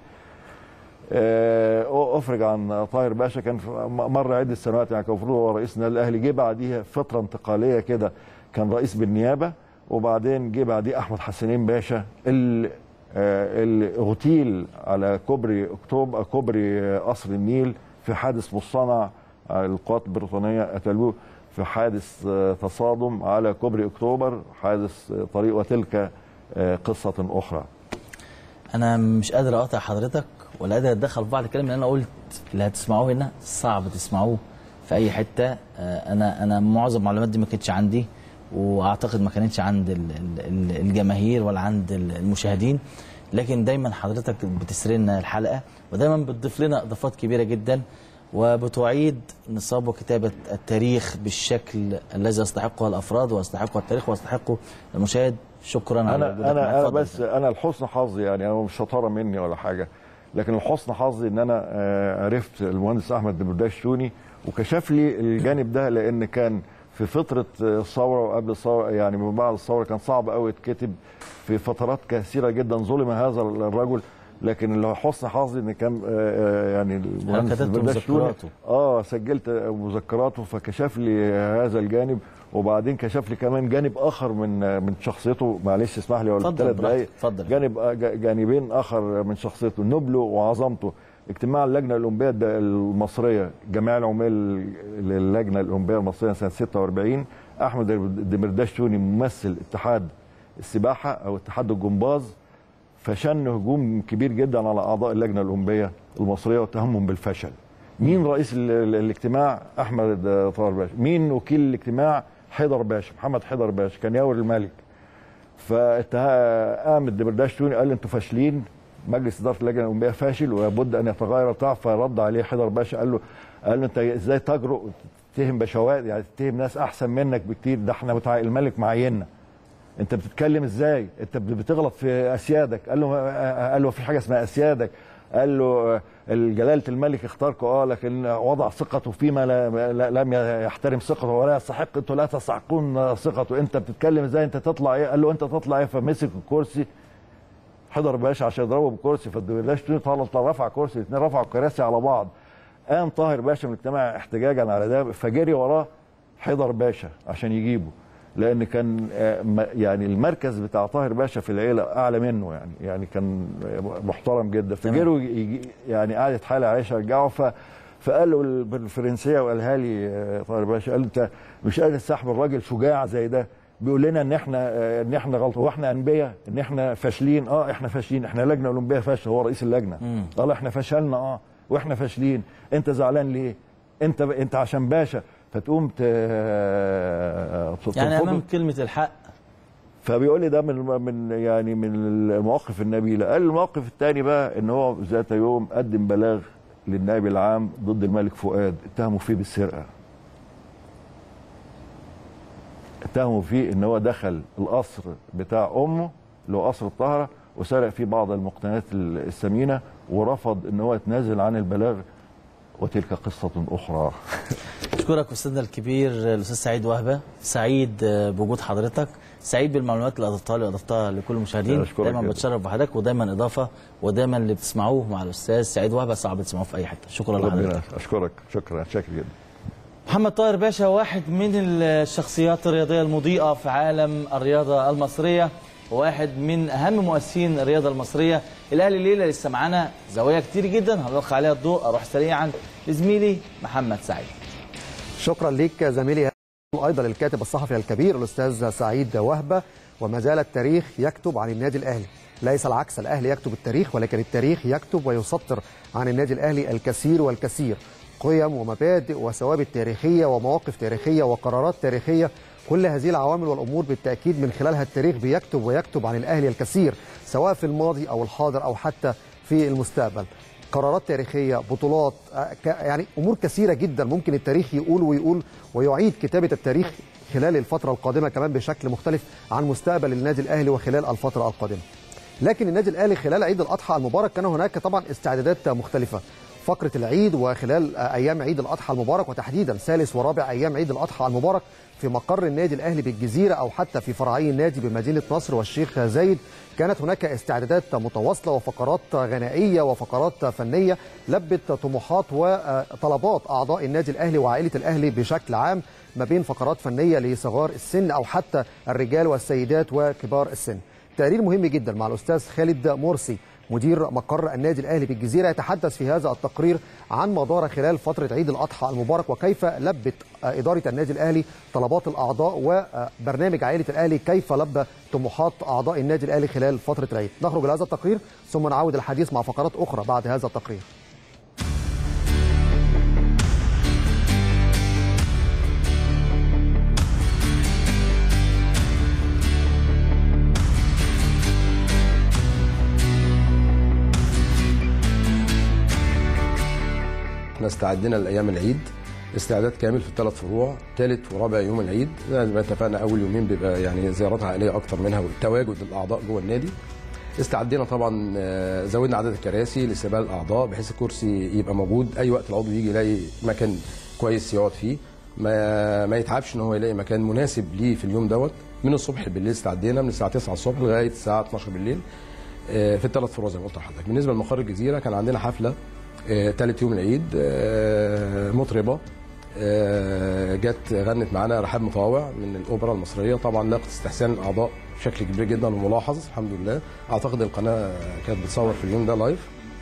آه، افرج عن طاهر باشا كان في- مر عده سنوات يعني كان المفروض هو رئيس النادي الاهلي جه بعديها فتره انتقاليه كده كان رئيس بالنيابه وبعدين جه بعديه احمد حسنين باشا اللي آه، اللي اغتيل على كوبري اكتوبر كوبري آه، قصر النيل في حادث مصطنع آه، القوات البريطانيه قتلوه في حادث آه، تصادم على كوبري اكتوبر حادث آه، طريق وتلك آه، قصه اخرى
انا مش قادر اقاطع حضرتك ولا قادر اتدخل في بعض الكلام اللي انا قلت اللي هتسمعوه هنا صعب تسمعوه في اي حته آه، انا انا معظم المعلومات دي ما كانتش عندي واعتقد ما كانتش عند ال- ال- ال- الجماهير ولا عند ال- المشاهدين لكن دايما حضرتك بتسري لنا الحلقه ودايما بتضيف لنا اضافات كبيره جدا وبتعيد نصاب وكتابه التاريخ بالشكل الذي يستحقه الافراد ويستحقه التاريخ ويستحقه المشاهد شكرا على وجودك
انا
معنا.
انا انا
اتفضل.
بس انا لحسن حظي يعني هو مش شطاره مني ولا حاجه لكن لحسن حظي ان انا آه، عرفت المهندس احمد دبرداش توني وكشف لي الجانب ده لان كان في فتره آه، الثوره وقبل الثوره يعني من بعد الثوره كان صعب قوي يتكتب في فترات كثيره جدا ظلم هذا الرجل لكن لحسن حظي ان كان آه، آه، يعني المهندس
كتبت
دبرداش توني
مذكراته.
اه سجلت مذكراته فكشف لي هذا الجانب وبعدين كشف لي كمان جانب اخر من من شخصيته معلش اسمح لي ولا
اتفضل
ثلاث
براحتك،
دقائق
اتفضل.
جانب جانبين اخر من شخصيته نبله وعظمته اجتماع اللجنه الاولمبيه الد- المصريه جميع العمال للجنه الاولمبيه المصريه سنه 46 احمد الدمرداش توني ممثل اتحاد السباحه او اتحاد الجمباز فشن هجوم كبير جدا على اعضاء اللجنه الاولمبيه المصريه واتهمهم بالفشل. مين رئيس ال- ال- الاجتماع؟ احمد طاهر باشا. مين وكيل الاجتماع؟ حيدر باشا، محمد حيدر باشا كان ياور الملك. فقام الدبرداش توني قال انتوا فاشلين مجلس اداره اللجنه الاولمبيه فاشل ولابد ان يتغير بتاع فرد عليه حيدر باشا قال له قال له انت ازاي تجرؤ تتهم بشوات يعني تتهم ناس احسن منك بكتير ده احنا بتاع الملك معيننا انت بتتكلم ازاي انت بتغلط في اسيادك قال له قال له في حاجه اسمها اسيادك قال له جلاله الملك اختاركم اه لكن وضع ثقته فيما لا لا- لم يحترم ثقته ولا يستحق انتوا لا تستحقون ثقته انت بتتكلم ازاي انت تطلع ايه قال له انت تطلع ايه فمسك الكرسي حضر باشا عشان يضربه بالكرسي فالدبلاش طلع رفع كرسي الاثنين رفعوا الكراسي على بعض قام طاهر باشا من الاجتماع احتجاجا على ده فجري وراه حضر باشا عشان يجيبه لان كان آه، م- يعني المركز بتاع طاهر باشا في العيله اعلى منه يعني يعني كان محترم جدا فجروا يجي يعني قعدت حاله عايشه رجعوا ف فقال له ال- بالفرنسيه وقالها لي آه، طاهر باشا قال له انت مش قادر تستحمل راجل شجاع زي ده بيقول لنا ان احنا آه، ان احنا غلط هو احنا انبياء ان احنا فاشلين اه احنا فاشلين احنا لجنه اولمبيه فاشل هو رئيس اللجنه قال احنا فشلنا اه واحنا فاشلين انت زعلان ليه انت انت عشان باشا فتقوم ت...
يعني
ترفضه؟
امام كلمه الحق
فبيقول لي ده من من يعني من المواقف النبيله قال الموقف الثاني بقى ان هو ذات يوم قدم بلاغ للنائب العام ضد الملك فؤاد اتهموا فيه بالسرقه اتهموا فيه ان هو دخل القصر بتاع امه اللي هو قصر الطاهره وسرق فيه بعض المقتنيات الثمينه ورفض ان هو يتنازل عن البلاغ وتلك قصه اخرى
اشكرك استاذنا الكبير الاستاذ سعيد وهبه سعيد بوجود حضرتك سعيد بالمعلومات اللي اضفتها لي واضفتها لكل المشاهدين
أشكرك
دايما
جدا.
بتشرف بحضرتك ودايما اضافه ودايما اللي بتسمعوه مع الاستاذ سعيد وهبه صعب تسمعوه في اي حته شكرا لحضرتك
ربنا اشكرك شكرا شاكر جدا
محمد طاهر باشا واحد من الشخصيات الرياضية المضيئة في عالم الرياضة المصرية وواحد من أهم مؤسسين الرياضة المصرية الأهلي الليلة لسه معانا زوايا كتير جدا هنلقي عليها الضوء أروح سريعا لزميلي محمد سعيد
شكرا ليك زميلي ايضا للكاتب الصحفي الكبير الاستاذ سعيد وهبه وما زال التاريخ يكتب عن النادي الاهلي ليس العكس الاهلي يكتب التاريخ ولكن التاريخ يكتب ويسطر عن النادي الاهلي الكثير والكثير قيم ومبادئ وثوابت تاريخيه ومواقف تاريخيه وقرارات تاريخيه كل هذه العوامل والامور بالتاكيد من خلالها التاريخ بيكتب ويكتب عن الاهلي الكثير سواء في الماضي او الحاضر او حتى في المستقبل قرارات تاريخيه بطولات آه، ك- يعني امور كثيره جدا ممكن التاريخ يقول ويقول ويعيد كتابه التاريخ خلال الفتره القادمه كمان بشكل مختلف عن مستقبل النادي الاهلي وخلال الفتره القادمه لكن النادي الاهلي خلال عيد الاضحى المبارك كان هناك طبعا استعدادات مختلفه فقره العيد وخلال آه، ايام عيد الاضحى المبارك وتحديدا ثالث ورابع ايام عيد الاضحى المبارك في مقر النادي الاهلي بالجزيره او حتى في فرعي النادي بمدينه نصر والشيخ زايد كانت هناك استعدادات متواصله وفقرات غنائيه وفقرات فنيه لبت طموحات وطلبات اعضاء النادي الاهلي وعائله الاهلي بشكل عام ما بين فقرات فنيه لصغار السن او حتى الرجال والسيدات وكبار السن. تقرير مهم جدا مع الاستاذ خالد مرسي مدير مقر النادي الاهلي بالجزيره يتحدث في هذا التقرير عن ما دار خلال فتره عيد الاضحى المبارك وكيف لبت آه، اداره النادي الاهلي طلبات الاعضاء وبرنامج عائله الاهلي كيف لبى طموحات اعضاء النادي الاهلي خلال فتره العيد. نخرج لهذا التقرير ثم نعود الحديث مع فقرات اخرى بعد هذا التقرير.
احنا استعدنا لايام العيد استعداد كامل في الثلاث فروع ثالث ورابع يوم العيد زي ما اتفقنا اول يومين بيبقى يعني زيارات عائليه اكتر منها وتواجد الاعضاء جوه النادي استعدينا طبعا آه، زودنا عدد الكراسي لاستقبال الاعضاء بحيث الكرسي يبقى موجود اي وقت العضو يجي يلاقي مكان كويس يقعد فيه ما ما يتعبش ان هو يلاقي مكان مناسب ليه في اليوم دوت من الصبح بالليل استعدينا من الساعه 9 الصبح لغايه الساعه 12 بالليل آه، في الثلاث فروع زي ما قلت لحضرتك بالنسبه لمقر الجزيره كان عندنا حفله ثالث يوم العيد آه، مطربه آه، جت غنت معانا رحاب مطاوع من الاوبرا المصريه طبعا لاقت استحسان الاعضاء بشكل كبير جدا وملاحظ الحمد لله اعتقد القناه كانت بتصور في اليوم ده لايف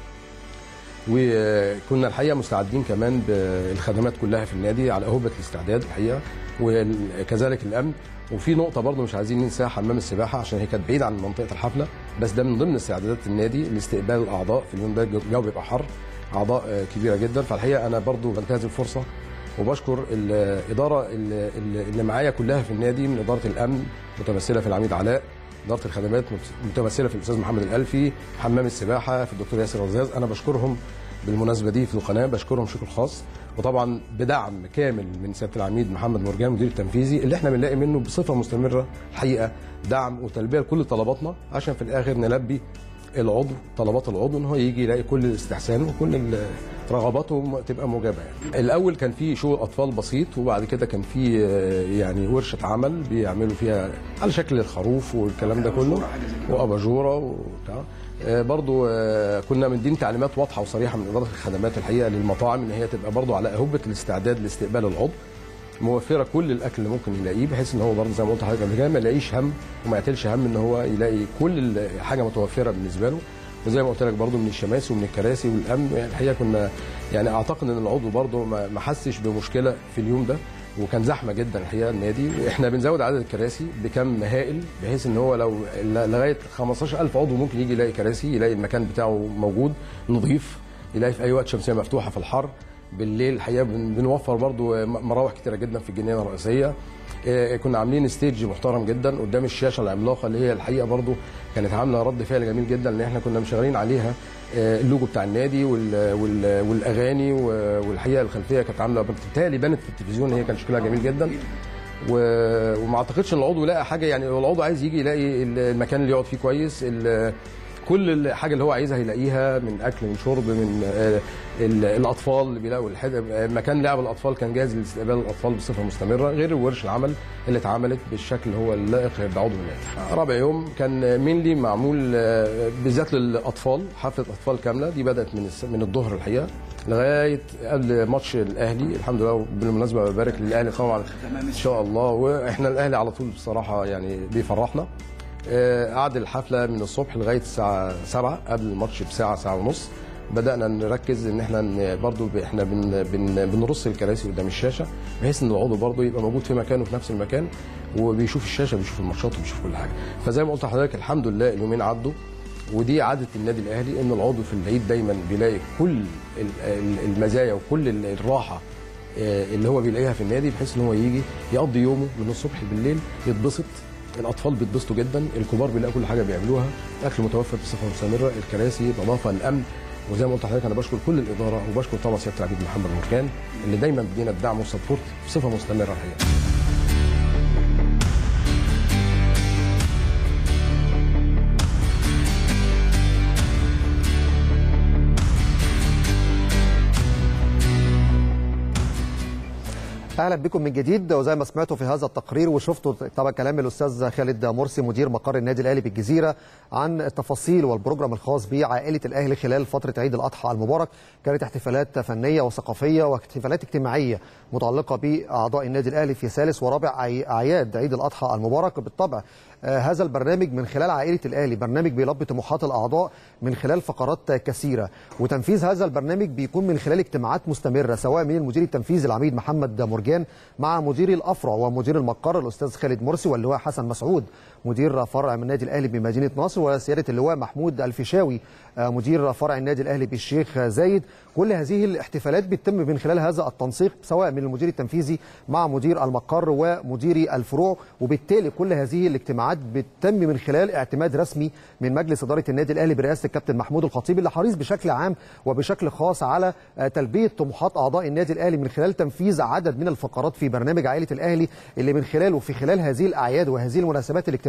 وكنا الحقيقه مستعدين كمان بالخدمات كلها في النادي على اهبه الاستعداد الحقيقه وكذلك الامن وفي نقطه برضه مش عايزين ننساها حمام السباحه عشان هي كانت بعيده عن منطقه الحفله بس ده من ضمن استعدادات النادي لاستقبال الاعضاء في اليوم ده الجو بيبقى حر اعضاء آه، كبيره جدا فالحقيقه انا برضه بنتهز الفرصه وبشكر الاداره اللي اللي معايا كلها في النادي من اداره الامن متمثله في العميد علاء اداره الخدمات متمثله في الاستاذ محمد الالفي حمام السباحه في الدكتور ياسر رزاز انا بشكرهم بالمناسبه دي في القناه بشكرهم شكر خاص وطبعا بدعم كامل من سياده العميد محمد مرجان مدير التنفيذي اللي احنا بنلاقي منه بصفه مستمره الحقيقه دعم وتلبيه لكل طلباتنا عشان في الاخر نلبي العضو طلبات العضو ان هو يجي يلاقي كل الاستحسان وكل ال- رغباته تبقى موجبه يعني. الاول كان في شغل اطفال بسيط وبعد كده كان في آه، يعني ورشه عمل بيعملوا فيها على شكل الخروف والكلام ده كله واباجوره وبتاع آه، برضو آه، كنا مدين تعليمات واضحه وصريحه من اداره الخدمات الحقيقه للمطاعم ان هي تبقى برضو على اهبه الاستعداد لاستقبال العضو موفره كل الاكل اللي ممكن يلاقيه بحيث ان هو برضه زي ما قلت لحضرتك قبل كده ما يلاقيش هم وما يعتلش هم ان هو يلاقي كل حاجه متوفره بالنسبه له وزي ما قلت لك برضه من الشماسي ومن الكراسي والامن يعني الحقيقه كنا يعني اعتقد ان العضو برضه ما ما حسش بمشكله في اليوم ده وكان زحمه جدا الحقيقه النادي واحنا بنزود عدد الكراسي بكم هائل بحيث ان هو لو لغايه 15000 عضو ممكن يجي يلاقي كراسي يلاقي المكان بتاعه موجود نظيف يلاقي في اي وقت شمسيه مفتوحه في الحر بالليل الحقيقه بن- بنوفر برضو مراوح كتيره جدا في الجنينه الرئيسيه آه، كنا عاملين ستيج محترم جدا قدام الشاشه العملاقه اللي هي الحقيقه برضو كانت عامله رد فعل جميل جدا ان احنا كنا مشغلين عليها آه، اللوجو بتاع النادي وال وال والاغاني و- والحقيقه الخلفيه كانت عامله بالتالي بانت في التلفزيون ان هي كان شكلها جميل جدا و- وما اعتقدش ان العضو يلاقي حاجه يعني هو العضو عايز يجي يلاقي المكان اللي يقعد فيه كويس ال- كل الحاجه اللي هو عايزها يلاقيها من اكل من شرب من آه، ال- الاطفال اللي بيلاقوا الحد- آه، مكان لعب الاطفال كان جاهز لاستقبال الاطفال بصفه مستمره غير ورش العمل اللي اتعملت بالشكل اللي هو اللائق بعضو النادي. رابع يوم كان مينلي معمول آه، بالذات للاطفال حفله اطفال كامله دي بدات من الس- من الظهر الحقيقه لغايه قبل ماتش الاهلي الحمد لله بالمناسبه ببارك للاهلي طبعا ان شاء الله واحنا الاهلي على طول بصراحه يعني بيفرحنا آه، قعد الحفله من الصبح لغايه الساعه 7 قبل الماتش بساعه ساعه ونص بدانا نركز ان احنا ن- برضو ب- احنا بن بن بنرص الكراسي قدام الشاشه بحيث ان العضو برضو يبقى موجود في مكانه في نفس المكان وبيشوف الشاشه بيشوف الماتشات وبيشوف كل حاجه فزي ما قلت لحضرتك الحمد لله اليومين عدوا ودي عاده النادي الاهلي ان العضو في العيد دايما بيلاقي كل ال- ال- المزايا وكل ال- الراحه آه، اللي هو بيلاقيها في النادي بحيث ان هو يجي يقضي يومه من الصبح بالليل يتبسط الاطفال بيتبسطوا جدا الكبار بيلاقوا كل حاجه بيعملوها الاكل متوفر بصفه مستمره الكراسي الاضافه الامن وزي ما قلت لحضرتك انا بشكر كل الاداره وبشكر طبعا سياده العميد محمد مركان اللي دايما بيدينا الدعم والسبورت بصفه مستمره الحقيقه
اهلا بكم من جديد وزي ما سمعتوا في هذا التقرير وشفتوا طبعا كلام الاستاذ خالد مرسي مدير مقر النادي الاهلي بالجزيره عن التفاصيل والبروجرام الخاص بعائله الاهلي خلال فتره عيد الاضحى المبارك كانت احتفالات فنيه وثقافيه واحتفالات اجتماعيه متعلقه باعضاء النادي الاهلي في ثالث ورابع أعي- اعياد عيد الاضحى المبارك بالطبع آه، هذا البرنامج من خلال عائله الاهلي برنامج بيلبي طموحات الاعضاء من خلال فقرات كثيره وتنفيذ هذا البرنامج بيكون من خلال اجتماعات مستمره سواء من المدير التنفيذي العميد محمد مرجان مع مدير الافرع ومدير المقر الاستاذ خالد مرسي واللواء حسن مسعود مدير فرع من النادي الاهلي بمدينه نصر وسياده اللواء محمود الفيشاوي آه، مدير فرع النادي الاهلي بالشيخ زايد كل هذه الاحتفالات بتتم من خلال هذا التنسيق سواء من المدير التنفيذي مع مدير المقر ومدير الفروع وبالتالي كل هذه الاجتماعات بتتم من خلال اعتماد رسمي من مجلس اداره النادي الاهلي برئاسه الكابتن محمود الخطيب اللي حريص بشكل عام وبشكل خاص على آه، تلبيه طموحات اعضاء النادي الاهلي من خلال تنفيذ عدد من الفقرات في برنامج عائله الاهلي اللي من خلاله في خلال هذه الاعياد وهذه المناسبات الاجتماعيه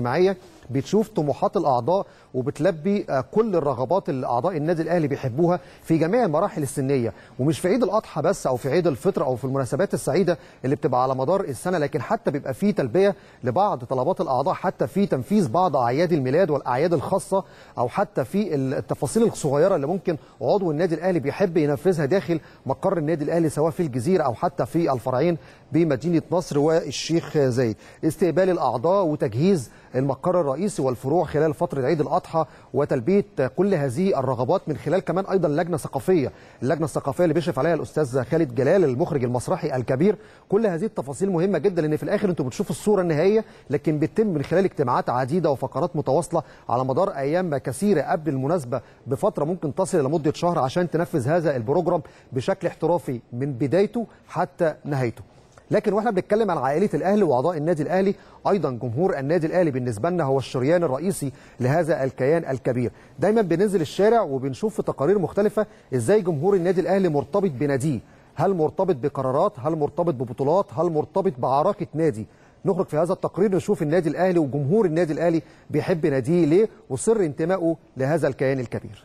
الاجتماعيه بتشوف طموحات الاعضاء وبتلبي آه، كل الرغبات اللي اعضاء النادي الاهلي بيحبوها في جميع المراحل السنيه ومش في عيد الاضحى بس او في عيد الفطر او في المناسبات السعيده اللي بتبقى على مدار السنه لكن حتى بيبقى في تلبيه لبعض طلبات الاعضاء حتى في تنفيذ بعض اعياد الميلاد والاعياد الخاصه او حتى في التفاصيل الصغيره اللي ممكن عضو النادي الاهلي بيحب ينفذها داخل مقر النادي الاهلي سواء في الجزيره او حتى في الفرعين بمدينه نصر والشيخ زايد استقبال الاعضاء وتجهيز المقر الرئيسي والفروع خلال فتره عيد الاضحى وتلبيه كل هذه الرغبات من خلال كمان ايضا لجنه ثقافيه اللجنه الثقافيه اللي بيشرف عليها الاستاذ خالد جلال المخرج المسرحي الكبير كل هذه التفاصيل مهمه جدا لان في الاخر انتم بتشوفوا الصوره النهائيه لكن بتتم من خلال اجتماعات عديده وفقرات متواصله على مدار ايام كثيره قبل المناسبه بفتره ممكن تصل الى مده شهر عشان تنفذ هذا البروجرام بشكل احترافي من بدايته حتى نهايته لكن واحنا بنتكلم عن عائله الاهلي واعضاء النادي الاهلي ايضا جمهور النادي الاهلي بالنسبه لنا هو الشريان الرئيسي لهذا الكيان الكبير دايما بننزل الشارع وبنشوف في تقارير مختلفه ازاي جمهور النادي الاهلي مرتبط بناديه هل مرتبط بقرارات هل مرتبط ببطولات هل مرتبط بعراقه نادي نخرج في هذا التقرير نشوف النادي الاهلي وجمهور النادي الاهلي بيحب ناديه ليه وسر انتمائه لهذا الكيان الكبير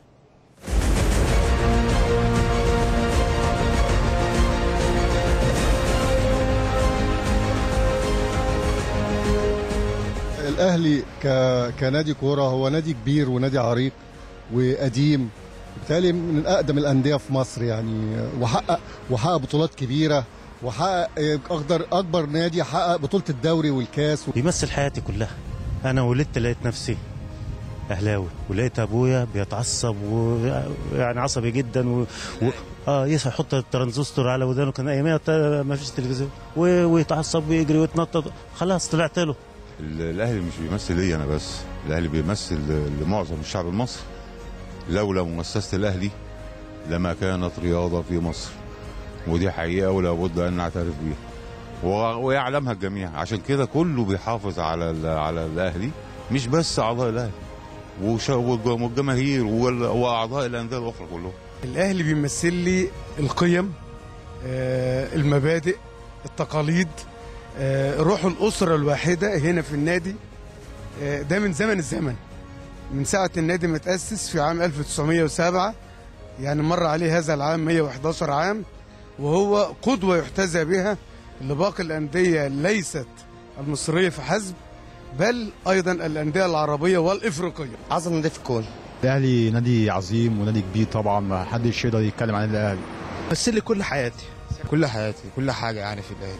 الاهلي ك... كنادي كوره هو نادي كبير ونادي عريق وقديم بالتالي من اقدم الانديه في مصر يعني وحقق وحقق بطولات كبيره وحقق اكبر اكبر نادي حقق بطوله الدوري والكاس
بيمثل حياتي كلها انا ولدت لقيت نفسي اهلاوي ولقيت ابويا بيتعصب ويعني عصبي جدا و... و... اه يصحى يحط الترانزستور على ودانه كان ايامها ما فيش تلفزيون و... ويتعصب ويجري ويتنطط خلاص طلعت له
الاهلي مش بيمثل لي انا بس الاهلي بيمثل لمعظم الشعب المصري لولا مؤسسه الاهلي لما كانت رياضه في مصر ودي حقيقه ولا بد ان نعترف بيها ويعلمها الجميع عشان كده كله بيحافظ على على الاهلي مش بس اعضاء الاهلي والجماهير واعضاء الانديه الاخرى كلهم
الاهلي بيمثل لي القيم المبادئ التقاليد روح الأسرة الواحدة هنا في النادي ده من زمن الزمن من ساعة النادي ما تأسس في عام 1907 يعني مر عليه هذا العام 111 عام وهو قدوة يحتذى بها لباقي الأندية ليست المصرية فحسب بل أيضا الأندية العربية والإفريقية
أعظم نادي في الكون
الأهلي نادي عظيم ونادي كبير طبعا ما حدش يقدر يتكلم عن الأهلي
مثل لي كل حياتي كل حياتي كل حاجة يعني في الأهلي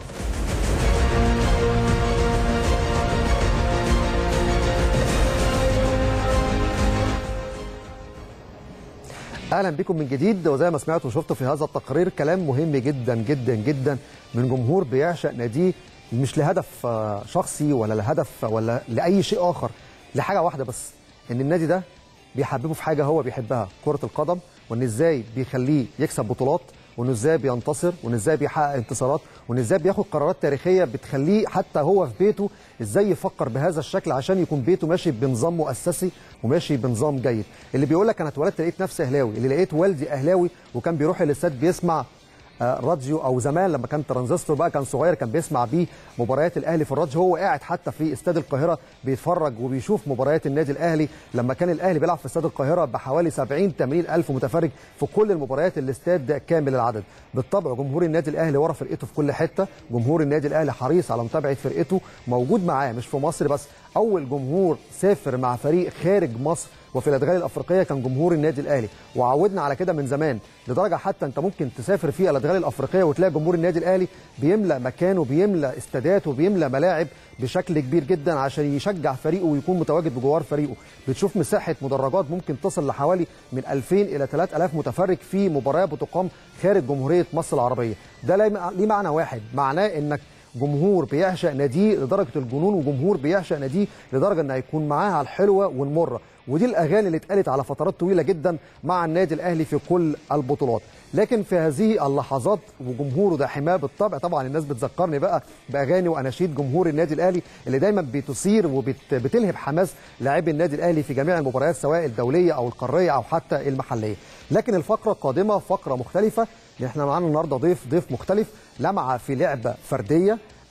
اهلا بكم من جديد وزي ما سمعتوا وشفتوا في هذا التقرير كلام مهم جدا جدا جدا من جمهور بيعشق ناديه مش لهدف شخصي ولا لهدف ولا لاي شيء اخر لحاجه واحده بس ان النادي ده بيحببه في حاجه هو بيحبها كره القدم وان ازاي بيخليه يكسب بطولات وانه ازاي بينتصر وانه ازاي بيحقق انتصارات وانه ازاي بياخد قرارات تاريخيه بتخليه حتى هو في بيته ازاي يفكر بهذا الشكل عشان يكون بيته ماشي بنظام مؤسسي وماشي بنظام جيد اللي بيقول لك انا اتولدت لقيت نفسي اهلاوي اللي لقيت والدي اهلاوي وكان بيروح الاستاد بيسمع راديو او زمان لما كان ترانزستور بقى كان صغير كان بيسمع بيه مباريات الاهلي في الراديو هو قاعد حتى في استاد القاهره بيتفرج وبيشوف مباريات النادي الاهلي لما كان الاهلي بيلعب في استاد القاهره بحوالي 70 80 الف متفرج في كل المباريات الاستاد كامل العدد بالطبع جمهور النادي الاهلي ورا فرقته في كل حته جمهور النادي الاهلي حريص على متابعه فرقته موجود معاه مش في مصر بس اول جمهور سافر مع فريق خارج مصر وفي الادغال الافريقيه كان جمهور النادي الاهلي وعودنا على كده من زمان لدرجه حتى انت ممكن تسافر في الادغال الافريقيه وتلاقي جمهور النادي الاهلي بيملا مكانه بيملا استادات وبيملا ملاعب بشكل كبير جدا عشان يشجع فريقه ويكون متواجد بجوار فريقه بتشوف مساحه مدرجات ممكن تصل لحوالي من 2000 الى 3000 متفرج في مباريات بتقام خارج جمهوريه مصر العربيه ده ليه معنى واحد معناه انك جمهور بيعشق ناديه لدرجه الجنون وجمهور بيعشق ناديه لدرجه ان هيكون معاها الحلوه والمره ودي الاغاني اللي اتقالت على فترات طويله جدا مع النادي الاهلي في كل البطولات لكن في هذه اللحظات وجمهوره ده حماه بالطبع طبعا الناس بتذكرني بقى باغاني واناشيد جمهور النادي الاهلي اللي دايما بتثير وبتلهب حماس لاعبي النادي الاهلي في جميع المباريات سواء الدوليه او القاريه او حتى المحليه لكن الفقره القادمه فقره مختلفه احنا معانا النهارده ضيف ضيف مختلف لمعه في لعبه فرديه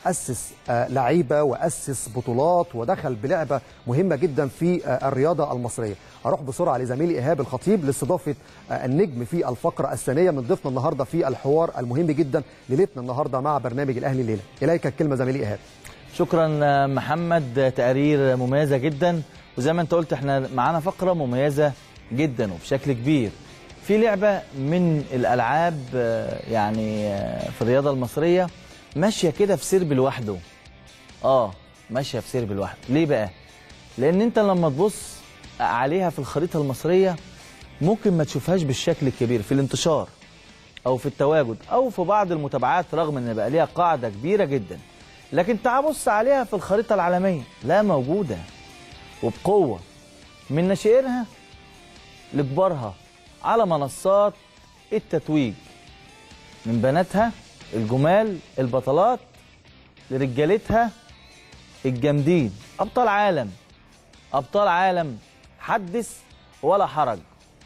اسس آه، لعيبه واسس بطولات ودخل بلعبه مهمه جدا في آه، الرياضه المصريه اروح بسرعه لزميلي ايهاب الخطيب لاستضافه آه، النجم في الفقره الثانيه من ضيفنا النهارده في الحوار المهم جدا ليلتنا النهارده مع برنامج الاهلي الليله اليك الكلمه زميلي ايهاب
شكرا آه، محمد تقارير مميزه جدا وزي ما انت قلت احنا معانا فقره مميزه جدا وبشكل كبير في لعبه من الالعاب آه، يعني آه، في الرياضه المصريه ماشيه كده في سرب لوحده اه ماشيه في سرب لوحده ليه بقى لان انت لما تبص عليها في الخريطه المصريه ممكن ما تشوفهاش بالشكل الكبير في الانتشار او في التواجد او في بعض المتابعات رغم ان بقى ليها قاعده كبيره جدا لكن تعال بص عليها في الخريطه العالميه لا موجوده وبقوه من ناشئينها لكبارها على منصات التتويج من بناتها الجمال البطلات لرجالتها الجامدين ابطال عالم ابطال عالم حدث ولا حرج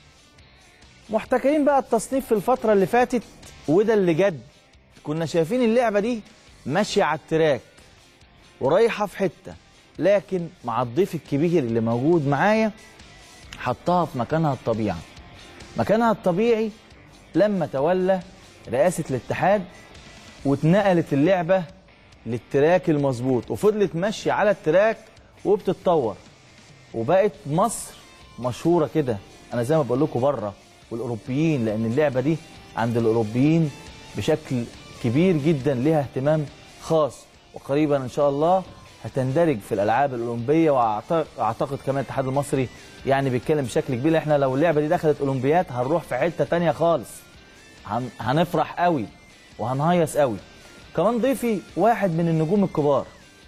محتكرين بقى التصنيف في الفتره اللي فاتت وده اللي جد كنا شايفين اللعبه دي ماشيه على التراك ورايحه في حته لكن مع الضيف الكبير اللي موجود معايا حطها في مكانها الطبيعي مكانها الطبيعي لما تولى رئاسه الاتحاد واتنقلت اللعبه للتراك المظبوط وفضلت ماشيه على التراك وبتتطور وبقت مصر مشهوره كده انا زي ما بقول لكم بره والاوروبيين لان اللعبه دي عند الاوروبيين بشكل كبير جدا ليها اهتمام خاص وقريبا ان شاء الله هتندرج في الالعاب الاولمبيه واعتقد كمان الاتحاد المصري يعني بيتكلم بشكل كبير احنا لو اللعبه دي دخلت اولمبيات هنروح في حته تانية خالص هن... هنفرح قوي وهنهيص قوي كمان ضيفي واحد من النجوم الكبار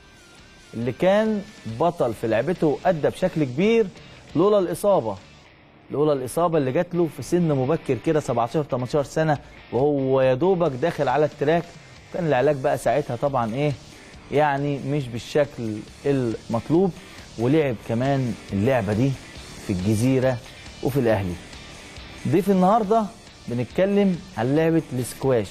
اللي كان بطل في لعبته وادى بشكل كبير لولا الاصابه لولا الاصابه اللي جات له في سن مبكر كده 17 18 سنه وهو يا دوبك داخل على التراك كان العلاج بقى ساعتها طبعا ايه يعني مش بالشكل المطلوب ولعب كمان اللعبه دي في الجزيره وفي الاهلي ضيف النهارده بنتكلم عن لعبه السكواش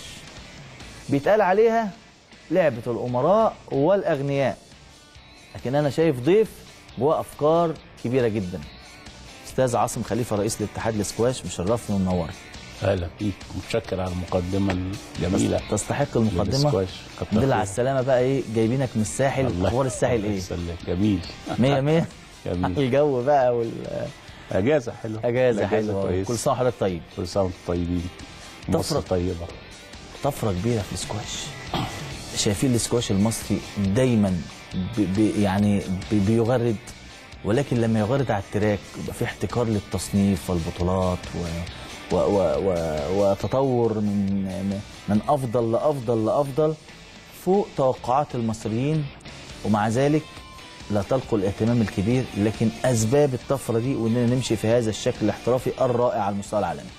بيتقال عليها لعبه الامراء والاغنياء لكن انا شايف ضيف جواه افكار كبيره جدا استاذ عاصم خليفه رئيس الاتحاد الاسكواش مشرفني ومنورني
اهلا بيك متشكر على المقدمه الجميله
تستحق المقدمه
للسكواش. كتر
الحمد لله على
خيرك.
السلامه بقى ايه جايبينك من الساحل
الله-
اخبار الساحل
الله
ايه
يسلمك. جميل
مية مية
جميل
الجو بقى وال
اجازه حلوه
اجازه
الأجازة
حلوه
كويس
كل سنه وحضرتك طيب
كل سنه وانتم طيبين مصر
طفرة.
طيبه
طفره كبيره في السكواش شايفين السكواش المصري دايما بي بي يعني بي بيغرد ولكن لما يغرد على التراك يبقى في احتكار للتصنيف والبطولات و و و و وتطور من من افضل لافضل لافضل فوق توقعات المصريين ومع ذلك لا تلقوا الاهتمام الكبير لكن اسباب الطفره دي واننا نمشي في هذا الشكل الاحترافي الرائع على المستوى العالمي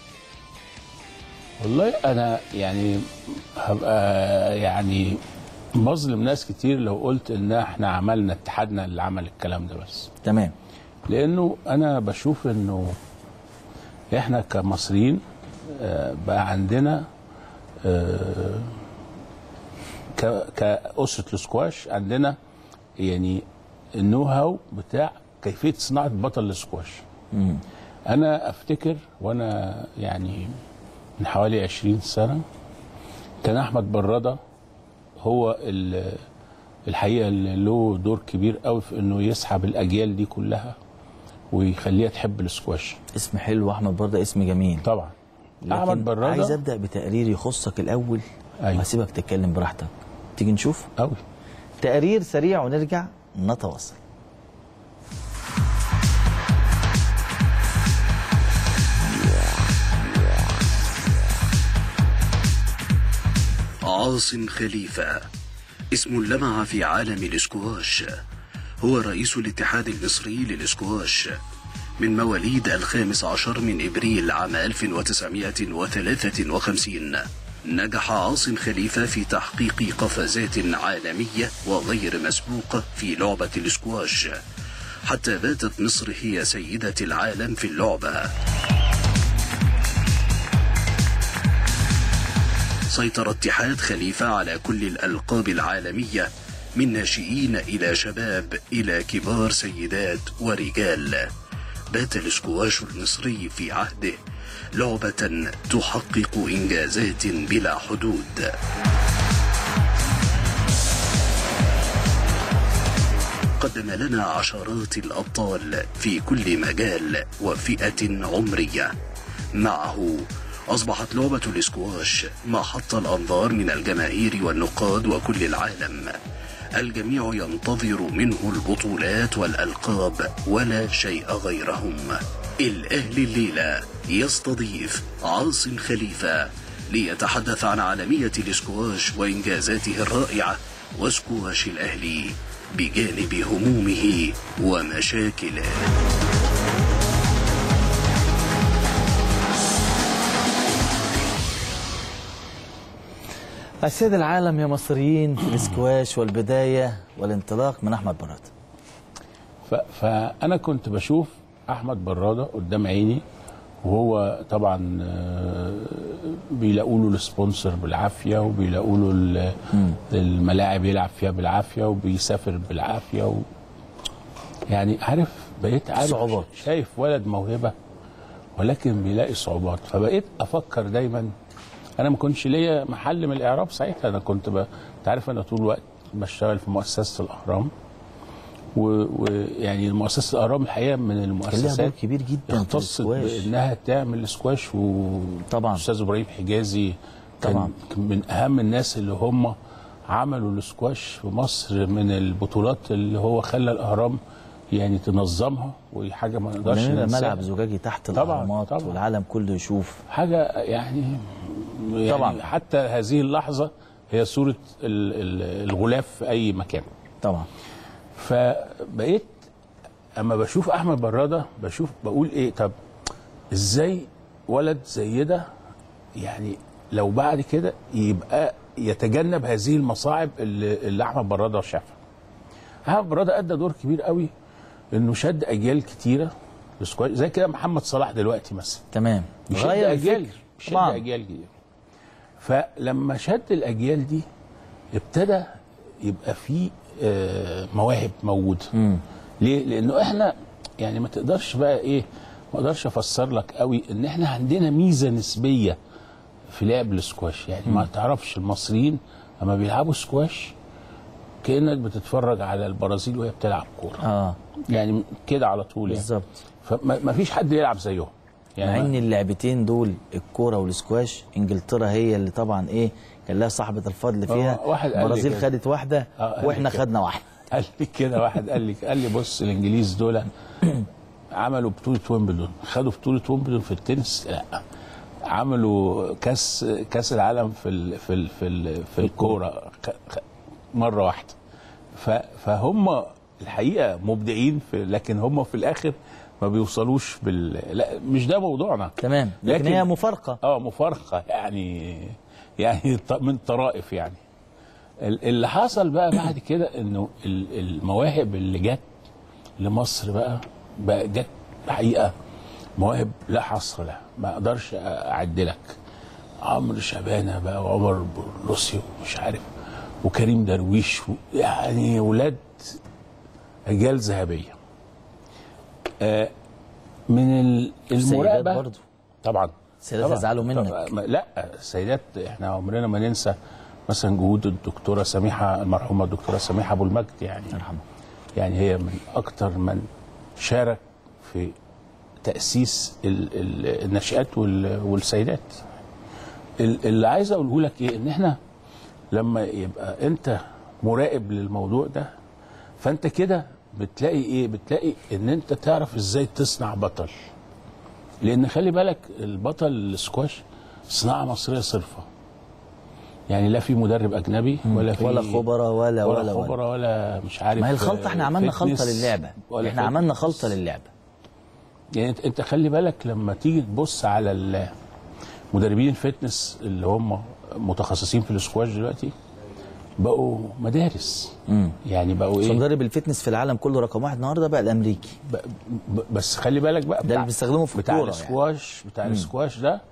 والله انا يعني هبقى يعني بظلم ناس كتير لو قلت ان احنا عملنا اتحادنا اللي عمل الكلام ده بس
تمام
لانه انا بشوف انه احنا كمصريين آه، بقى عندنا آه، ك- كأسرة السكواش عندنا يعني النو هاو بتاع كيفية صناعة بطل السكواش أنا أفتكر وأنا يعني من حوالي 20 سنة كان أحمد برادة هو ال- الحقيقة اللي له دور كبير قوي في إنه يسحب الأجيال دي كلها ويخليها تحب السكواش
اسم حلو احمد برده اسم جميل
طبعا
لكن
أحمد برادة
عايز ابدا بتقرير يخصك الاول
أيوة.
وهسيبك تتكلم براحتك تيجي نشوف
قوي
تقرير سريع ونرجع نتواصل
عاصم خليفة اسم لمع في عالم الاسكواش هو رئيس الاتحاد المصري للاسكواش من مواليد الخامس عشر من إبريل عام 1953 نجح عاصم خليفة في تحقيق قفزات عالمية وغير مسبوقة في لعبة الاسكواش حتى باتت مصر هي سيدة العالم في اللعبة سيطر اتحاد خليفة على كل الألقاب العالمية من ناشئين إلى شباب إلى كبار سيدات ورجال بات الاسكواش المصري في عهده لعبة تحقق إنجازات بلا حدود قدم لنا عشرات الأبطال في كل مجال وفئة عمرية معه أصبحت لعبة الاسكواش محط الأنظار من الجماهير والنقاد وكل العالم الجميع ينتظر منه البطولات والألقاب ولا شيء غيرهم الأهلي الليلة يستضيف عاصم خليفة ليتحدث عن عالمية الاسكواش وإنجازاته الرائعة واسكواش الأهلي بجانب همومه ومشاكله
السيد العالم يا مصريين في الاسكواش والبدايه والانطلاق من احمد براد
ف- فانا كنت بشوف احمد براده قدام عيني وهو طبعا آه، بيلاقوا له السبونسر بالعافيه وبيلاقوا له ال- الملاعب يلعب فيها بالعافيه وبيسافر بالعافيه و... يعني عارف بقيت عارف
صعوبات.
شايف ولد موهبه ولكن بيلاقي صعوبات فبقيت افكر دايما انا ما كنتش ليا محل من الاعراب ساعتها انا كنت ب... انت عارف انا طول الوقت بشتغل في مؤسسه الاهرام ويعني مؤسسه الاهرام الحقيقه من
كان لها
المؤسسات
دور كبير جدا في
اختصت
الاسكواش
بانها تعمل سكواش و
طبعا.
استاذ ابراهيم حجازي كان
طبعا.
كان من اهم الناس اللي هم عملوا السكواش في مصر من البطولات اللي هو خلى الاهرام يعني تنظمها ودي حاجه ما نقدرش
ونعمل
ننساها
ملعب زجاجي تحت
طبعاً،
الاهرامات
طبعاً.
والعالم كله يشوف
حاجه يعني, يعني
طبعاً.
حتى هذه اللحظه هي صوره ال- ال- الغلاف في اي مكان
طبعا
فبقيت اما بشوف احمد براده بشوف بقول ايه طب ازاي ولد زي ده يعني لو بعد كده يبقى يتجنب هذه المصاعب اللي, اللي احمد براده شافها احمد براده ادى دور كبير قوي انه شد اجيال كتيره للسكواش زي كده محمد صلاح دلوقتي مثلا
تمام
يشد
غير
اجيال
الفكر
شد
طبعا
اجيال كتير فلما شد الاجيال دي ابتدى يبقى في آه، مواهب موجوده ليه؟ لانه احنا يعني ما تقدرش بقى ايه ما اقدرش افسر لك قوي ان احنا عندنا ميزه نسبيه في لعب السكواش يعني ما تعرفش المصريين لما بيلعبوا سكواش كانك بتتفرج على البرازيل وهي بتلعب كوره
اه
يعني كده على طول يعني
بالظبط
فما ما فيش حد يلعب زيهم
مع
يعني
ان اللعبتين دول الكوره والسكواش انجلترا هي اللي طبعا ايه كان لها صاحبه الفضل فيها
آه، واحد قال لي
البرازيل
كده.
خدت واحده
آه، قال لي
واحنا
كده.
خدنا واحده
قال لي كده واحد قال لي قال لي بص الانجليز دول عملوا بطوله ويمبلدون خدوا بطوله ويمبلدون في التنس لا عملوا كاس كاس العالم في ال في ال في ال في الكوره خ- خ- مره واحده ف- فهم الحقيقه مبدعين في لكن هم في الاخر ما بيوصلوش بال لا مش ده موضوعنا
تمام لكن, هي مفارقه
اه مفارقه يعني يعني ط- من طرائف يعني ال- اللي حصل بقى بعد كده انه ال- المواهب اللي جت لمصر بقى بقى جت حقيقه مواهب لا حصر لها ما اقدرش اعدلك عمرو شبانه بقى وعمر بولوسي ومش عارف وكريم درويش و- يعني ولاد اجيال ذهبيه آه، من ال-
السيدات
المراقبه
برضو
طبعا
السيدات
طبعاً.
هيزعلوا منك.
طبعاً. ما- لا السيدات احنا عمرنا ما ننسى مثلا جهود الدكتوره سميحه المرحومه الدكتوره سميحه ابو المجد يعني
يرحمها
يعني هي من اكتر من شارك في تاسيس ال- ال- الناشئات وال- والسيدات ال- اللي عايز اقوله لك ايه ان احنا لما يبقى انت مراقب للموضوع ده فانت كده بتلاقي ايه بتلاقي ان انت تعرف ازاي تصنع بطل لان خلي بالك البطل السكواش صناعه مصريه صرفه يعني لا في مدرب اجنبي ولا في
ولا خبراء ولا ولا
ولا
ولا
خبراء ولا مش عارف
ما هي الخلطه احنا عملنا خلطه
فتنس
للعبه
ولا
احنا
فتنس.
عملنا خلطه للعبه
يعني انت, انت خلي بالك لما تيجي تبص على ال- مدربين الفتنس اللي هم متخصصين في السكواش دلوقتي بقوا مدارس يعني بقوا
بس
ايه
مدرب الفتنس في العالم كله رقم واحد النهارده بقى الامريكي
ب- ب- بس خلي بالك بقى
ده اللي بيستخدمه في
بتاع
الكوره يعني.
السكواش بتاع السكواش ده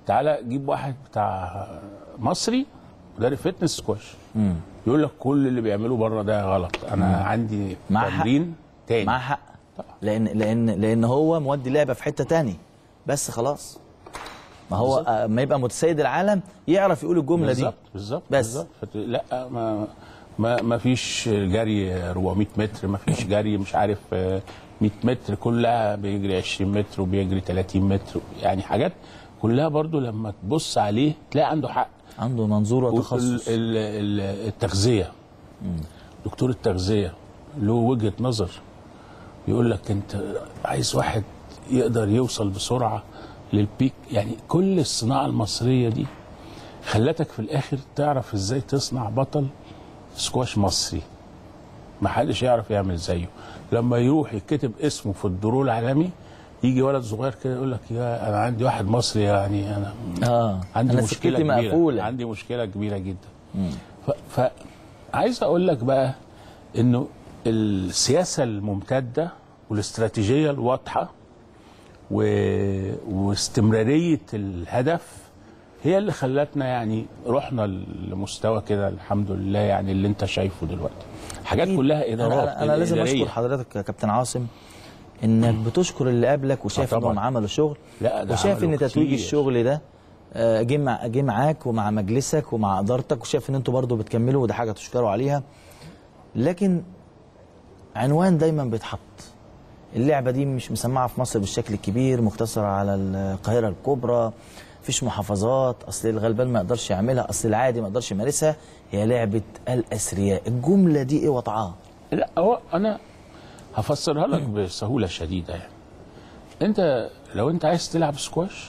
تعالى جيب واحد بتاع مصري مدرب فتنس سكواش يقول لك كل اللي بيعملوه بره ده غلط انا
مم.
عندي
مع حق.
تمرين تاني
مع حق لان لان لان هو مودي لعبه في حته تاني بس خلاص ما هو
بالظبط.
آه، ما يبقى متسيد العالم يعرف يقول الجمله دي
بالظبط بالظبط
بس.
بالظبط. فت- لا ما ما ما فيش جري 400 متر ما فيش جري مش عارف آه، 100 متر كلها بيجري 20 متر وبيجري 30 متر يعني حاجات كلها برضو لما تبص عليه تلاقي عنده حق
عنده منظور
وال-
وتخصص
ال- ال- التغذيه دكتور التغذيه له وجهه نظر يقول لك انت عايز واحد يقدر يوصل بسرعه للبيك يعني كل الصناعه المصريه دي خلتك في الاخر تعرف ازاي تصنع بطل سكواش مصري ما حدش يعرف يعمل زيه لما يروح يكتب اسمه في الدرو العالمي يجي ولد صغير كده يقول لك يا انا عندي واحد مصري يعني انا
اه
عندي
أنا
مشكله
سكتي
كبيره
مقفولة.
عندي مشكله كبيره جدا ف... فعايز اقول لك بقى انه السياسه الممتده والاستراتيجيه الواضحه و... واستمراريه الهدف هي اللي خلتنا يعني رحنا لمستوى كده الحمد لله يعني اللي انت شايفه دلوقتي حاجات كلها ادارات
انا, أنا لازم
إدارية.
اشكر حضرتك يا كابتن عاصم انك بتشكر اللي قبلك وشايف
آه طبعاً.
انهم عملوا شغل
لا، ده
وشايف ان
عملوا
تتويج
كتير.
الشغل ده آه، جه مع جه معاك ومع مجلسك ومع ادارتك وشايف ان انتوا برضو بتكملوا وده حاجه تشكروا عليها لكن عنوان دايما بيتحط اللعبه دي مش مسمعه في مصر بالشكل الكبير مقتصره على القاهره الكبرى مفيش محافظات اصل الغلبان ما يقدرش يعملها اصل العادي ما يقدرش يمارسها هي لعبه الاثرياء الجمله دي ايه وضعها
لا هو انا هفسرها لك بسهوله شديده يعني انت لو انت عايز تلعب سكواش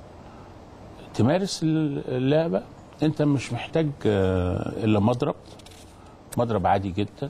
تمارس اللعبه انت مش محتاج آه، الا مضرب مضرب عادي جدا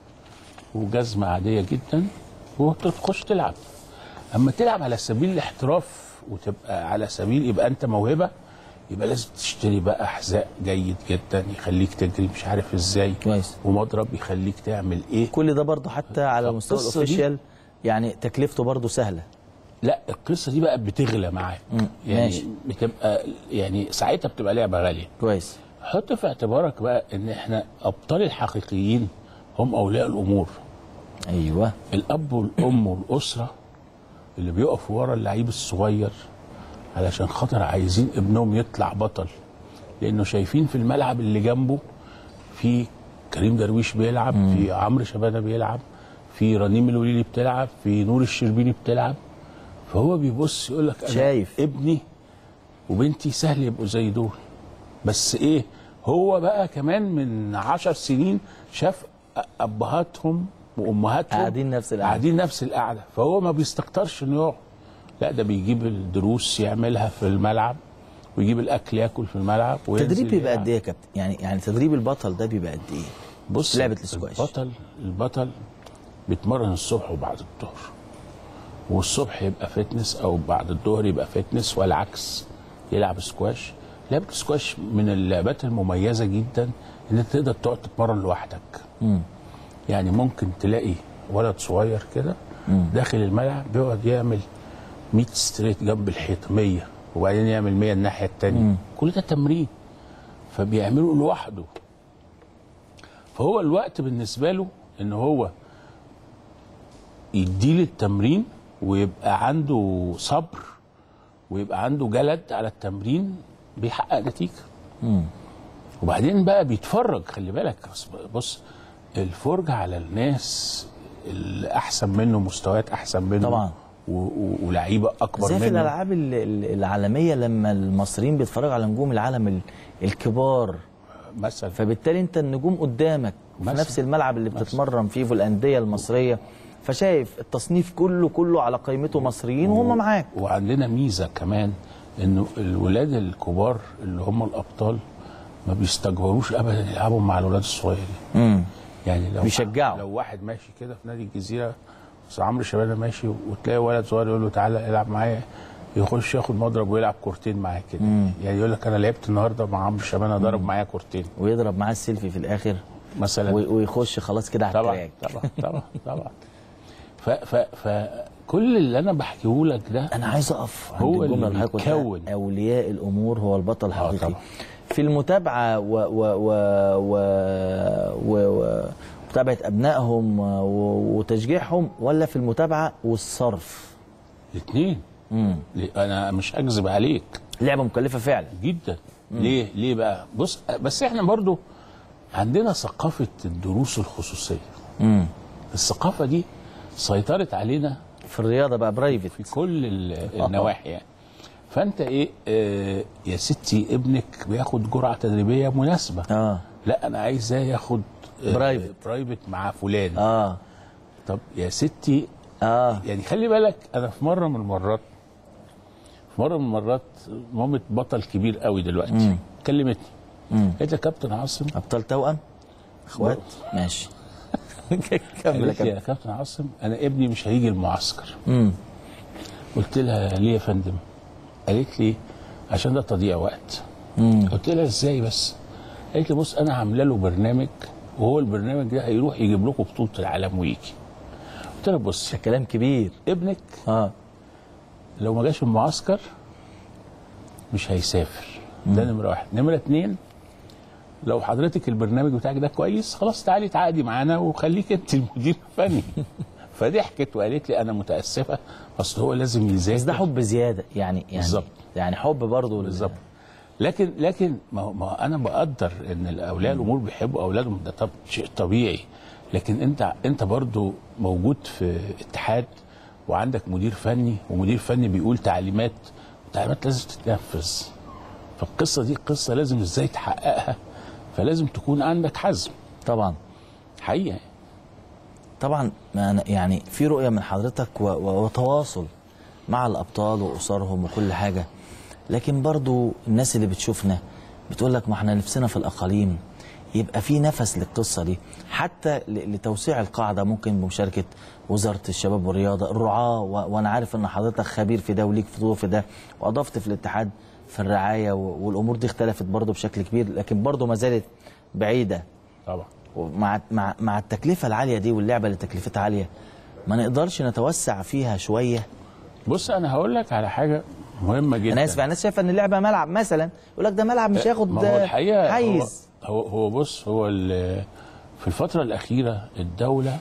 وجزمه عاديه جدا وتخش تلعب اما تلعب على سبيل الاحتراف وتبقى على سبيل يبقى انت موهبه يبقى لازم تشتري بقى حذاء جيد جدا يخليك تجري مش عارف ازاي
كويس
ومضرب يخليك تعمل ايه
كل ده برضه حتى على مستوى
فالقصة دي-
الاوفيشال يعني تكلفته برضه سهله
لا القصه دي بقى بتغلى معاك يعني
ماشي.
بتبقى يعني ساعتها بتبقى لعبه غاليه
كويس
حط في اعتبارك بقى ان احنا ابطال الحقيقيين هم اولياء الامور
ايوه
الاب والام والاسره اللي بيقفوا ورا اللعيب الصغير علشان خاطر عايزين ابنهم يطلع بطل لانه شايفين في الملعب اللي جنبه في كريم درويش بيلعب في عمرو شبانه بيلعب في رنيم الوليلي بتلعب في نور الشربيني بتلعب فهو بيبص يقول لك أنا
شايف.
ابني وبنتي سهل يبقوا زي دول بس ايه هو بقى كمان من عشر سنين شاف أ- ابهاتهم وامهاتهم
قاعدين نفس القعدة.
قاعدين نفس القعده فهو ما بيستكترش انه يقعد لا ده بيجيب الدروس يعملها في الملعب ويجيب الاكل ياكل في الملعب وينزل
التدريب بيبقى
يلعب.
قد ايه يا كابتن يعني يعني تدريب البطل ده بيبقى قد ايه
بص
لعبه السكواش
البطل البطل بيتمرن الصبح وبعد الظهر والصبح يبقى فتنس او بعد الظهر يبقى فتنس والعكس يلعب سكواش لعبه السكواش من اللعبات المميزه جدا ان انت تقدر تقعد تتمرن لوحدك
مم.
يعني ممكن تلاقي ولد صغير كده داخل الملعب بيقعد يعمل 100 ستريت جنب الحيط 100 وبعدين يعمل 100 الناحيه الثانيه كل ده تمرين فبيعمله لوحده فهو الوقت بالنسبه له ان هو يديله التمرين ويبقى عنده صبر ويبقى عنده جلد على التمرين بيحقق نتيجه
مم.
وبعدين بقى بيتفرج خلي بالك بص- بص الفرجة على الناس اللي احسن منه مستويات احسن منه
طبعا.
و- و- ولعيبه اكبر
زي في
منه
الالعاب ال- ال- العالميه لما المصريين بيتفرجوا على نجوم العالم ال- الكبار
مثلا
فبالتالي انت النجوم قدامك في
مثلا.
نفس الملعب اللي بتتمرن فيه في الانديه المصريه فشايف التصنيف كله كله على قائمته مصريين وهم معاك
وعندنا ميزه كمان انه الولاد الكبار اللي هم الابطال ما بيستجبروش ابدا يلعبوا مع الولاد الصغيرين
امم
يعني لو
بيشجعوا.
لو واحد ماشي كده في نادي الجزيره بس عمرو شبانه ماشي وتلاقي ولد صغير يقول له تعالى العب معايا يخش ياخد مضرب ويلعب كورتين معاه كده يعني يقول لك انا لعبت النهارده مع عمرو شبانه ضرب معايا كورتين
ويضرب معاه السيلفي في الاخر
مثلا
وي- ويخش خلاص كده على
طبعا
التراك
طبعا طبعا طبعا ف ف ف كل اللي انا بحكيه لك ده
انا عايز اقف عند
هو
الجمله
اللي
اللي حضرتك قلتها،
بيكون
اولياء الامور هو البطل الحقيقي
طبعا.
في المتابعه و و و و و و متابعه ابنائهم و- وتشجيعهم ولا في المتابعه والصرف
الاثنين انا مش اكذب عليك
لعبه مكلفه فعلا
جدا ليه ليه بقى بص بس احنا برضو عندنا ثقافه الدروس الخصوصيه
امم
الثقافه دي سيطرت علينا
في الرياضه بقى برايفت
في كل ال- النواحي يعني فانت ايه آه يا ستي ابنك بياخد جرعه تدريبيه مناسبه
اه
لا انا عايزاه ياخد آه،
برايفت.
برايفت مع فلان
اه
طب يا ستي
اه
يعني خلي بالك انا في مره من المرات في مره من المرات مامة بطل كبير قوي دلوقتي
مم.
كلمتني
مم.
قالت لي يا كابتن عاصم
ابطال توأم اخوات ماشي كمل يا
قالت لي يا
كابتن
كابتن عاصم انا ابني مش هيجي المعسكر
امم
قلت لها ليه يا فندم قالت لي عشان ده تضييع وقت
امم
قلت لها ازاي بس قالت لي بص انا عامله له برنامج وهو البرنامج ده هيروح يجيب لكم بطوله العالم ويجي قلت لها بص
ده كلام كبير
ابنك
اه
لو ما جاش المعسكر مش هيسافر ده نمره واحد نمره اتنين لو حضرتك البرنامج بتاعك ده كويس خلاص تعالي تعاقدي معانا وخليك انت المدير الفني فضحكت وقالت لي انا متاسفه اصل هو لازم يذاكر
بس ده حب زياده يعني يعني
بالظبط.
يعني حب برضه
بالظبط لكن لكن ما هو- ما هو انا بقدر ان اولياء الامور بيحبوا اولادهم ده طب شيء طبيعي لكن انت انت برضو موجود في اتحاد وعندك مدير فني ومدير فني بيقول تعليمات والتعليمات لازم تتنفذ فالقصه دي قصه لازم ازاي تحققها فلازم تكون عندك حزم
طبعا
حقيقه
طبعا ما أنا- يعني في رؤيه من حضرتك و- و- وتواصل مع الابطال واسرهم وكل حاجه لكن برضو الناس اللي بتشوفنا بتقول لك ما احنا نفسنا في الاقاليم يبقى في نفس للقصه دي حتى ل- لتوسيع القاعده ممكن بمشاركه وزاره الشباب والرياضه الرعاه و- وانا عارف ان حضرتك خبير في ده وليك فضول في ده واضفت في الاتحاد في الرعايه و- والامور دي اختلفت برضو بشكل كبير لكن برضو ما زالت بعيده
طبعا
ومع مع مع التكلفه العاليه دي واللعبه اللي تكلفتها عاليه ما نقدرش نتوسع فيها شويه
بص انا هقول لك على حاجه مهمه جدا
انا اسف الناس شايفه ان اللعبه ملعب مثلا يقول لك ده ملعب مش هياخد
ما هو الحقيقه
حيز
هو هو, هو بص هو ال- في الفتره الاخيره الدوله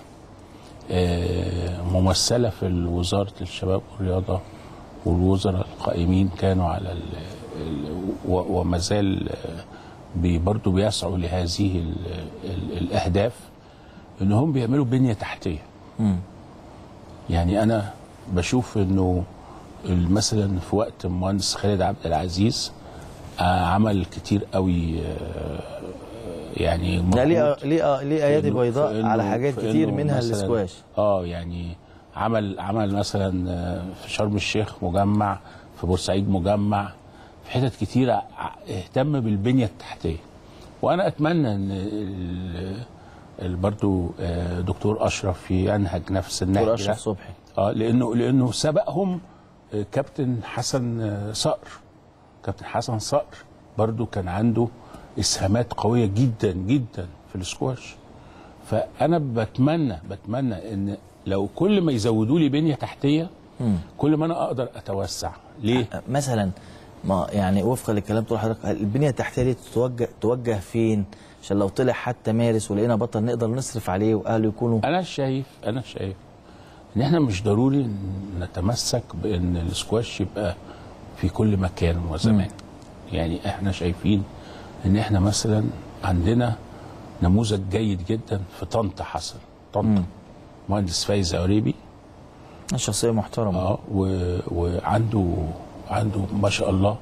آه، ممثله في وزاره الشباب والرياضه والوزراء القائمين كانوا على ال ال و- وما زال آه، بي- برضه بيسعوا لهذه ال ال الاهداف ان هم بيعملوا بنيه تحتيه
مم.
يعني انا بشوف انه مثلا في وقت المهندس خالد عبد العزيز آه، عمل كتير قوي آه، يعني
لا ليه
مجهود
ليه ليه ايادي
في إنه-
بيضاء
في إنه-
على حاجات
في
كتير
إنه
منها
مثلاً-
الاسكواش
اه يعني عمل عمل مثلا آه، في شرم الشيخ مجمع في بورسعيد مجمع في حتت كتيرة ع- اهتم بالبنية التحتية وانا اتمنى ان ال- ال- برضو آه، دكتور اشرف ينهج نفس النهج
دكتور
ده.
اشرف صبحي
اه لانه لانه سبقهم آه، كابتن حسن آه، صقر كابتن حسن صقر برضو كان عنده اسهامات قويه جدا جدا في السكواش فانا بتمنى بتمنى ان لو كل ما يزودوا لي بنيه تحتيه
مم.
كل ما انا اقدر اتوسع ليه
مثلا ما يعني وفقا للكلام طول حضرتك البنيه التحتيه دي توجه توجه فين عشان لو طلع حتى مارس ولقينا بطل نقدر نصرف عليه واهله يكونوا
انا شايف انا شايف ان احنا مش ضروري نتمسك بان السكواش يبقى في كل مكان وزمان يعني احنا شايفين ان احنا مثلا عندنا نموذج جيد جدا في طنطا حصل طنطا مهندس فايز عريبي
شخصيه محترمه
اه و... وعنده عنده ما شاء الله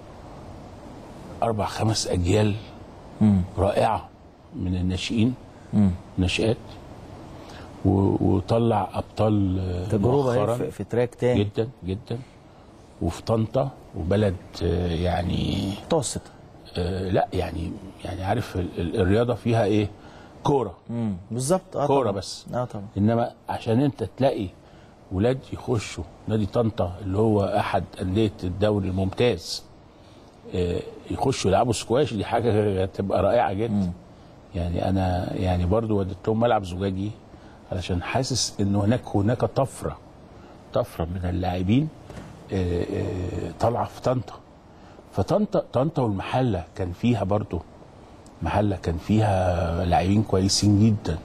اربع خمس اجيال
مم.
رائعه من الناشئين
مم.
ناشئات و... وطلع ابطال آه،
تجربه
مؤخراً
اهي في, في تراك تاني
جدا جدا وفي طنطا وبلد آه، يعني
متوسط
آه لا يعني يعني عارف ال- ال- الرياضه فيها ايه كوره
مم. بالظبط اه
كوره
طبعاً.
بس
اه طبعا
انما عشان انت تلاقي ولاد يخشوا نادي طنطا اللي هو احد انديه الدوري الممتاز آه، يخشوا يلعبوا سكواش دي حاجه تبقى رائعه جدا يعني انا يعني برضو وديت لهم ملعب زجاجي علشان حاسس ان هناك هناك طفره طفره من اللاعبين آه، آه، طالعه في طنطا فطنطا طنطا والمحله كان فيها برضو محله كان فيها لاعبين كويسين جدا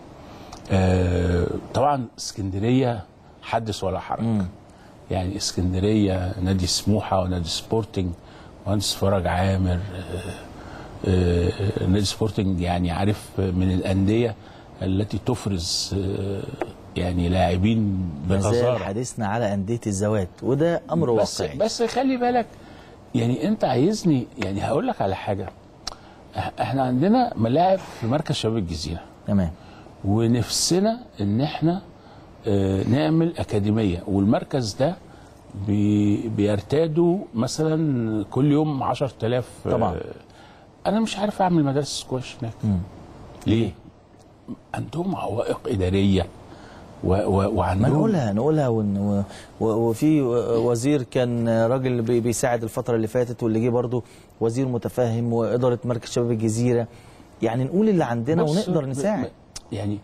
آه، طبعا اسكندريه حدث ولا حرج يعني اسكندريه نادي سموحه ونادي سبورتنج مهندس فرج عامر آه، آه، نادي سبورتنج يعني عارف من الانديه التي تفرز آه، يعني لاعبين
ما زال
بغزاره
حديثنا على انديه الزوات وده امر
بس
واقعي
بس خلي بالك يعني انت عايزني يعني هقول لك على حاجه إح- احنا عندنا ملاعب في مركز شباب الجزيره
تمام
ونفسنا ان احنا آه، نعمل اكاديميه والمركز ده بي بيرتادوا مثلا كل يوم 10000 آه،
طبعا.
انا مش عارف اعمل مدارس سكواش هناك ليه؟ عندهم عوائق اداريه و و
ما
وعندهم
نقولها نقولها ون- و- و- وفي وزير كان راجل بي- بيساعد الفتره اللي فاتت واللي جه برضه وزير متفاهم واداره مركز شباب الجزيره يعني نقول اللي عندنا
بص،
ونقدر
ب-
نساعد
ب- يعني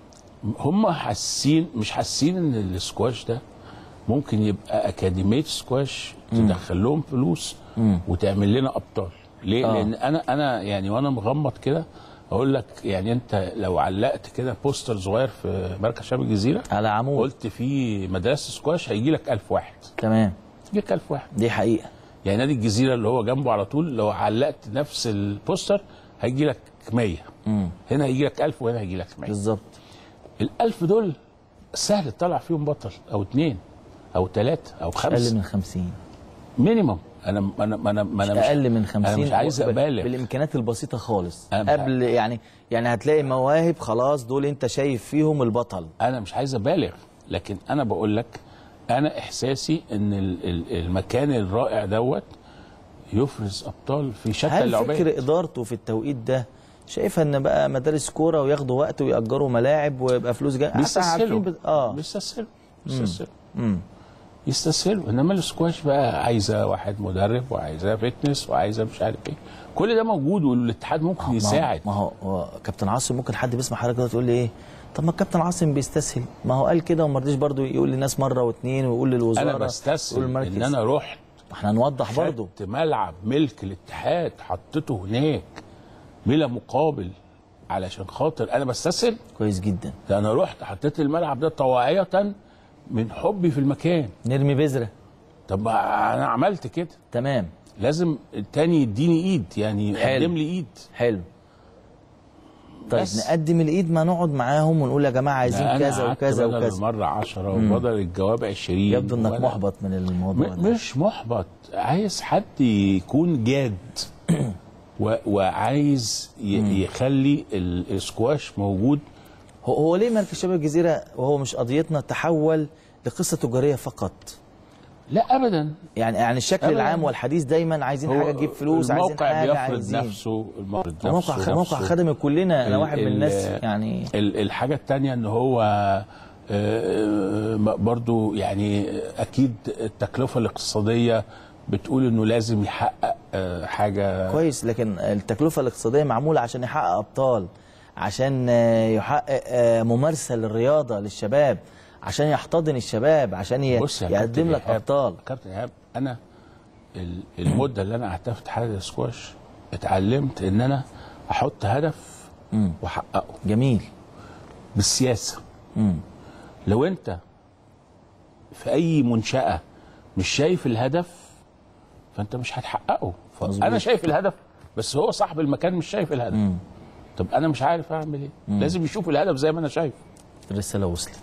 هم حاسين مش حاسين ان السكواش ده ممكن يبقى اكاديميه سكواش تدخل لهم فلوس وتعمل لنا ابطال ليه؟
آه.
آه. لان انا انا يعني وانا مغمض كده اقول لك يعني انت لو علقت كده بوستر صغير في مركز شباب الجزيره
على عمود
قلت في مدرسه سكواش هيجي لك 1000 واحد
تمام
يجي لك 1000 واحد
دي حقيقه
يعني نادي الجزيره اللي هو جنبه على طول لو علقت نفس البوستر هيجي لك 100
امم
هنا هيجي لك 1000 وهنا هيجي لك 100
بالظبط
الألف دول سهل تطلع فيهم بطل أو اتنين أو ثلاثة أو
مش
خمسة
اقل من 50
مينيمم أنا أنا أنا
مش
أنا مش
اقل من 50
أنا مش عايز
ب-
أبالغ
بالامكانيات البسيطه خالص
أنا مش
قبل يعني يعني هتلاقي مواهب خلاص دول انت شايف فيهم البطل
أنا مش عايز أبالغ لكن أنا بقول لك أنا إحساسي إن ال- ال- المكان الرائع دوت يفرز أبطال في شتى
هل
اللعبات
فكر ادارته في التوقيت ده شايفه ان بقى مدارس كوره وياخدوا وقت ويأجروا ملاعب ويبقى فلوس جايه
بيستسهلوا
بت... اه
بيستسهلوا بيستسهلوا
امم
يستسهلوا انما السكواش بقى عايزه واحد مدرب وعايزه فتنس وعايزه مش عارف ايه كل ده موجود والاتحاد ممكن يساعد
ما هو ما هو كابتن عاصم ممكن حد بيسمع حضرتك كده تقول لي ايه طب ما الكابتن عاصم بيستسهل ما هو قال كده وما رضيش برضه يقول للناس مره واثنين ويقول للوزاره
انا بستسهل
ويقول المركز.
ان انا رحت
احنا نوضح برضه
خدت ملعب ملك الاتحاد حطيته هناك بلا مقابل علشان خاطر انا بستسهل
كويس جدا
ده انا رحت حطيت الملعب ده طواعيه من حبي في المكان
نرمي بذره
طب ما انا عملت كده
تمام
لازم التاني يديني ايد يعني
حلو.
يقدم لي ايد
حلو طيب
بس.
نقدم الايد ما نقعد معاهم ونقول يا جماعه عايزين
ده أنا
كذا
قعدت
وكذا
بدل
وكذا
المره 10
مم.
وبدل الجواب 20
يبدو انك
ولا-
محبط من الموضوع
م-
ده
مش محبط عايز حد يكون جاد و... وعايز ي... يخلي ال- السكواش موجود
هو هو ليه مركز شباب الجزيره وهو مش قضيتنا تحول لقصه تجاريه فقط
لا ابدا
يعني يعني الشكل
أبداً.
العام والحديث دايما عايزين
هو
حاجه تجيب فلوس عايزين
الموقع
حاجه
بيفرض
عايزين
نفسه الموقع
موقع
نفسه
موقع
نفسه.
خدمي كلنا انا
ال-
واحد من
ال-
الناس يعني
ال- الحاجه الثانيه ان هو آه، آه، برضو يعني اكيد التكلفه الاقتصاديه بتقول انه لازم يحقق آه، حاجه
كويس لكن التكلفه الاقتصاديه معموله عشان يحقق ابطال عشان آه، يحقق آه، ممارسه للرياضه للشباب عشان يحتضن الشباب عشان ي-
بص يا
يقدم
كابتن
لك
إيهاب،
ابطال
كابتن ايهاب انا ال- المده اللي انا قعدتها في اتحاد السكواش اتعلمت ان انا احط هدف واحققه
جميل
بالسياسه
مم.
لو انت في اي منشاه مش شايف الهدف فانت مش هتحققه
مظبوط.
انا شايف الهدف بس هو صاحب المكان مش شايف الهدف
مم.
طب انا مش عارف اعمل ايه
مم.
لازم يشوف الهدف زي ما انا شايف
الرساله وصلت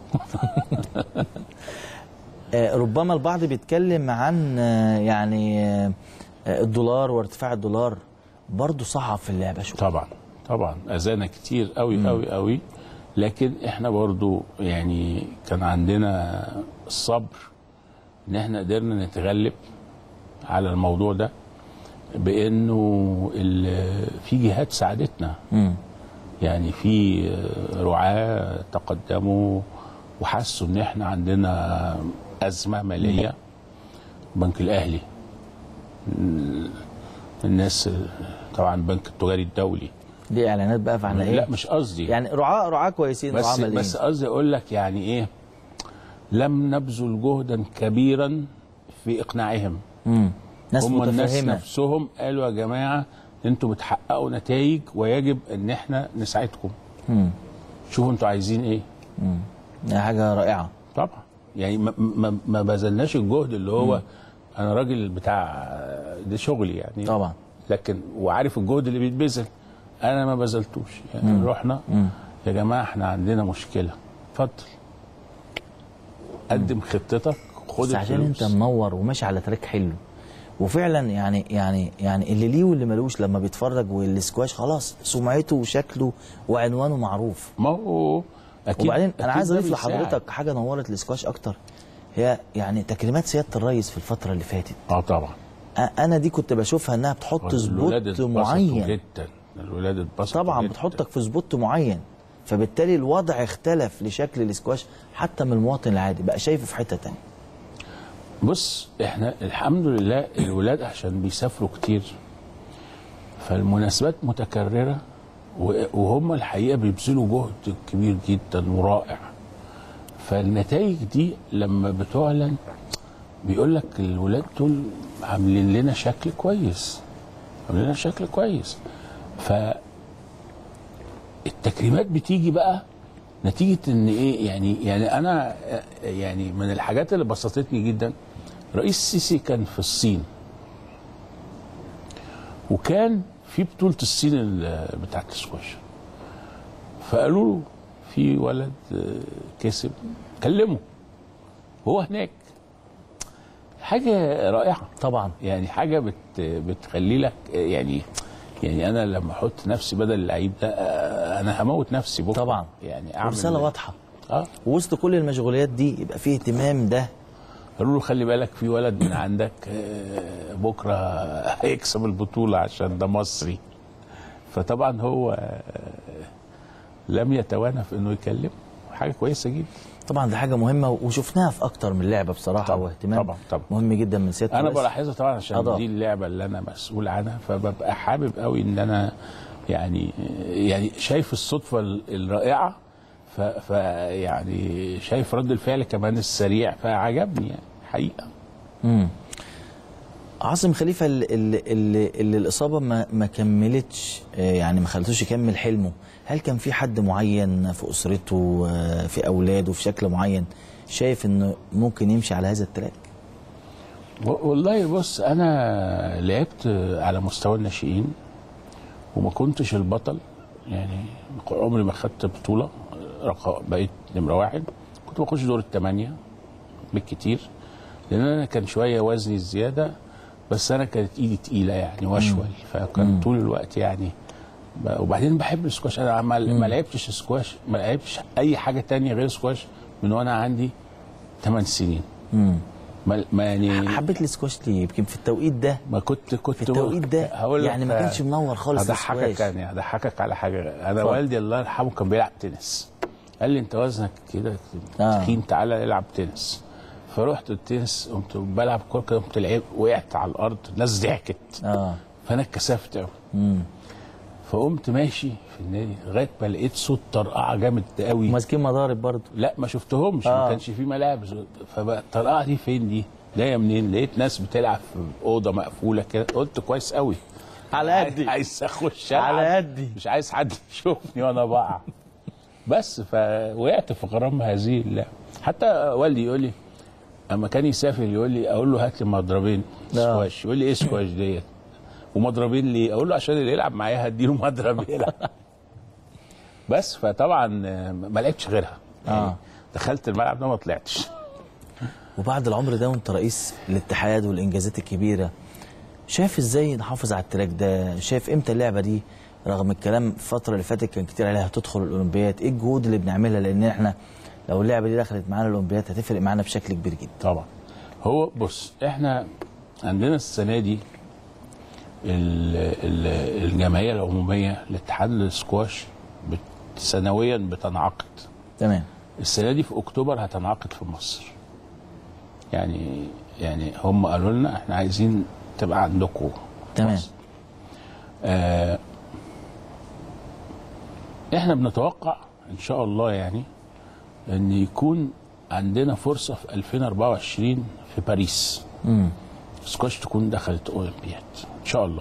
آه، ربما البعض بيتكلم عن آه، يعني آه، آه، الدولار وارتفاع الدولار برضه صعب في اللعبه شويه
طبعا طبعا اذانا كتير قوي قوي قوي لكن احنا برضو يعني كان عندنا الصبر ان احنا قدرنا نتغلب على الموضوع ده بانه ال- في جهات ساعدتنا
مم.
يعني في رعاة تقدموا وحسوا ان احنا عندنا ازمه ماليه البنك الاهلي الناس طبعا البنك التجاري الدولي
دي اعلانات بقى فاحنا ايه
لا مش قصدي
يعني رعاة رعاة كويسين رعاة
بس
ماليين
بس قصدي اقول لك يعني ايه لم نبذل جهدا كبيرا في اقناعهم
مم. ناس
هم الناس
متفهمه
نفسهم قالوا يا جماعه انتوا بتحققوا نتائج ويجب ان احنا نساعدكم
مم.
شوفوا انتوا عايزين ايه
مم. دي حاجه رائعه
طبعا يعني ما, ما, ما بذلناش الجهد اللي هو انا راجل بتاع ده شغلي يعني
طبعا
لكن وعارف الجهد اللي بيتبذل انا ما بذلتوش يعني
مم.
رحنا
مم.
يا جماعه احنا عندنا مشكله اتفضل قدم خطتك خد
بس عشان انت
الفلوس.
منور وماشي على تراك حلو وفعلا يعني يعني يعني اللي ليه واللي ملوش لما بيتفرج والسكواش خلاص سمعته وشكله وعنوانه معروف
ما هو اكيد
وبعدين انا
أكيد
عايز
ده
اضيف
بيساعد.
لحضرتك حاجه نورت السكواش اكتر هي يعني تكريمات سياده الرئيس في الفتره اللي فاتت
اه طبعا
أ- انا دي كنت بشوفها انها بتحط
الولاد
سبوت
اتبسطوا
معين
جدا الولاد اتبسطوا
طبعا
جداً.
بتحطك في سبوت معين فبالتالي الوضع اختلف لشكل الاسكواش حتى من المواطن العادي بقى شايفه في حته تانية
بص احنا الحمد لله الولاد عشان بيسافروا كتير فالمناسبات متكرره و- وهم الحقيقه بيبذلوا جهد كبير جدا ورائع فالنتائج دي لما بتعلن بيقول لك الولاد دول عاملين لنا شكل كويس عاملين لنا شكل كويس ف التكريمات بتيجي بقى نتيجه ان ايه يعني يعني انا يعني من الحاجات اللي بسطتني جدا رئيس السيسي كان في الصين وكان في بطوله الصين ال- بتاعت السكواش فقالوا له في ولد آه، كسب كلمه هو هناك حاجه رائعه
طبعا
يعني حاجه بت بتخلي لك آه، يعني يعني انا لما احط نفسي بدل اللعيب ده آه، انا هموت نفسي بكره
طبعا
يعني اعمل
ورساله واضحه
اه
وسط كل المشغوليات دي يبقى فيه اهتمام ده
قالوا له خلي بالك في ولد من عندك آه، بكره هيكسب البطوله عشان ده مصري فطبعا هو آه، لم يتوانى في انه يكلم حاجه كويسه جدا
طبعا دي حاجه مهمه وشفناها في اكتر من لعبه بصراحه
طبعاً،
واهتمام
طبعاً، طبعاً.
مهم جدا من سياده
انا
الرئيس.
بلاحظها طبعا عشان
أضاف.
دي اللعبه اللي انا مسؤول عنها فببقى حابب قوي ان انا يعني يعني شايف الصدفه ال- الرائعه ف, ف يعني شايف رد الفعل كمان السريع فعجبني يعني حقيقه
مم. عاصم خليفه اللي, اللي, اللي, اللي الاصابه ما, ما كملتش آه، يعني ما خلتوش يكمل حلمه هل كان في حد معين في اسرته آه، في اولاده في شكل معين شايف انه ممكن يمشي على هذا التراك
و- والله بص انا لعبت على مستوى الناشئين وما كنتش البطل يعني عمري ما خدت بطوله رق- بقيت نمره واحد كنت بخش دور الثمانيه بالكتير لان انا كان شويه وزني زياده بس انا كانت ايدي تقيله يعني واشول فكان طول الوقت يعني ب- وبعدين بحب السكواش انا ما ما لعبتش سكواش ما لعبتش اي حاجه تانية غير سكواش من وانا عندي 8 سنين
مم.
ما ما يعني
حبيت السكواش ليه يمكن في التوقيت ده
ما كنت كنت
في التوقيت ده
هقول لك
يعني ما كانش منور خالص
هضحكك
السكواش.
يعني هضحكك على حاجه انا
اتفضل.
والدي الله يرحمه كان بيلعب تنس قال لي انت وزنك كده
آه.
تخين تعالى العب تنس فرحت التنس قمت بلعب كوره كده قمت لعب وقعت على الارض الناس ضحكت
اه
فانا اتكسفت قوي
مم.
فقمت ماشي في النادي لغايه ما لقيت صوت طرقعه جامد قوي
ماسكين مضارب برضه
لا ما شفتهمش
آه.
ما كانش في ملاعب فبقى الطرقعه دي فين دي؟ جايه منين؟ لقيت ناس بتلعب في اوضه مقفوله كده قلت كويس قوي
على
عايز-
قدي
عايز اخش
على
ألعب.
قدي.
مش عايز حد يشوفني وانا بقع بس فوقعت في غرام هذه اللعبه حتى والدي يقول لي اما كان يسافر يقول لي اقول له هات لي مضربين سكواش يقول لي ايه سكواش ديت ومضربين ليه اقول له عشان اللي يلعب معايا هديله مضرب يلعب بس فطبعا آه، ما لعبتش غيرها يعني
آه.
دخلت الملعب ده ما طلعتش
وبعد العمر ده وانت رئيس الاتحاد والانجازات الكبيره شايف ازاي نحافظ على التراك ده شايف امتى اللعبه دي رغم الكلام الفتره اللي فاتت كان كتير عليها هتدخل الاولمبياد ايه الجهود اللي بنعملها لان احنا لو اللعبه دي دخلت معانا الاولمبياد هتفرق معانا بشكل كبير جدا
طبعا هو بص احنا عندنا السنه دي ال- ال- الجمعيه العموميه لاتحاد السكواش بت- سنويا بتنعقد
تمام
السنه دي في اكتوبر هتنعقد في مصر يعني يعني هم قالوا لنا احنا عايزين تبقى عندكم
تمام
آه احنا بنتوقع ان شاء الله يعني ان يكون عندنا فرصه في 2024 في باريس
مم.
سكواش تكون دخلت اولمبياد ان شاء الله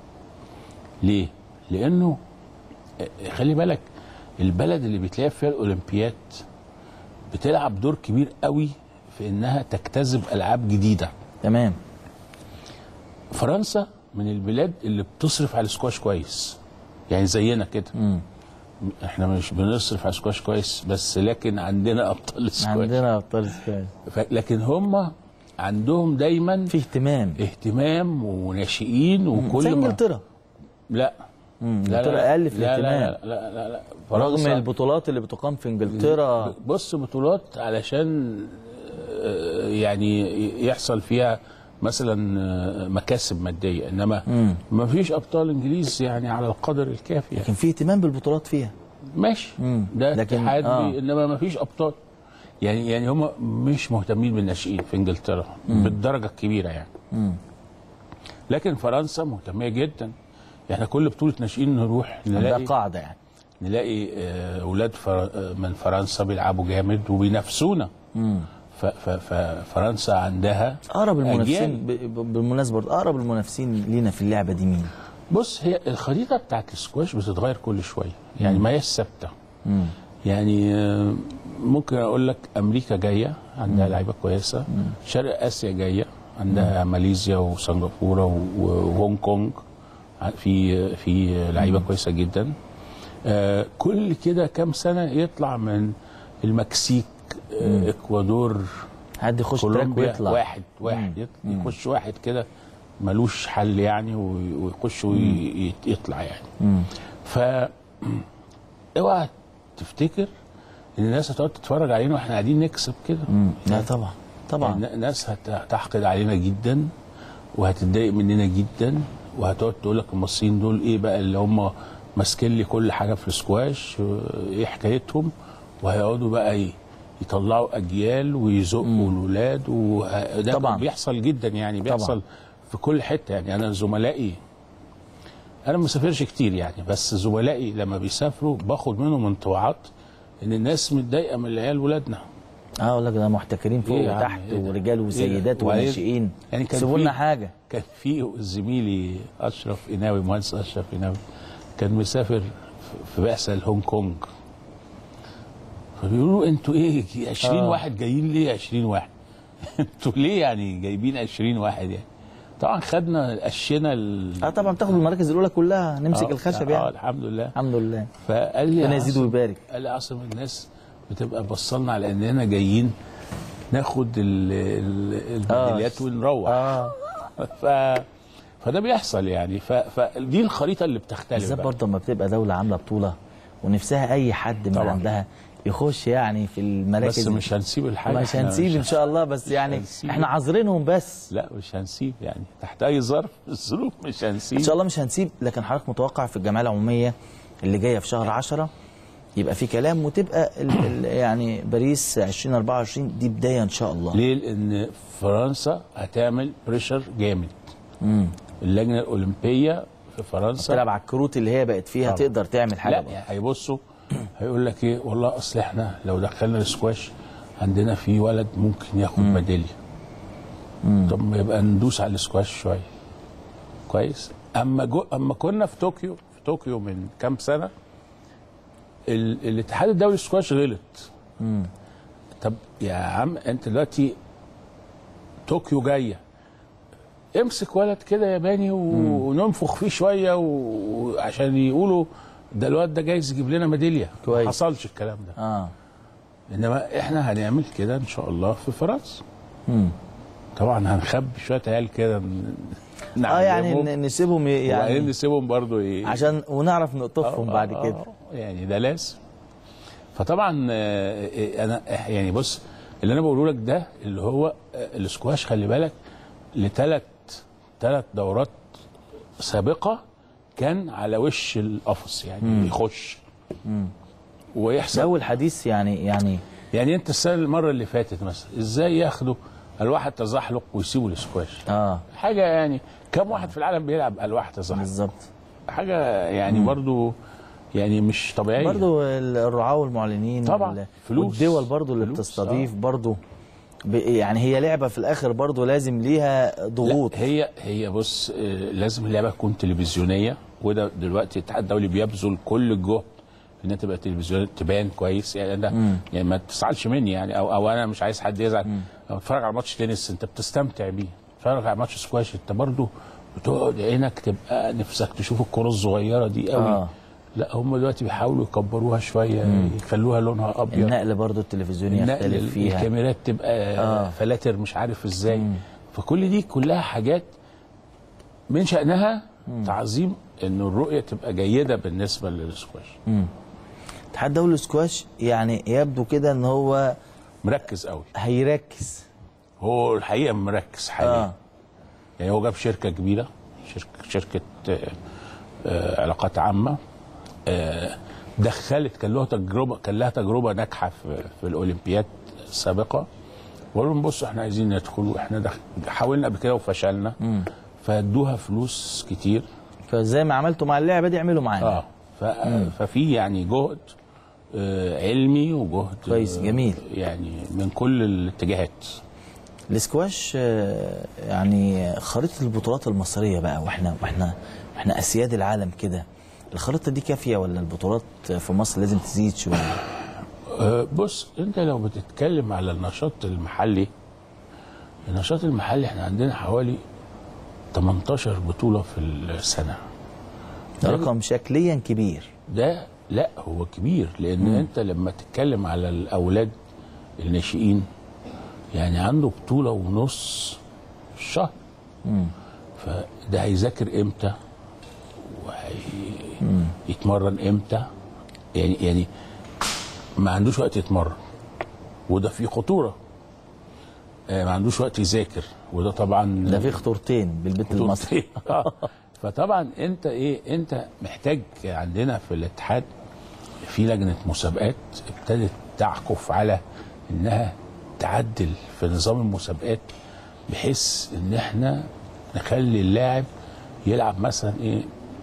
ليه لانه آه، خلي بالك البلد اللي بتلعب فيها الاولمبياد بتلعب دور كبير قوي في انها تجتذب العاب جديده
تمام
فرنسا من البلاد اللي بتصرف على السكواش كويس يعني زينا كده
مم.
احنا مش بنصرف على السكواش كويس بس لكن عندنا ابطال السكواش
عندنا ابطال سكواش
ف- لكن هم عندهم دايما
في اهتمام
اهتمام وناشئين وكل
زي
ما
انجلترا
لا
مم،
لا
انجلترا
لا
اقل في
لا
الاهتمام
لا لا لا, لا.
رغم
فرنسا-
البطولات اللي بتقام في انجلترا
بص بطولات علشان آه، يعني يحصل فيها مثلا آه، مكاسب ماديه انما
مم.
ما فيش ابطال انجليز يعني على القدر الكافي يعني.
لكن في اهتمام بالبطولات فيها
ماشي
مم.
ده
لكن-
اتحاد
آه.
آه. انما ما فيش ابطال يعني يعني هم مش مهتمين بالناشئين في انجلترا بالدرجه الكبيره يعني
مم.
لكن فرنسا مهتميه جدا احنا كل بطوله ناشئين نروح
ده
نلاقي
قاعده يعني
نلاقي آه، اولاد فر... آه، من فرنسا بيلعبوا جامد وبينافسونا
مم.
ف... ف... ففرنسا عندها
اقرب
أجيال.
المنافسين ب- ب- بالمناسبه برضه اقرب المنافسين لينا في اللعبه دي مين؟
بص هي الخريطه بتاعت السكواش بتتغير كل شويه يعني ما هيش ثابته
مم.
يعني آه، ممكن اقول لك امريكا جايه عندها لعيبه كويسه شرق اسيا جايه عندها ماليزيا وسنغافوره و- وهونج كونج ع- في في لعيبه كويسه جدا آه، كل كده كام سنه يطلع من المكسيك آه، اكوادور
حد يخش تراك
كولومبيا
ويطلع
واحد واحد يط- يخش واحد كده ملوش حل يعني وي- ويخش ويطلع يعني
مم.
ف اوعى تفتكر ان الناس هتقعد تتفرج علينا واحنا قاعدين نكسب كده
مم. لا طبعا طبعا
يعني الناس هت- هتحقد علينا جدا وهتتضايق مننا جدا وهتقعد تقول لك المصريين دول ايه بقى اللي هم ماسكين لي كل حاجه في السكواش ايه حكايتهم وهيقعدوا بقى ايه يطلعوا اجيال ويزقوا الولاد وده
طبعاً.
بيحصل جدا يعني بيحصل في كل حته يعني انا زملائي انا ما بسافرش كتير يعني بس زملائي لما بيسافروا باخد منهم انطباعات ان الناس متضايقه من العيال ولادنا
اه اقول لك ده محتكرين فوق
إيه يا عم،
وتحت
إيه ده؟
ورجال
إيه
وسيدات
ده؟ وبعدين-
وناشئين
يعني كان
سيبوا
في-
لنا حاجه
كان في زميلي اشرف قناوي مهندس اشرف قناوي كان مسافر في بعثه لهونج كونج فبيقولوا انتوا ايه 20
آه.
واحد جايين ليه 20 واحد انتوا ليه يعني جايبين 20 واحد يعني طبعا خدنا قشنا ال...
اه طبعا تاخد المراكز الاولى كلها نمسك
آه،
الخشب
اه
يعني
الحمد لله
الحمد لله
فقال لي يا
ربنا يزيد
عاصم-
ويبارك
قال لي عاصم الناس بتبقى بصلنا على اننا جايين ناخد ال- ال- الميداليات ونروح
اه
ف فده بيحصل يعني ف... فدي الخريطه اللي بتختلف
بالذات
بقى.
برضه لما بتبقى دوله عامله بطوله ونفسها اي حد من
طبعاً.
عندها يخش يعني في المراكز
بس مش هنسيب الحاجه
مش
إحنا
هنسيب
مش
ان شاء الله بس يعني
هنسيب.
احنا عذرينهم بس
لا مش هنسيب يعني تحت اي ظرف الظروف مش هنسيب
ان شاء الله مش هنسيب لكن حضرتك متوقع في الجمعيه العموميه اللي جايه في شهر 10 يبقى في كلام وتبقى ال ال يعني باريس 2024 دي بدايه ان شاء الله
ليه؟ لان فرنسا هتعمل بريشر جامد
امم
اللجنه الاولمبيه في فرنسا
تلعب على الكروت اللي هي بقت فيها
طبعاً.
تقدر تعمل حاجه
لا
بقى.
يعني هيبصوا هيقول لك ايه والله اصل احنا لو دخلنا السكواش عندنا في ولد ممكن ياخد ميداليه طب ما يبقى ندوس على السكواش شويه كويس اما جو اما كنا في طوكيو في طوكيو من كام سنه ال... الاتحاد الدولي للسكواش غلط طب يا عم انت دلوقتي طوكيو جايه امسك ولد كده ياباني و... وننفخ فيه شويه و- وعشان يقولوا ده الواد ده جايز يجيب لنا ميداليه
كويس.
ما حصلش الكلام ده
اه
انما احنا هنعمل كده ان شاء الله في فرنسا
مم.
طبعا هنخبي شويه عيال كده ن-
اه يعني
نعلمهم،
ن- نسيبهم ي-
وبعدين
يعني
نسيبهم برضو ايه
عشان ونعرف نقطفهم
آه،
بعد
آه،
كده
آه، يعني ده لازم فطبعا آه، آه، انا يعني بص اللي انا بقوله لك ده اللي هو آه، الاسكواش خلي بالك لثلاث ثلاث دورات سابقه كان على وش القفص يعني يخش
ده
ويحصل
اول حديث يعني يعني
يعني انت السنه المره اللي فاتت مثلا ازاي ياخدوا الواح تزحلق ويسيبوا الاسكواش
اه
حاجه يعني كم واحد في العالم بيلعب الواح تزحلق
بالظبط
حاجه يعني برضو يعني مش طبيعيه
برضو الرعاة والمعلنين
طبعاً.
وال-
فلوس.
والدول برضو اللي
فلوس،
بتستضيف برضو ب- يعني هي لعبة في الآخر برضو لازم ليها ضغوط
لا هي هي بص آه، لازم اللعبه تكون تلفزيونيه وده دلوقتي الاتحاد الدولي بيبذل كل الجهد في انها تبقى تلفزيونيه تبان كويس يعني انا يعني ما تزعلش مني يعني او او انا مش عايز حد يزعل لما تتفرج على ماتش تنس انت بتستمتع بيه تتفرج على ماتش سكواش انت برضو بتقعد عينك تبقى نفسك تشوف الكره الصغيره دي قوي
آه.
آه. لا هم دلوقتي بيحاولوا يكبروها شويه يخلوها لونها ابيض
النقل برضو التلفزيوني
النقل
يختلف فيها
الكاميرات تبقى
آه.
آه. فلاتر مش عارف ازاي فكل دي كلها حاجات من شأنها تعظيم ان الرؤية تبقى جيدة بالنسبة للسكواش
الاتحاد الدولي للسكواش يعني يبدو كده ان هو
مركز قوي
هيركز
هو الحقيقة مركز حاليا
آه.
آه. يعني هو جاب شركة كبيرة شركة شركة آه، آه علاقات عامة آه دخلت كان لها تجربة كان لها تجربة ناجحة في, في الأولمبياد السابقة وقالوا لهم بصوا احنا عايزين ندخل واحنا دخل حاولنا قبل كده وفشلنا فادوها فلوس كتير
فزي ما عملتوا مع اللعبة دي اعملوا معانا
اه ف... ففي يعني جهد آه علمي وجهد
كويس،
آه،
جميل.
يعني من كل الاتجاهات
الاسكواش آه، يعني خريطة البطولات المصرية بقى واحنا واحنا واحنا اسياد العالم كده الخريطة دي كافية ولا البطولات في مصر لازم تزيد شوية؟
آه، بص انت لو بتتكلم على النشاط المحلي النشاط المحلي احنا عندنا حوالي 18 بطولة في السنة
ده رقم شكليا كبير
ده لا هو كبير لان مم. انت لما تتكلم على الاولاد الناشئين يعني عنده بطولة ونص في الشهر فده هيذاكر امتى وهيتمرن امتى يعني يعني ما عندوش وقت يتمرن وده فيه خطورة آه، ما عندوش وقت يذاكر وده طبعا
ده في خطورتين بالبيت المصري
آه. فطبعا انت ايه انت محتاج عندنا في الاتحاد في لجنه مسابقات ابتدت تعكف على انها تعدل في نظام المسابقات بحيث ان احنا نخلي اللاعب يلعب مثلا ايه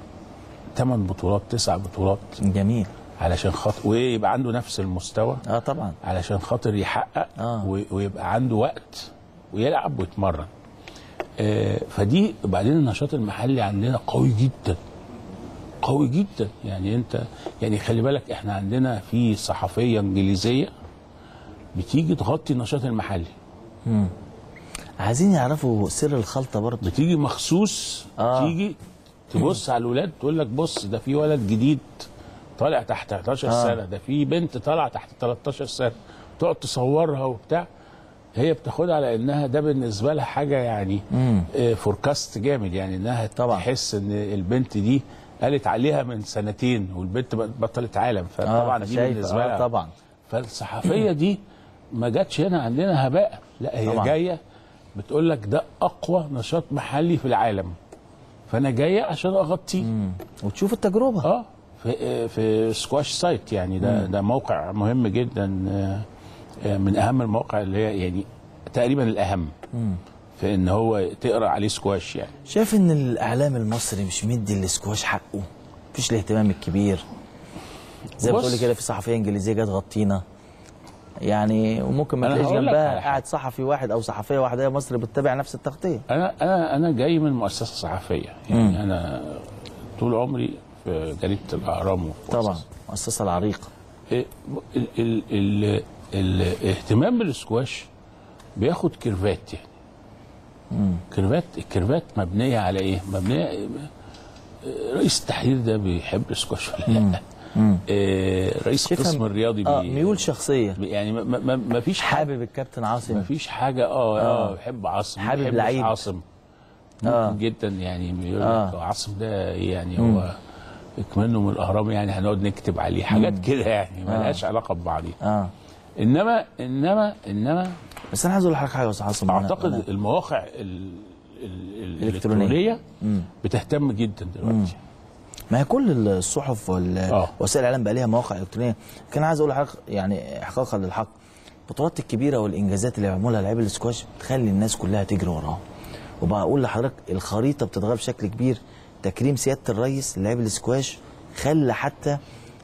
8 بطولات 9 بطولات
جميل
علشان خاطر ويبقى عنده نفس المستوى
اه طبعا
علشان خاطر يحقق
آه.
و- ويبقى عنده وقت ويلعب ويتمرن آه، فدي وبعدين النشاط المحلي عندنا قوي جدا قوي جدا يعني انت يعني خلي بالك احنا عندنا في صحفيه انجليزيه بتيجي تغطي النشاط المحلي
عايزين يعرفوا سر الخلطة برضه
بتيجي مخصوص
آه.
آه. تيجي تبص على الولاد تقول لك بص ده في ولد جديد طالع تحت 11
آه.
آه. سنه ده في بنت طالعه تحت 13 سنه تقعد تصورها وبتاع هي بتاخدها على انها ده بالنسبه لها حاجه يعني آه فوركاست جامد يعني انها
طبعا.
تحس ان البنت دي قالت عليها من سنتين والبنت بقت بطلت عالم فطبعا دي
فشايف،
بالنسبه
آه
لها
طبعا
فالصحفيه دي ما جاتش هنا عندنا هباء لا هي
طبعاً.
طبعا. جايه بتقول لك ده اقوى نشاط محلي في العالم فانا جايه عشان اغطيه
وتشوف التجربة
اه في في سكواش سايت يعني ده ده موقع مهم جدا آه، آه، من اهم المواقع اللي هي يعني تقريبا الاهم في ان هو تقرا عليه سكواش يعني
شايف ان الاعلام المصري مش مدي الاسكواش حقه مفيش الاهتمام الكبير زي ما
بص.
بتقولي كده في صحفيه انجليزيه جت غطينا يعني وممكن ما
أنا
تلاقيش
هقول لك
جنبها
على حاجة.
قاعد صحفي واحد او صحفيه واحده مصري بتتابع نفس التغطيه
انا انا انا جاي من مؤسسه صحفيه يعني انا طول عمري في جريده الاهرام وفي
طبعا
مؤسسة.
المؤسسه العريقه
ال ال ال ال الاهتمام بالسكواش بياخد كيرفات يعني كيرفات الكيرفات مبنيه على ايه؟ مبنيه رئيس التحرير ده بيحب السكواش ولا لا؟ آه، رئيس
شايفها
القسم الرياضي
اه
بي-
ميول شخصيه
يعني ما, ما, ما فيش حاجه
حابب الكابتن عاصم
ما فيش حاجه اه
آه.
اه بيحب عاصم ما
حابب
بيحبش
لعيب.
عاصم ممكن
آه.
آه. جدا يعني بيقول
آه.
لك عاصم ده يعني هو اكمنه من الاهرام يعني هنقعد نكتب عليه حاجات كده يعني ما
آه.
لهاش علاقه ببعضيها
اه
انما انما انما
بس انا عايز اقول لحضرتك حاجه يا استاذ عاصم أنا-
اعتقد
أنا-
المواقع ال- ال-
الإلكترونية.
الالكترونيه بتهتم جدا دلوقتي
ما هي كل الصحف
آه.
ووسائل الاعلام بقى ليها مواقع الكترونيه كان عايز اقول لحضرتك يعني احقاقا للحق البطولات الكبيره والانجازات اللي بيعملها لعيبه السكواش بتخلي الناس كلها تجري وراهم وبقول لحضرتك الخريطه بتتغير بشكل كبير تكريم سياده الرئيس للاعيب السكواش خلى حتى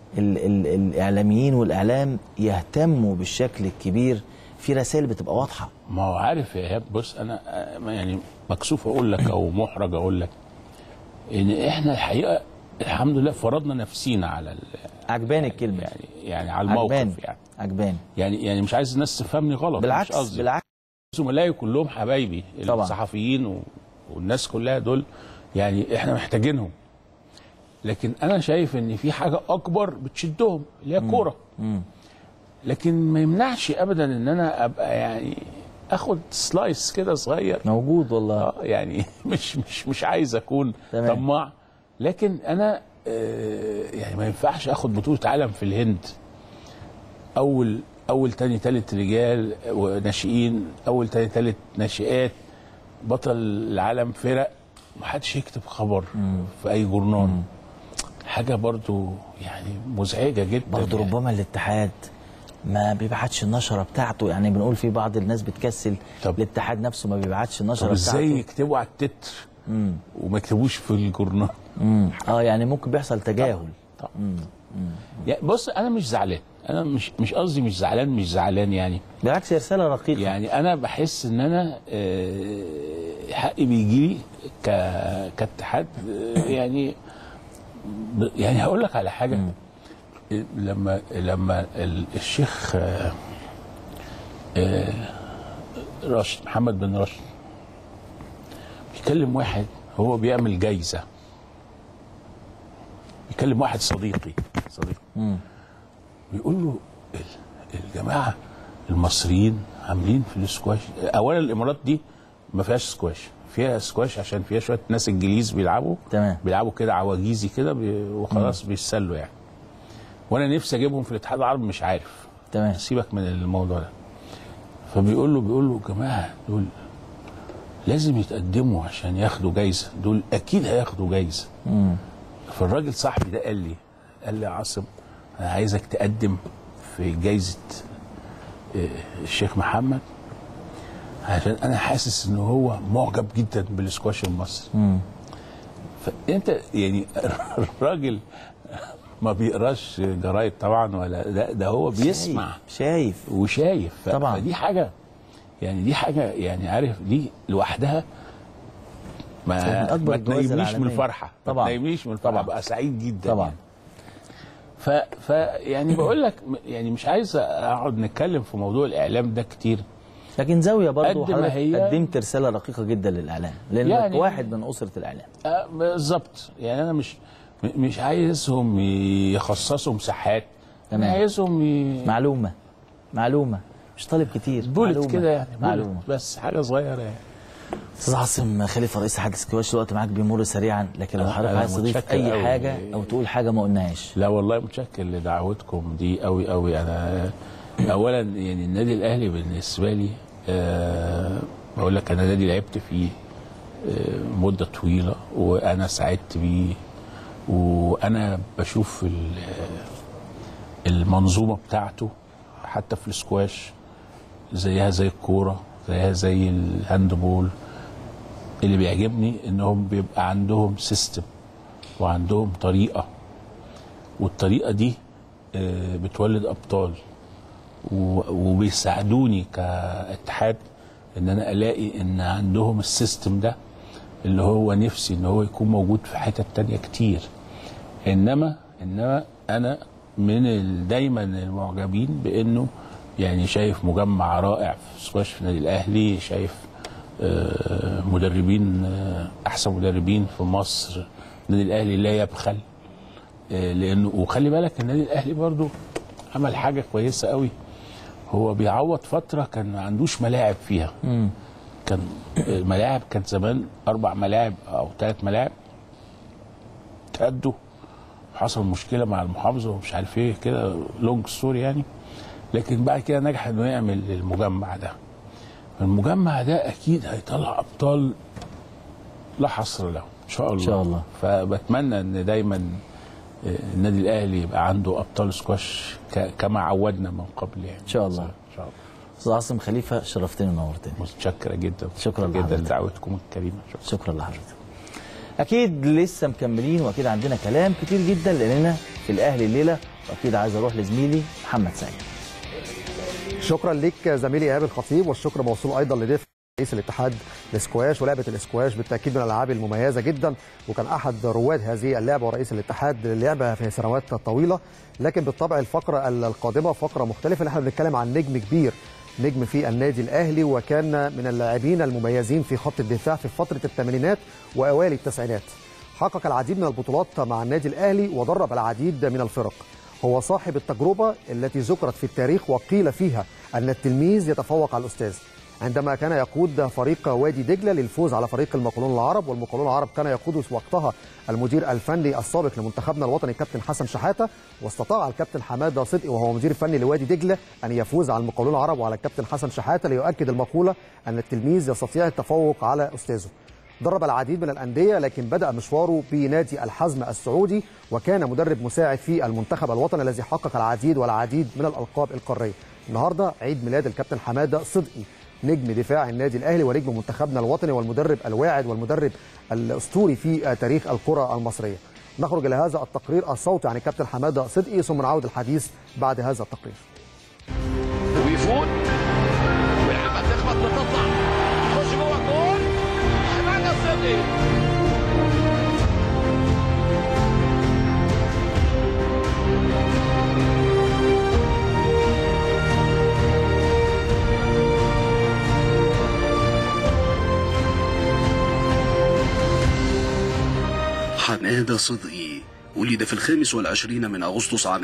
ال ال الاعلاميين والاعلام يهتموا بالشكل الكبير في رسائل بتبقى واضحه
ما هو عارف يا ايهاب بص انا آه، يعني مكسوف اقول لك او محرج اقول لك ان احنا الحقيقه الحمد لله فرضنا نفسينا على ال-
عجباني الكلمه
يعني يعني على الموقف
عجباني.
يعني
عجباني
يعني يعني مش عايز الناس تفهمني غلط
بالعكس
مش قصدي
بالعكس
زملائي كلهم حبايبي
طبعا.
الصحفيين و... والناس كلها دول يعني احنا محتاجينهم لكن انا شايف ان في حاجه اكبر بتشدهم اللي هي الكوره
مم.
لكن ما يمنعش ابدا ان انا ابقى يعني اخد سلايس كده صغير
موجود والله
اه يعني مش مش مش عايز اكون
تمام.
طماع لكن انا آه، يعني ما ينفعش اخد بطوله عالم في الهند اول اول تاني تالت رجال وناشئين اول تاني تالت ناشئات بطل العالم فرق محدش يكتب خبر في اي جورنال حاجه برضو يعني مزعجه جدا
برضه
يعني.
ربما الاتحاد ما بيبعتش النشره بتاعته يعني بنقول في بعض الناس بتكسل
طب-
الاتحاد نفسه ما بيبعتش النشره
طب ازاي
بتاعته
يكتبوا على التتر وما يكتبوش في الجورنال
مم. اه يعني ممكن بيحصل تجاهل
يعني بص انا مش زعلان انا مش مش قصدي مش زعلان مش زعلان يعني
بالعكس هي رساله رقيقه
يعني انا بحس ان انا آه، حقي بيجي لي ك- كاتحاد آه، يعني ب- يعني هقول لك على حاجه لما لما ال- الشيخ آه، آه، راشد محمد بن راشد بيكلم واحد هو بيعمل جايزه بيكلم واحد صديقي صديقي بيقول له ال- الجماعه المصريين عاملين في السكواش اولا الامارات دي ما فيهاش سكواش فيها سكواش عشان فيها شويه ناس انجليز بيلعبوا
تمام.
بيلعبوا كده عواجيزي كده بي- وخلاص بيتسلوا يعني وانا نفسي اجيبهم في الاتحاد العربي مش عارف
تمام
سيبك من الموضوع ده فبيقول له بيقول له جماعه دول لازم يتقدموا عشان ياخدوا جايزه دول اكيد هياخدوا جايزه فالراجل صاحبي ده قال لي قال لي يا عاصم انا عايزك تقدم في جايزه آه، الشيخ محمد عشان انا حاسس ان هو معجب جدا بالسكواش المصري فانت يعني الراجل ما بيقراش جرايد طبعا ولا ده, ده هو بيسمع
شايف
وشايف ف-
طبعا.
فدي حاجه يعني دي حاجه يعني عارف دي لوحدها
من
ما
أكبر
ما
الجوائز
تنيمنيش من
العالمية.
الفرحه
طبعا.
ما تنيمنيش من الفرحه
طبعا.
بقى سعيد جدا
طبعا.
يعني. ف, ف يعني بقول لك م- يعني مش عايز اقعد نتكلم في موضوع الاعلام ده كتير
لكن زاويه برضه
قد ما
حضرتك
هي-
قدمت رساله رقيقه جدا للاعلام لانك
يعني-
واحد من اسره الاعلام
آه، بالظبط يعني انا مش م- مش عايزهم يخصصوا مساحات انا
تمام.
عايزهم ي...
معلومه معلومه مش طالب كتير
بولت
معلومة.
كده يعني بولت
معلومه
بس حاجه صغيره يعني
استاذ عاصم خليفه رئيس اتحاد السكواش الوقت معاك بيمر سريعا لكن لو
أنا-
حضرتك
أنا
عايز تضيف
متشكر
اي
أوي.
حاجه او تقول حاجه ما قلناهاش
لا والله متشكر لدعوتكم دي قوي قوي انا اولا يعني النادي الاهلي بالنسبه لي أه بقول لك انا نادي لعبت فيه أه مده طويله وانا سعدت بيه وانا بشوف ال- المنظومه بتاعته حتى في السكواش زيها زي الكوره زيها زي الهاندبول اللي بيعجبني انهم بيبقى عندهم سيستم وعندهم طريقه والطريقه دي آه، بتولد ابطال و- وبيساعدوني كاتحاد ان انا الاقي ان عندهم السيستم ده اللي هو نفسي ان هو يكون موجود في حتت تانية كتير انما انما انا من ال- دايما المعجبين بانه يعني شايف مجمع رائع في سكواش في النادي الاهلي شايف آه، مدربين آه، احسن مدربين في مصر النادي الاهلي لا يبخل آه، لانه وخلي بالك النادي الاهلي برضو عمل حاجه كويسه قوي هو بيعوض فتره كان ما عندوش ملاعب فيها كان الملاعب كانت زمان اربع ملاعب او ثلاث ملاعب تأدوا حصل مشكله مع المحافظه ومش عارف ايه كده لونج ستوري يعني لكن بعد كده نجح انه يعمل المجمع ده المجمع ده اكيد هيطلع ابطال لا حصر له ان شاء الله
إن شاء الله.
فبتمنى ان دايما آه، النادي الاهلي يبقى عنده ابطال سكواش ك- كما عودنا من قبل يعني
ان شاء الله
ان شاء الله
استاذ عاصم خليفه شرفتني ونورتني
متشكره جدا
شكرا
جدا
لحضرتك.
لدعوتكم الكريمه شكرا
شكرا لحضرتك اكيد لسه مكملين واكيد عندنا كلام كتير جدا لاننا في الاهلي الليله واكيد عايز اروح لزميلي محمد سعيد
شكرا ليك زميلي ايهاب الخطيب والشكر موصول ايضا لضيف رئيس الاتحاد الاسكواش ولعبه الاسكواش بالتاكيد من الالعاب المميزه جدا وكان احد رواد هذه اللعبه ورئيس الاتحاد للعبه في سنوات طويله لكن بالطبع الفقره القادمه فقره مختلفه اللي احنا بنتكلم عن نجم كبير نجم في النادي الاهلي وكان من اللاعبين المميزين في خط الدفاع في فتره الثمانينات واوائل التسعينات حقق العديد من البطولات مع النادي الاهلي ودرب العديد من الفرق هو صاحب التجربه التي ذكرت في التاريخ وقيل فيها ان التلميذ يتفوق على الاستاذ عندما كان يقود فريق وادي دجله للفوز على فريق المقاولون العرب والمقاولون العرب كان يقود وقتها المدير الفني السابق لمنتخبنا الوطني كابتن حسن شحاته واستطاع الكابتن حماده صدقي وهو مدير فني لوادي دجله ان يفوز على المقاولون العرب وعلى الكابتن حسن شحاته ليؤكد المقوله ان التلميذ يستطيع التفوق على استاذه درب العديد من الأندية لكن بدأ مشواره بنادي الحزم السعودي وكان مدرب مساعد في المنتخب الوطني الذي حقق العديد والعديد من الألقاب القارية النهاردة عيد ميلاد الكابتن حمادة صدقي نجم دفاع النادي الأهلي ونجم منتخبنا الوطني والمدرب الواعد والمدرب الأسطوري في تاريخ الكرة المصرية نخرج إلى هذا التقرير الصوتي عن الكابتن حمادة صدقي ثم نعود الحديث بعد هذا التقرير
ويفوت والعبة تخبط وتطلع تخش جوه الجول حماده صدقي
حمادة صدقي ولد في الخامس والعشرين من أغسطس عام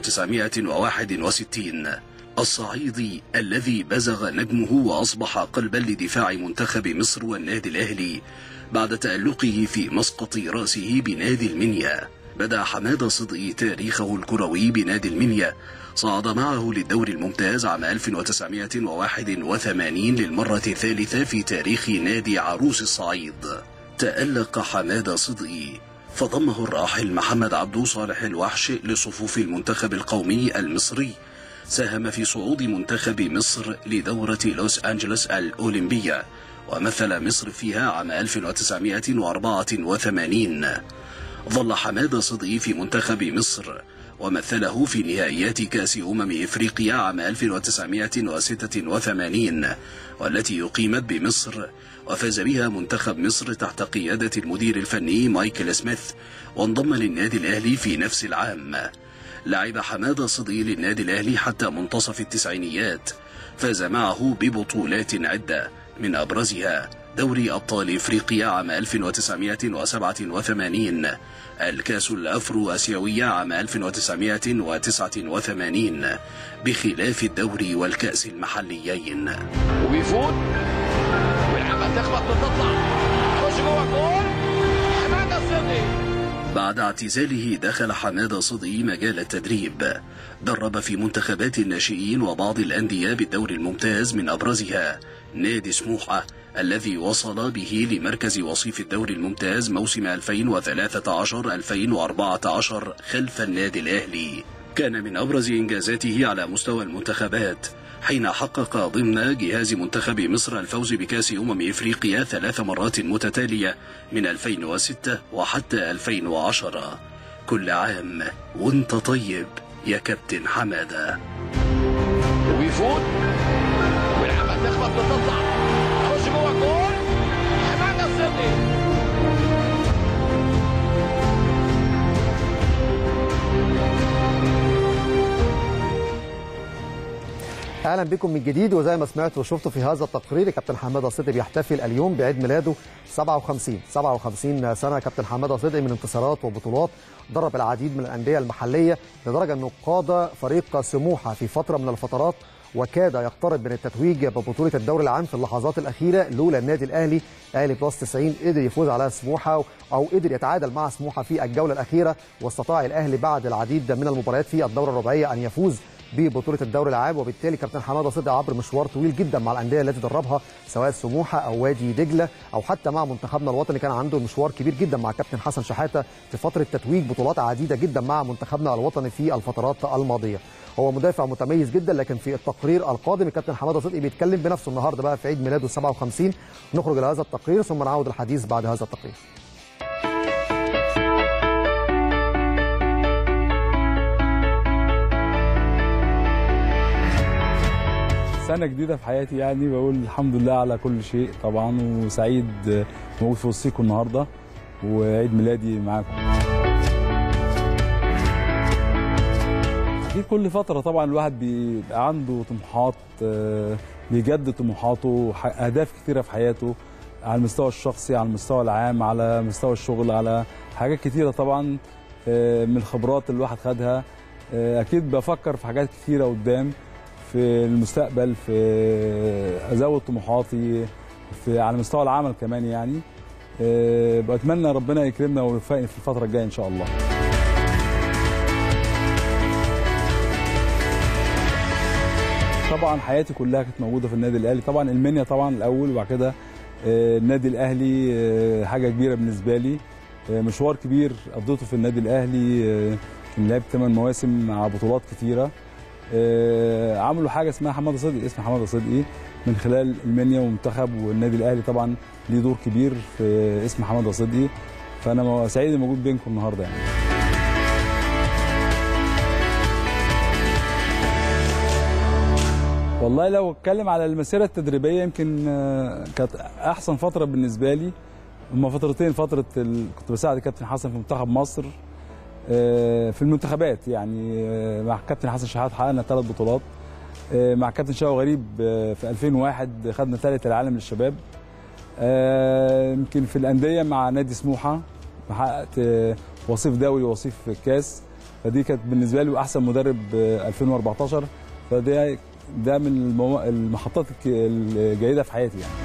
1961 الصعيدي الذي بزغ نجمه وأصبح قلبا لدفاع منتخب مصر والنادي الأهلي بعد تألقه في مسقط رأسه بنادي المنيا بدأ حمادة صدقي تاريخه الكروي بنادي المنيا صعد معه للدور الممتاز عام 1981 للمرة الثالثة في تاريخ نادي عروس الصعيد تألق حمادة صدقي فضمه الراحل محمد عبدو صالح الوحش لصفوف المنتخب القومي المصري ساهم في صعود منتخب مصر لدورة لوس أنجلوس الأولمبية ومثل مصر فيها عام 1984 ظل حمادة صدقي في منتخب مصر ومثله في نهائيات كأس أمم إفريقيا عام 1986 والتي أقيمت بمصر وفاز بها منتخب مصر تحت قيادة المدير الفني مايكل سميث وانضم للنادي الأهلي في نفس العام لعب حمادة صدقي للنادي الأهلي حتى منتصف التسعينيات فاز معه ببطولات عدة من أبرزها دوري أبطال إفريقيا عام 1987 الكاس الأفرو أسيوية عام 1989 بخلاف الدوري والكأس المحليين
وبيفوت والعبة تخبط وتطلع تخش جوه الجول حماده صدقي
بعد اعتزاله دخل حمادة صدقي مجال التدريب درب في منتخبات الناشئين وبعض الأندية بالدور الممتاز من أبرزها نادي سموحة الذي وصل به لمركز وصيف الدوري الممتاز موسم 2013-2014 خلف النادي الأهلي كان من أبرز إنجازاته على مستوى المنتخبات حين حقق ضمن جهاز منتخب مصر الفوز بكأس أمم إفريقيا ثلاث مرات متتالية من 2006 وحتى 2010 كل عام وانت طيب يا كابتن حمادة
وبيفوت والعبة تخبط وتطلع تخش جوه الجول حماده صدقي
اهلا بكم من جديد وزي ما سمعتوا وشفتوا في هذا التقرير كابتن حماده صدقي بيحتفل اليوم بعيد ميلاده 57 57 سنه كابتن حماده صدقي من انتصارات وبطولات درب العديد من الانديه المحليه لدرجه انه قاد فريق سموحه في فتره من الفترات وكاد يقترب من التتويج ببطوله الدوري العام في اللحظات الاخيره لولا النادي الاهلي اهلي بلس 90 قدر يفوز على سموحه او قدر يتعادل مع سموحه في الجوله الاخيره واستطاع الاهلي بعد العديد من المباريات في الدوره الرباعيه ان يفوز ببطوله الدوري العام وبالتالي كابتن حماده صدقي عبر مشوار طويل جدا مع الانديه التي دربها سواء سموحه او وادي دجله او حتى مع منتخبنا الوطني كان عنده مشوار كبير جدا مع كابتن حسن شحاته في فتره تتويج بطولات عديده جدا مع منتخبنا الوطني في الفترات الماضيه هو مدافع متميز جدا لكن في التقرير القادم الكابتن حماده صدقي بيتكلم بنفسه النهارده بقى في عيد ميلاده 57 نخرج الى هذا التقرير ثم نعود الحديث بعد هذا التقرير
سنة جديدة في حياتي يعني بقول الحمد لله على كل شيء طبعا وسعيد موجود في وسطيكم النهارده وعيد ميلادي معاكم. أكيد كل فترة طبعا الواحد بيبقى عنده طموحات آه، بيجدد طموحاته ح- أهداف كتيرة في حياته على المستوى الشخصي على المستوى العام على مستوى الشغل على حاجات كتيرة طبعا آه، من الخبرات اللي الواحد خدها آه، أكيد بفكر في حاجات كتيرة قدام في المستقبل في ازود طموحاتي في على مستوى العمل كمان يعني أه، بتمنى ربنا يكرمنا ويوفقني في الفتره الجايه ان شاء الله طبعا حياتي كلها كانت موجوده في النادي الاهلي طبعا المنيا طبعا الاول وبعد كده آه، النادي الاهلي آه، حاجه كبيره بالنسبه لي آه، مشوار كبير قضيته في النادي الاهلي آه، يمكن لعبت 8 مواسم مع بطولات كتيره آه، عملوا حاجه اسمها حماده صدقي اسم حماده صدقي من خلال المنيا ومنتخب والنادي الاهلي طبعا ليه دور كبير في اسم حماده صدقي فانا سعيد إني موجود بينكم النهارده يعني والله لو اتكلم على المسيره التدريبيه يمكن آه، كانت احسن فتره بالنسبه لي هما فترتين فتره ال... كنت بساعد كابتن حسن في منتخب مصر آه، في المنتخبات يعني آه، مع كابتن حسن شحات حققنا ثلاث بطولات آه، مع كابتن شاو غريب آه، في 2001 خدنا ثالث العالم للشباب آه، يمكن في الانديه مع نادي سموحه حققت آه، وصيف دولي ووصيف كاس فدي كانت بالنسبه لي احسن مدرب آه، 2014 فده ده من المو... المحطات الك- الجيده في حياتي يعني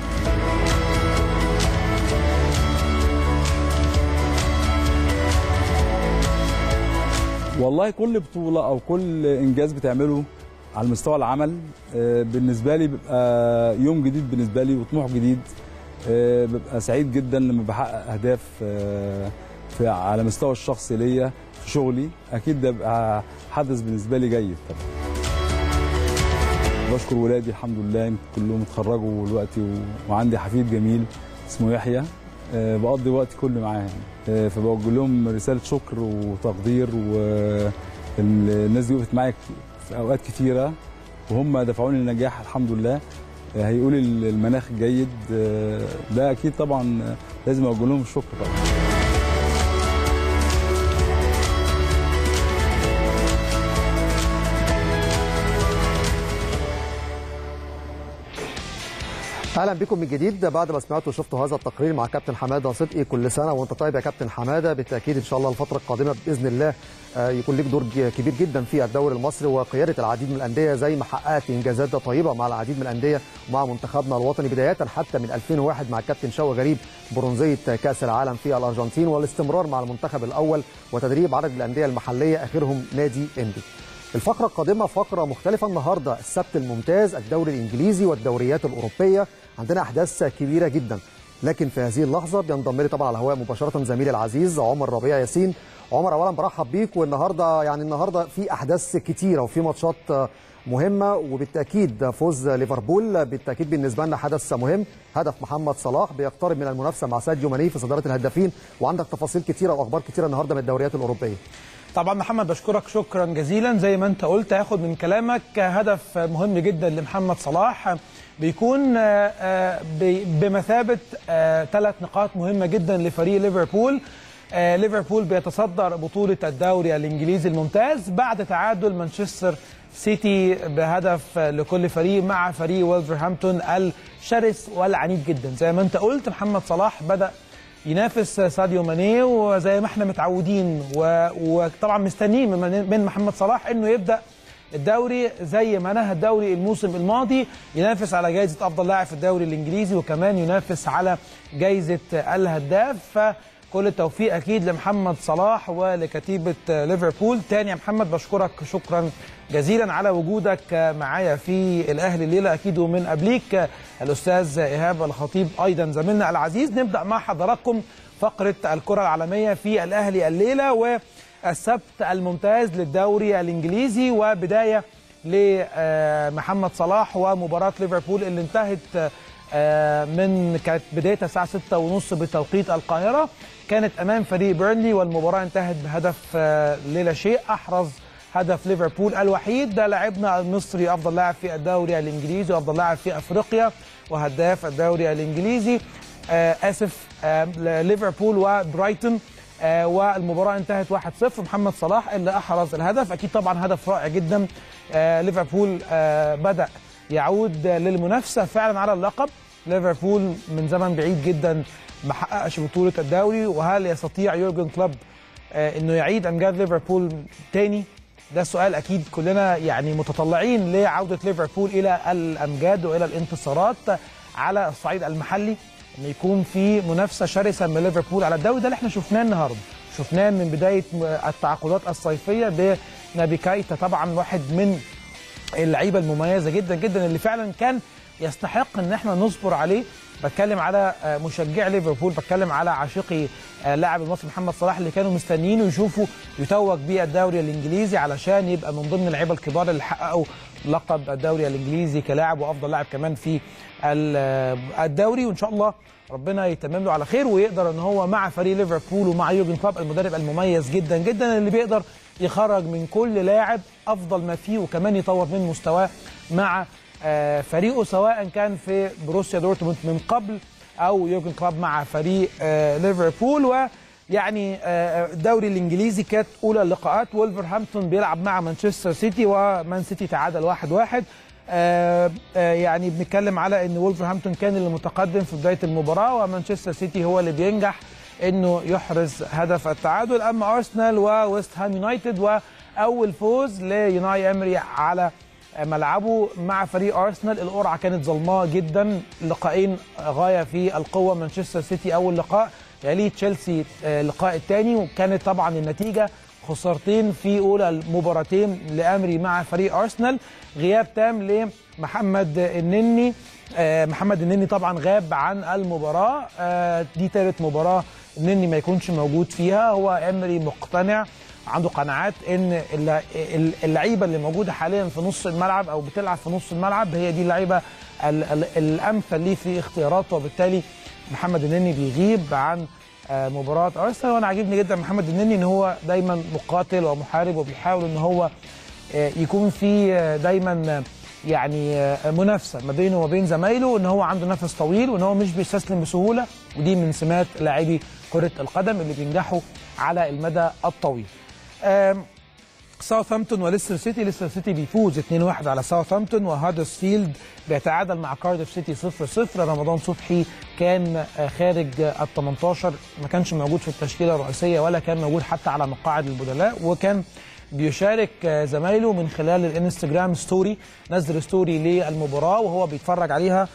والله كل بطولة أو كل إنجاز بتعمله على المستوى العمل آه، بالنسبة لي بيبقى يوم جديد بالنسبة لي وطموح جديد آه، ببقى سعيد جدا لما بحقق أهداف آه، في على مستوى الشخصي ليا في شغلي أكيد ده بيبقى حدث بالنسبة لي جيد طبعا بشكر ولادي الحمد لله يمكن كلهم اتخرجوا دلوقتي و- وعندي حفيد جميل اسمه يحيى آه، بقضي وقتي كله معاه يعني. آه، فبوجه لهم رساله شكر وتقدير والناس دي وقفت معايا في اوقات كتيره وهم دفعوني للنجاح الحمد لله آه، هيقول المناخ الجيد آه، ده اكيد طبعا آه، لازم اوجه لهم الشكر طبعا
اهلا بكم من جديد بعد ما سمعتوا وشفتوا هذا التقرير مع كابتن حماده صدقي كل سنه وانت طيب يا كابتن حماده بالتاكيد ان شاء الله الفتره القادمه باذن الله آه، يكون لك دور ج- كبير جدا في الدوري المصري وقياده العديد من الانديه زي ما حققت انجازات طيبه مع العديد من الانديه ومع منتخبنا الوطني بدايه حتى من 2001 مع الكابتن شوقي غريب برونزيه كاس العالم في الارجنتين والاستمرار مع المنتخب الاول وتدريب عدد الانديه المحليه اخرهم نادي اندي الفقرة القادمة فقرة مختلفة النهاردة السبت الممتاز الدوري الإنجليزي والدوريات الأوروبية عندنا أحداث كبيرة جدا لكن في هذه اللحظة بينضم لي طبعا على الهواء مباشرة زميلي العزيز عمر ربيع ياسين عمر أولا برحب بيك والنهاردة يعني النهاردة في أحداث كتيرة وفي ماتشات مهمة وبالتأكيد فوز ليفربول بالتأكيد بالنسبة لنا حدث مهم هدف محمد صلاح بيقترب من المنافسة مع ساديو ماني في صدارة الهدافين وعندك تفاصيل كتيرة وأخبار كتيرة النهاردة من الدوريات الأوروبية
طبعا محمد بشكرك شكرا جزيلا زي ما انت قلت هاخد من كلامك هدف مهم جدا لمحمد صلاح بيكون آه، آه، ب- بمثابه ثلاث نقاط مهمه جدا لفريق ليفربول آه، ليفربول بيتصدر بطوله الدوري الانجليزي الممتاز بعد تعادل مانشستر سيتي بهدف لكل فريق مع فريق ولفرهامبتون الشرس والعنيف جدا زي ما انت قلت محمد صلاح بدا ينافس ساديو ماني وزي ما احنا متعودين و- وطبعا مستنيين من من محمد صلاح انه يبدا الدوري زي ما نهى الدوري الموسم الماضي ينافس على جائزه افضل لاعب في الدوري الانجليزي وكمان ينافس على جائزه الهداف فكل التوفيق اكيد لمحمد صلاح ولكتيبه ليفربول تاني يا محمد بشكرك شكرا جزيلا على وجودك معايا في الاهلي الليله اكيد ومن قبليك الاستاذ ايهاب الخطيب ايضا زميلنا العزيز نبدا مع حضراتكم فقره الكره العالميه في الاهلي الليله والسبت الممتاز للدوري الانجليزي وبدايه لمحمد صلاح ومباراه ليفربول اللي انتهت آه، من كانت بدايتها الساعه 6:30 بتوقيت القاهره كانت امام فريق بيرنلي والمباراه انتهت بهدف آه، للا شيء احرز هدف ليفربول الوحيد ده لاعبنا المصري افضل لاعب في الدوري الانجليزي وافضل لاعب في افريقيا وهداف الدوري الانجليزي آه اسف آه ليفربول وبرايتون آه والمباراه انتهت 1-0 محمد صلاح اللي احرز الهدف اكيد طبعا هدف رائع جدا آه ليفربول آه بدا يعود للمنافسه فعلا على اللقب ليفربول من زمن بعيد جدا ما حققش بطوله الدوري وهل يستطيع يورجن كلوب آه انه يعيد امجاد ليفربول تاني ده سؤال اكيد كلنا يعني متطلعين لعوده ليفربول الى الامجاد والى الانتصارات على الصعيد المحلي ان يكون في منافسه شرسه من ليفربول على الدوري ده اللي احنا شفناه النهارده شفناه من بدايه التعاقدات الصيفيه بنبي كايتا طبعا واحد من اللعيبه المميزه جدا جدا اللي فعلا كان يستحق ان احنا نصبر عليه بتكلم على مشجع ليفربول بتكلم على عاشقي اللاعب المصري محمد صلاح اللي كانوا مستنيينه يشوفوا يتوج بيه الدوري الانجليزي علشان يبقى من ضمن اللعيبه الكبار اللي حققوا لقب الدوري الانجليزي كلاعب وافضل لاعب كمان في الدوري وان شاء الله ربنا يتمم له على خير ويقدر ان هو مع فريق ليفربول ومع يورجن كلوب المدرب المميز جدا جدا اللي بيقدر يخرج من كل لاعب افضل ما فيه وكمان يطور من مستواه مع فريقه سواء كان في بروسيا دورتموند من قبل او يورجن كلوب مع فريق ليفربول ويعني الدوري الانجليزي كانت اولى اللقاءات وولفرهامبتون بيلعب مع مانشستر سيتي ومان سيتي تعادل 1-1 واحد واحد آه آه يعني بنتكلم على ان وولفرهامبتون كان اللي متقدم في بدايه المباراه ومانشستر سيتي هو اللي بينجح انه يحرز هدف التعادل اما ارسنال وويست هام يونايتد واول فوز ليوناي امري على ملعبه مع فريق ارسنال القرعه كانت ظلماه جدا لقاءين غايه في القوه مانشستر سيتي اول لقاء يليه تشيلسي اللقاء الثاني وكانت طبعا النتيجه خسارتين في اولى المباراتين لامري مع فريق ارسنال غياب تام لمحمد النني آه محمد النني طبعا غاب عن المباراه آه دي ثالث مباراه النني ما يكونش موجود فيها هو امري مقتنع عنده قناعات ان اللعيبه اللي موجوده حاليا في نص الملعب او بتلعب في نص الملعب هي دي اللعيبه الامثل ليه في اختياراته وبالتالي محمد النني بيغيب عن مباراه ارسنال وانا عاجبني جدا محمد النني ان هو دايما مقاتل ومحارب وبيحاول ان هو يكون في دايما يعني منافسه ما بينه وبين زمايله ان هو عنده نفس طويل وان هو مش بيستسلم بسهوله ودي من سمات لاعبي كره القدم اللي بينجحوا على المدى الطويل. ساوثهامبتون وليستر سيتي ليستر سيتي بيفوز 2-1 على ساوثهامبتون وهادرسفيلد بيتعادل مع كارديف سيتي 0-0 رمضان صبحي كان خارج ال 18 ما كانش موجود في التشكيله الرئيسيه ولا كان موجود حتى على مقاعد البدلاء وكان بيشارك زمايله من خلال الانستجرام ستوري نزل ستوري للمباراه وهو بيتفرج عليها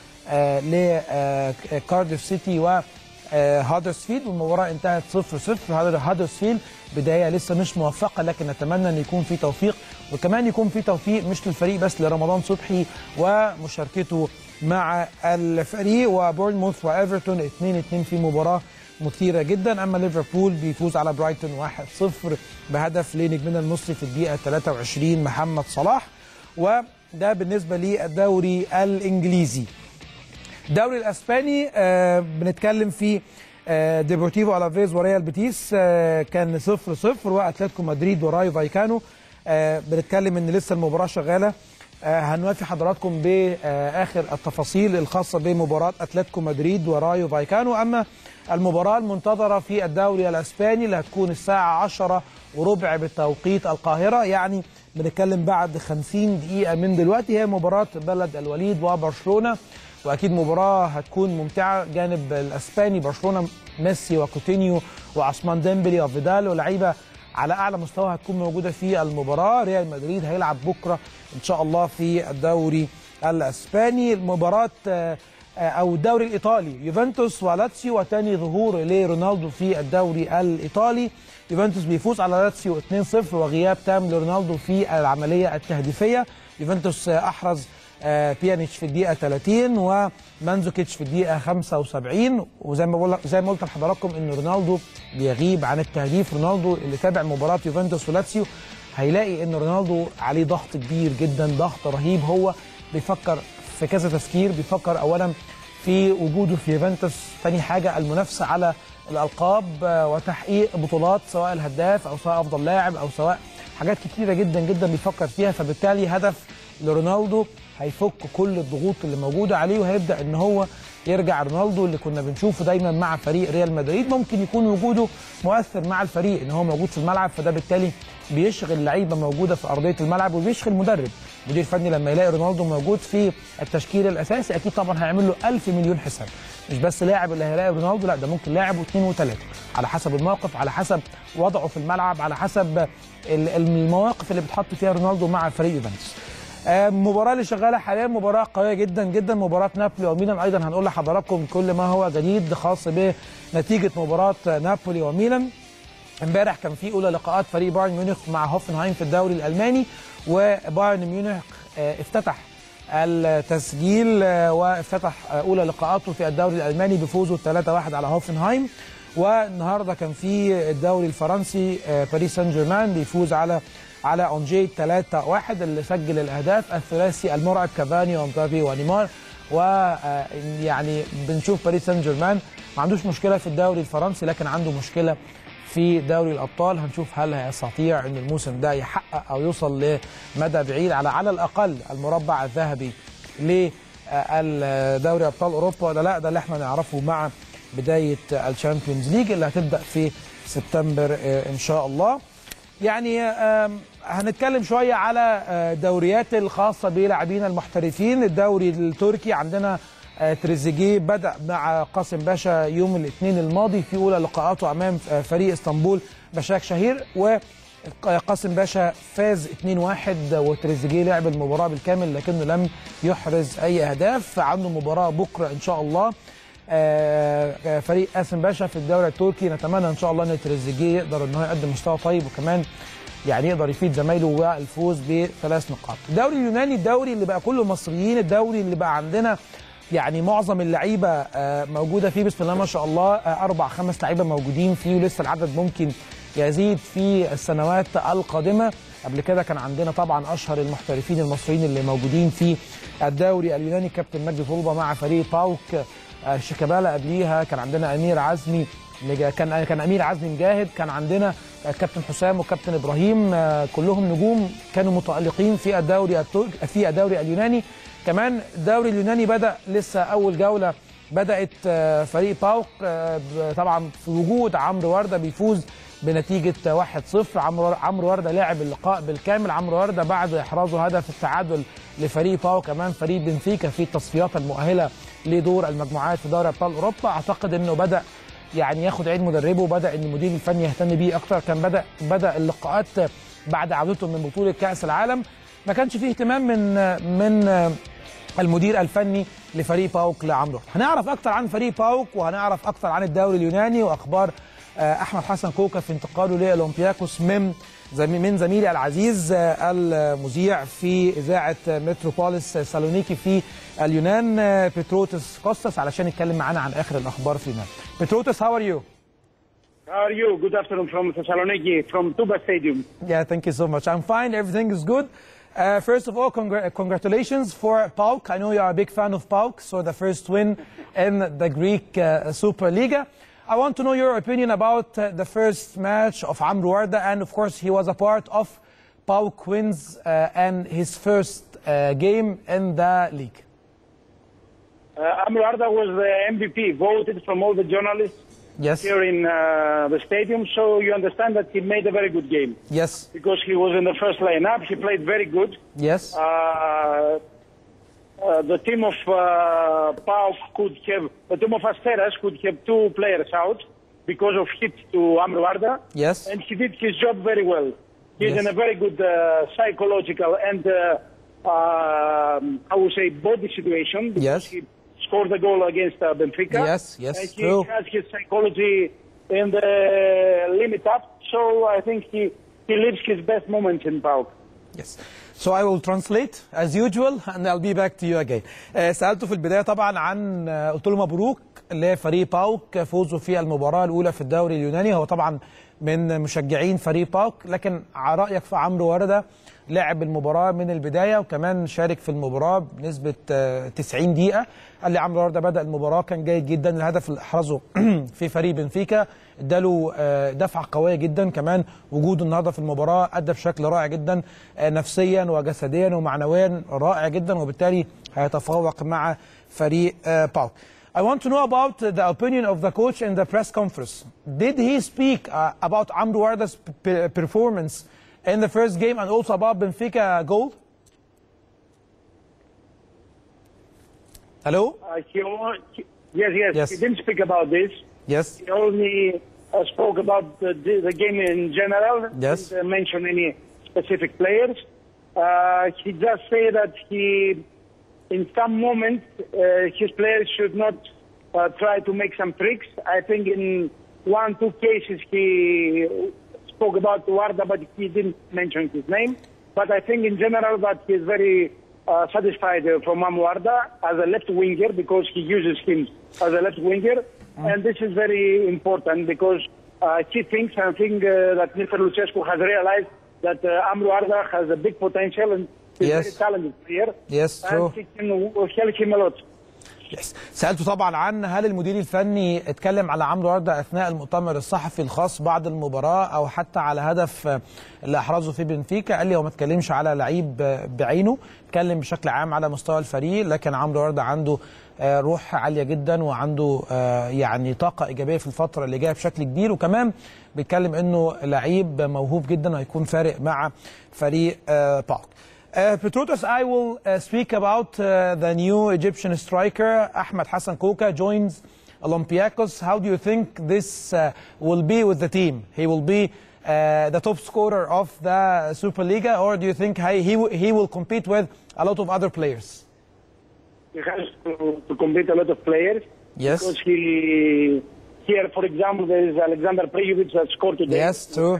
لكارديف سيتي و هادرسفيلد والمباراه انتهت 0-0 هادرسفيلد بدايه لسه مش موفقه لكن نتمنى ان يكون في توفيق وكمان يكون في توفيق مش للفريق بس لرمضان صبحي ومشاركته مع الفريق وبورنموث وايفرتون 2-2 في مباراه مثيره جدا اما ليفربول بيفوز على برايتون 1-0 بهدف لنجمنا المصري في الدقيقه 23 محمد صلاح وده بالنسبه للدوري الانجليزي الدوري الاسباني آه بنتكلم في آه ديبورتيفو الافيز وريال بيتيس آه كان 0 0 واتلتيكو مدريد ورايو فايكانو آه بنتكلم ان لسه المباراه شغاله آه هنوافي حضراتكم باخر التفاصيل الخاصه بمباراه اتلتيكو مدريد ورايو فايكانو اما المباراه المنتظره في الدوري الاسباني اللي هتكون الساعه 10 وربع بتوقيت القاهره يعني بنتكلم بعد 50 دقيقه من دلوقتي هي مباراه بلد الوليد وبرشلونه واكيد مباراه هتكون ممتعه جانب الاسباني برشلونه ميسي وكوتينيو وعثمان ديمبلي وفيدال ولاعيبه على اعلى مستوى هتكون موجوده في المباراه ريال مدريد هيلعب بكره ان شاء الله في الدوري الاسباني المباراه او الدوري الايطالي يوفنتوس ولاتسيو وتاني ظهور لرونالدو في الدوري الايطالي يوفنتوس بيفوز على لاتسيو 2-0 وغياب تام لرونالدو في العمليه التهديفيه يوفنتوس احرز بيانيتش في الدقيقه 30 ومانزوكيتش في الدقيقه 75 وزي ما بقول زي ما قلت لحضراتكم ان رونالدو بيغيب عن التهديف رونالدو اللي تابع مباراه يوفنتوس ولاتسيو هيلاقي ان رونالدو عليه ضغط كبير جدا ضغط رهيب هو بيفكر في كذا تفكير بيفكر اولا في وجوده في يوفنتوس ثاني حاجه المنافسه على الالقاب وتحقيق بطولات سواء الهداف او سواء افضل لاعب او سواء حاجات كتيره جدا جدا بيفكر فيها فبالتالي هدف لرونالدو هيفك كل الضغوط اللي موجوده عليه وهيبدا ان هو يرجع رونالدو اللي كنا بنشوفه دايما مع فريق ريال مدريد ممكن يكون وجوده مؤثر مع الفريق ان هو موجود في الملعب فده بالتالي بيشغل لعيبه موجوده في ارضيه الملعب وبيشغل مدرب مدير فني لما يلاقي رونالدو موجود في التشكيل الاساسي اكيد طبعا هيعمل له 1000 مليون حساب مش بس لاعب اللي هيلاقي رونالدو لا ده ممكن لاعب واثنين وثلاثه على حسب الموقف على حسب وضعه في الملعب على حسب ال- المواقف اللي بتحط فيها رونالدو مع فريق يوفنتوس آه، المباراة اللي شغالة حاليا مباراة قوية جدا جدا مباراة نابولي وميلان أيضا هنقول لحضراتكم كل ما هو جديد خاص بنتيجة مباراة نابولي وميلان امبارح كان في اولى لقاءات فريق بايرن ميونخ مع هوفنهايم في الدوري الالماني وبايرن ميونخ آه، افتتح التسجيل آه، وافتتح آه، اولى لقاءاته في الدوري الالماني بفوزه 3-1 على هوفنهايم والنهارده كان في الدوري الفرنسي آه، باريس سان جيرمان بيفوز على على اونجي 3-1 اللي سجل الاهداف الثلاثي المرعب كافاني ومبابي ونيمار ويعني بنشوف باريس سان جيرمان ما عندوش مشكله في الدوري الفرنسي لكن عنده مشكله في دوري الابطال هنشوف هل هيستطيع ان الموسم ده يحقق او يوصل لمدى بعيد على على الاقل المربع الذهبي لدوري ابطال اوروبا ولا لا ده اللي احنا نعرفه مع بدايه الشامبيونز ليج اللي هتبدا في سبتمبر آه، ان شاء الله يعني آم، هنتكلم شويه على آه، دوريات الخاصه بلاعبين المحترفين الدوري التركي عندنا آه، تريزيجيه بدا مع قاسم باشا يوم الاثنين الماضي في اولى لقاءاته امام آه، فريق اسطنبول بشاك شهير وقاسم باشا فاز 2-1 وتريزيجيه لعب المباراه بالكامل لكنه لم يحرز اي اهداف عنده مباراه بكره ان شاء الله آه، آه، فريق قاسم باشا في الدوري التركي نتمنى ان شاء الله ان تريزيجيه يقدر ان هو يقدم مستوى طيب وكمان يعني يقدر يفيد زمايله والفوز بثلاث نقاط. الدوري اليوناني الدوري اللي بقى كله مصريين، الدوري اللي بقى عندنا يعني معظم اللعيبه آه، موجوده فيه بسم الله ما شاء الله آه، اربع خمس لعيبه موجودين فيه ولسه العدد ممكن يزيد في السنوات القادمه قبل كده كان عندنا طبعا اشهر المحترفين المصريين اللي موجودين في الدوري اليوناني كابتن مجدي طلبه مع فريق باوك آه، شيكابالا قبليها كان عندنا امير عزمي مجا- كان كان امير عزمي مجاهد كان عندنا آه، كابتن حسام وكابتن ابراهيم آه، كلهم نجوم كانوا متالقين في الدوري الترك في الدوري اليوناني كمان الدوري اليوناني بدا لسه اول جوله بدات آه، فريق باوك آه، ب- طبعا في وجود عمرو ورده بيفوز بنتيجه 1-0 عمرو عمرو ورده لعب اللقاء بالكامل عمرو ورده بعد احرازه هدف التعادل لفريق باوك امام فريق بنفيكا في التصفيات المؤهله لدور المجموعات في دوري ابطال اوروبا اعتقد انه بدا يعني ياخد عيد مدربه وبدا ان المدير الفني يهتم بيه اكتر كان بدا بدا اللقاءات بعد عودته من بطوله كاس العالم ما كانش فيه اهتمام من من المدير الفني لفريق باوك لعمرو هنعرف اكتر عن فريق باوك وهنعرف اكتر عن الدوري اليوناني واخبار آه، احمد حسن كوكا في انتقاله لاولمبياكوس من زمي- من زميلي العزيز آه، المذيع في اذاعه متروبوليس سالونيكي في اليونان آه، بتروتس كوستاس علشان يتكلم معانا عن اخر الاخبار في اليونان بتروتس هاو ار يو
How are you? Good afternoon from Thessaloniki, from Tuba Stadium.
Yeah, thank you so much. I'm fine. Everything is good. Uh, first of all, congra- congratulations for PAOK. I know you are a big fan of PAOK, so the first win in the Greek uh, Superliga. I want to know your opinion about uh, the first match of Amr Warda, and of course, he was a part of PAOK wins uh, and his first uh, game in the league.
Uh, Amr Arda was the MVP, voted from all the journalists
Yes.
here in uh, the stadium, so you understand that he made a very good game.
Yes.
Because he was in the first lineup, he played very good.
Yes.
Uh, uh, the team of uh, PAOK could have, the team of Asteras could have two players out because of hit to Amr Arda.
Yes.
And he did his job very well. He's
Yes.
in a very good uh, psychological and, uh, um, I would say, body situation. Because
Yes.
He scored the goal against uh, Benfica.
Yes, yes,
And he
true.
has his psychology in the limit up. So I think he, he lives his best moments in PAOK.
Yes. So I will translate as usual and I'll be back to you again. آه، سألته في البداية طبعا عن آه، قلت له مبروك لفريق باوك فوزه في المباراة الأولى في الدوري اليوناني هو طبعا من مشجعين فريق باوك لكن على رأيك في عمرو وردة لعب المباراه من البدايه وكمان شارك في المباراه بنسبه آه، 90 دقيقه قال لي عمرو ورده بدا المباراه كان جيد جدا الهدف اللي احرزه في فريق بنفيكا اداله آه، دفعه قويه جدا كمان وجوده النهارده في المباراه ادى بشكل رائع جدا آه، نفسيا وجسديا ومعنويا رائع جدا وبالتالي هيتفوق مع فريق آه، باوك I want to know about the opinion of the coach in the press conference. Did he speak uh, about Amru Warda's p- performance in the first game and also about Benfica goal? Hello?
Uh, he, only- he- yes, yes,
Yes.
He didn't speak about this.
Yes.
He only uh, spoke about the, the, the game in general.
Yes.
Didn't uh, mention any specific players. Uh, he just said that he, in some moments, uh, his players should not uh, try to make some tricks. I think in one, two cases he spoke about Warda, but he didn't mention his name. But I think in general that he is very uh, satisfied uh, from Warda as a left winger because he uses him as a left winger. And this is very important because uh, he thinks, I think uh, that Mr. Lucescu has realized that uh, Amru Arda has a big potential and he's
Yes.
a very talented player.
Yes,
and
true.
he can help him a lot.
يس سالته طبعا عن هل المدير الفني اتكلم على عمرو ورده اثناء المؤتمر الصحفي الخاص بعد المباراه او حتى على هدف آه، اللي احرزه في بنفيكا قال لي هو ما اتكلمش على لعيب آه، بعينه اتكلم بشكل عام على مستوى الفريق لكن عمرو ورده عنده آه، روح عاليه جدا وعنده آه، يعني طاقه ايجابيه في الفتره اللي جايه بشكل كبير وكمان بيتكلم انه لعيب موهوب جدا وهيكون فارق مع فريق آه، باوك Uh, Petrotas, I will uh, speak about uh, the new Egyptian striker, Ahmed Hassan Koka, joins Olympiacos. How do you think this uh, will be with the team? He will be uh, the top scorer of the Superliga, or do you think he, he, w- he will compete with a lot of other players?
He has to, to compete a lot of players.
Yes.
Because he, here, for example, there is Alexander Prejovic that scored today.
Yes, true.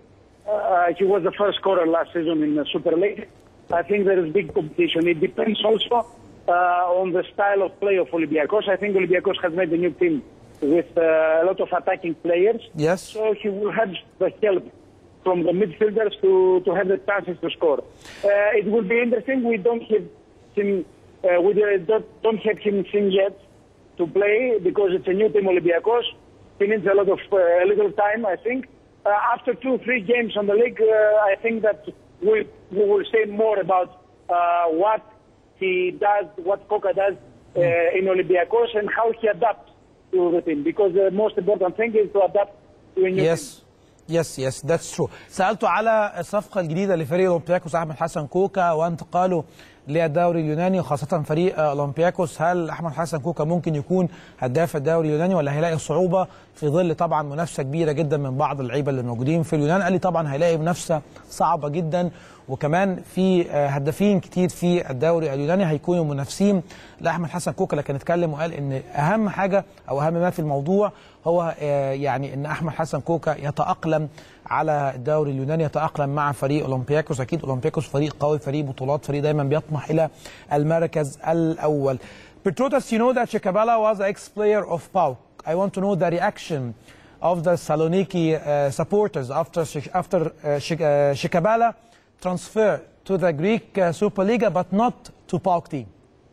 Uh, he was the first scorer last season in the Super League. I think there is big competition. It depends also uh, on the style of play of Olympiacos. I think Olympiacos has made a new team with uh, a lot of attacking players.
Yes.
So he will have the help from the midfielders to, to have the chances to score. Uh, it will be interesting. We don't have him. Uh, we don't, don't have him seen yet to play because it's a new team Olympiacos. He needs a lot of uh, a little time, I think. Uh, after two, three games on the league, uh, I think that we, we will say more about uh, what he does, what Coca does uh, in Olympiacos, and how he adapts to the team. Because the most important thing is to adapt to a new team.
Yes. يس يس ذاتس ترو سالته على الصفقه الجديده لفريق اولمبياكوس احمد حسن كوكا وانتقاله للدوري اليوناني وخاصه فريق اولمبياكوس هل احمد حسن كوكا ممكن يكون هداف الدوري اليوناني ولا هيلاقي صعوبه في ظل طبعا منافسه كبيره جدا من بعض اللعيبه اللي موجودين في اليونان قال لي طبعا هيلاقي منافسه صعبه جدا وكمان في آه، هدافين كتير في الدوري اليوناني هيكونوا منافسين لاحمد حسن كوكا لكن اتكلم وقال ان اهم حاجه او اهم ما في الموضوع هو آه، يعني ان احمد حسن كوكا يتاقلم على الدوري اليوناني يتاقلم مع فريق اولمبياكوس اكيد اولمبياكوس فريق قوي فريق بطولات فريق دايما بيطمح الى المركز الاول Petrotas, you know that Chikabala was an ex-player of PAOK. I want to know the reaction of the Saloniki uh, supporters after Shik- after uh, Shik- uh, Shikabala transfer to the Greek uh, Superliga, but not to PAOK team.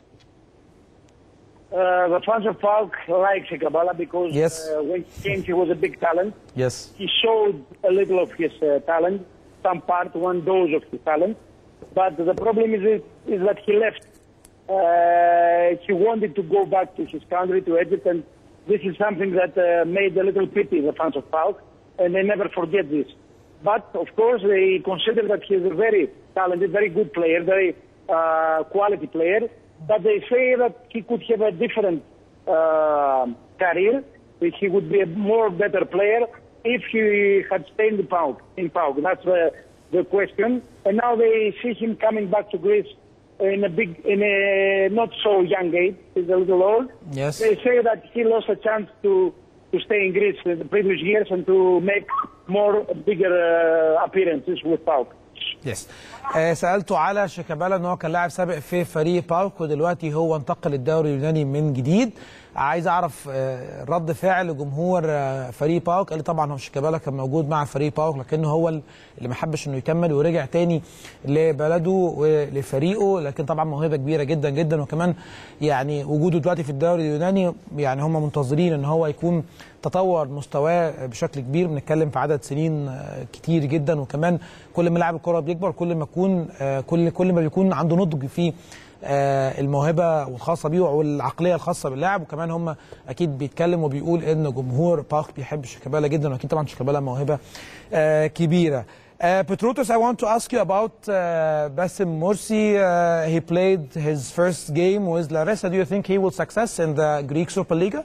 Uh, the fans of Falk like Shikabala because
Yes.
uh, when he came, he was a big talent.
Yes.
He showed a little of his uh, talent, some part, one dose of his talent. But the problem is, is that he left. Uh, he wanted to go back to his country, to Egypt, and this is something that uh, made a little pity the fans of Falk, and they never forget this. But of course, they consider that he is a very talented, very good player, very uh, quality player. But they say that he could have a different uh, career, that he would be a more better player if he had stayed in PAOK. In PAOK. That's the, the question. And now they see him coming back to Greece in a big, in a not so young age. He's a little old.
Yes.
They say that he lost a chance to to stay in Greece in the previous years and to make more bigger uh, appearances with PAOK.
يس آه سالته على شيكابالا ان هو كان لاعب سابق في فريق باوك ودلوقتي هو انتقل الدوري اليوناني من جديد عايز اعرف آه، رد فعل جمهور آه، فريق باوك قال لي طبعا هو شيكابالا كان موجود مع فريق باوك لكنه هو اللي ما حبش انه يكمل ورجع تاني لبلده ولفريقه لكن طبعا موهبه كبيره جدا جدا وكمان يعني وجوده دلوقتي في الدوري اليوناني يعني هم منتظرين ان هو يكون تطور مستواه بشكل كبير بنتكلم في عدد سنين آه، كتير جدا وكمان كل ما لاعب الكره بيكبر كل ما يكون آه، كل كل ما بيكون عنده نضج في آه، الموهبه الخاصه بيه والعقليه الخاصه باللاعب وكمان هم اكيد بيتكلم وبيقول ان جمهور باك بيحب شيكابالا جدا واكيد طبعا شيكابالا موهبه آه، كبيره Uh, Petrotus, I want to ask you about uh, Basim Morsi. Uh, he played his first game with Larissa. Do you think he will success in the Greek Superliga?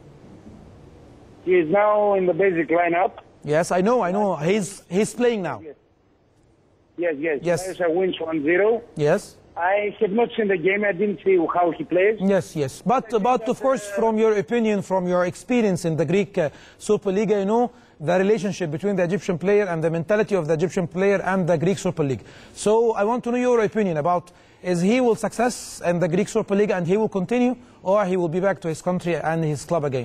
He is now in the basic lineup.
Yes, I know, I know. He's he's playing now.
Yes, yes.
Yes.
Larissa wins 1-0.
Yes.
I have not seen the game. I didn't see how he plays.
Yes, yes. But but of course, from your opinion, from your experience in the Greek uh, Superliga, you know the relationship between the Egyptian player and the mentality of the Egyptian player and the Greek Super League. So I want to know your opinion about is he will success in the Greek Super League and he will continue, or he will be back to his country and his club again.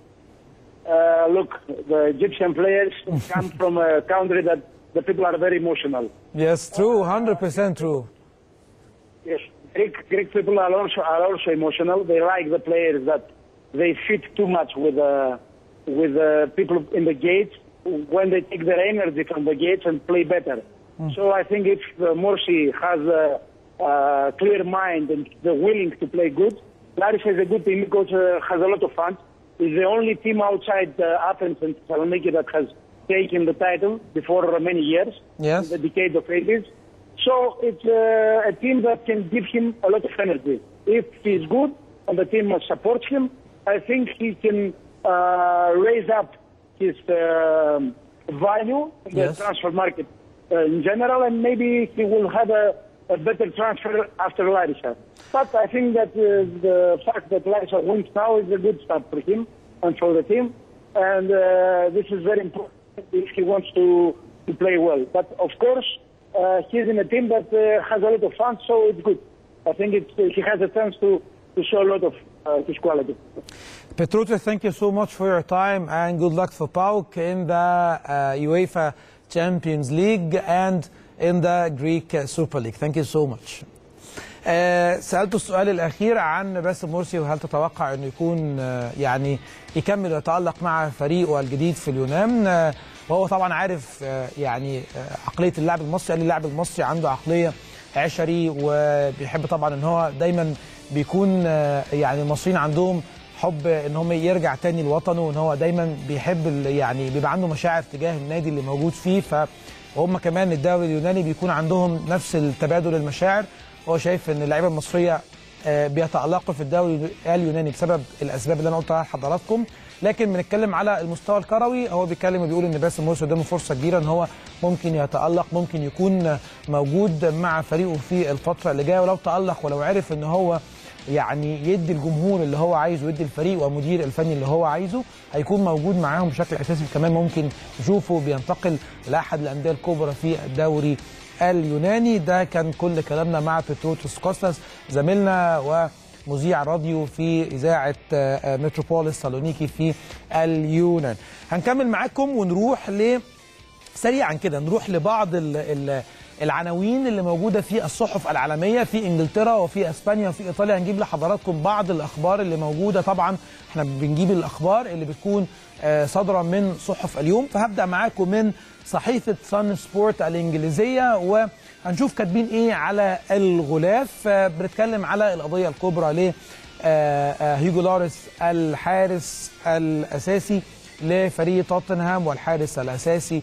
Uh, look, the Egyptian players come from a country that the people are very emotional.
Yes, true, hundred percent true.
Yes, Greek, Greek people are also are also emotional. They like the players that they fit too much with uh, with uh, people in the gates when they take their energy from the gates and play better. So I think if uh, Morsi has a, a clear mind and the willing to play good, Larissa is a good team because uh, has a lot of fans. It's the only team outside uh, Athens and Thessaloniki that has taken the title before many years,
Yes.
in the decade of 80s. So it's uh, a team that can give him a lot of energy. If he's good and the team supports him, I think he can uh, raise up his um value in
Yes.
the transfer market uh, in general, and maybe he will have a, a better transfer after Larissa. But I think that uh, the fact that Larissa wins now is a good start for him and for the team, and uh, this is very important if he wants to, to play well. But of course, uh, he's in a team that uh, has a lot of fans, so it's good. I think it's, he has a chance to, to show a lot of uh, his quality.
Petrutis, thank you so much for your time and good luck for PAOK in the uh, UEFA Champions League and in the Greek uh, Super League. Thank you so much. آه سألته السؤال الأخير عن باسم مرسي وهل تتوقع أنه يكون آه يعني يكمل ويتألق مع فريقه الجديد في اليونان آه وهو طبعا عارف آه يعني آه عقلية اللاعب المصري قال لي اللاعب المصري عنده عقلية عشري وبيحب طبعا ان هو دايما بيكون آه يعني المصريين عندهم حب ان هم يرجع تاني لوطنه وان هو دايما بيحب ال- يعني بيبقى عنده مشاعر تجاه النادي اللي موجود فيه فهم كمان الدوري اليوناني بيكون عندهم نفس التبادل المشاعر هو شايف ان اللعيبه المصريه آه، بيتألقوا في الدوري اليوناني بسبب الاسباب اللي انا قلتها لحضراتكم لكن بنتكلم على المستوى الكروي هو بيتكلم وبيقول ان باسم مرسي قدامه فرصه كبيره ان هو ممكن يتألق ممكن يكون موجود مع فريقه في الفتره اللي جايه ولو تألق ولو عرف ان هو يعني يدي الجمهور اللي هو عايزه يدي الفريق والمدير الفني اللي هو عايزه هيكون موجود معاهم بشكل اساسي كمان ممكن نشوفه بينتقل لاحد الانديه الكبرى في الدوري اليوناني ده كان كل كلامنا مع بتروتوس كوستاس زميلنا ومذيع راديو في اذاعه آه، آه، متروبوليس سالونيكي في اليونان هنكمل معاكم ونروح ل سريعا كده نروح لبعض ال ال العناوين اللي موجوده في الصحف العالميه في انجلترا وفي اسبانيا وفي ايطاليا هنجيب لحضراتكم بعض الاخبار اللي موجوده طبعا احنا بنجيب الاخبار اللي بتكون آه، صادره من صحف اليوم فهبدا معاكم من صحيفه سان سبورت الانجليزيه وهنشوف كاتبين ايه على الغلاف آه، بنتكلم على القضيه الكبرى ل آه، آه، هيجو لاريس الحارس الاساسي لفريق توتنهام والحارس الاساسي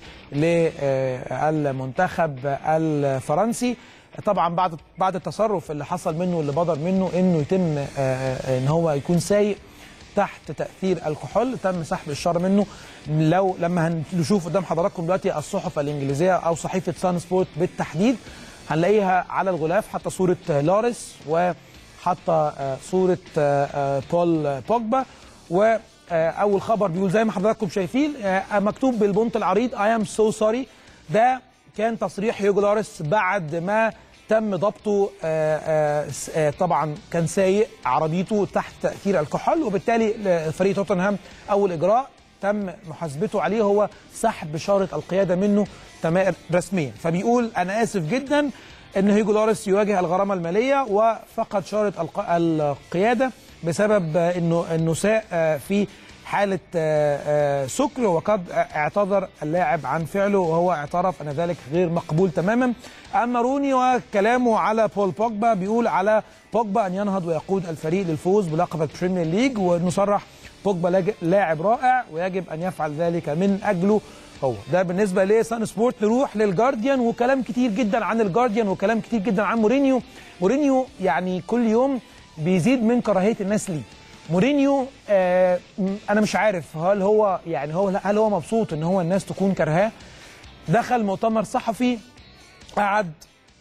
للمنتخب الفرنسي طبعا بعد بعد التصرف اللي حصل منه واللي بدر منه انه يتم آه، آه، ان هو يكون سايق تحت تاثير الكحول تم سحب الشر منه لو لما هنشوف قدام حضراتكم دلوقتي الصحف الانجليزيه او صحيفه سان سبورت بالتحديد هنلاقيها على الغلاف حتى صوره لاريس وحتى آه، صوره آه، آه، بول بوجبا و آه، اول خبر بيقول زي ما حضراتكم شايفين آه، مكتوب بالبونت العريض اي ام سو سوري ده كان تصريح هيوجو لاريس بعد ما تم ضبطه آه، آه، س- آه، طبعا كان سايق عربيته تحت تاثير الكحول وبالتالي فريق توتنهام اول اجراء تم محاسبته عليه هو سحب شاره القياده منه تمام رسميا فبيقول انا اسف جدا ان هيجو لوريس يواجه الغرامه الماليه وفقد شاره الق- القياده بسبب آه، انه انه ساء آه، في حاله آه، آه، سكر وقد اعتذر اللاعب عن فعله وهو اعترف ان ذلك غير مقبول تماما اما روني وكلامه على بول بوجبا بيقول على بوجبا ان ينهض ويقود الفريق للفوز بلقب البريمير ليج وانه صرح بوجبا لاج- لاعب رائع ويجب ان يفعل ذلك من اجله هو ده بالنسبه لسان سبورت نروح للجارديان وكلام كتير جدا عن الجارديان وكلام كتير جدا عن مورينيو مورينيو يعني كل يوم بيزيد من كراهيه الناس ليه مورينيو آه م- انا مش عارف هل هو يعني هو هل هو مبسوط ان هو الناس تكون كرهاه دخل مؤتمر صحفي قعد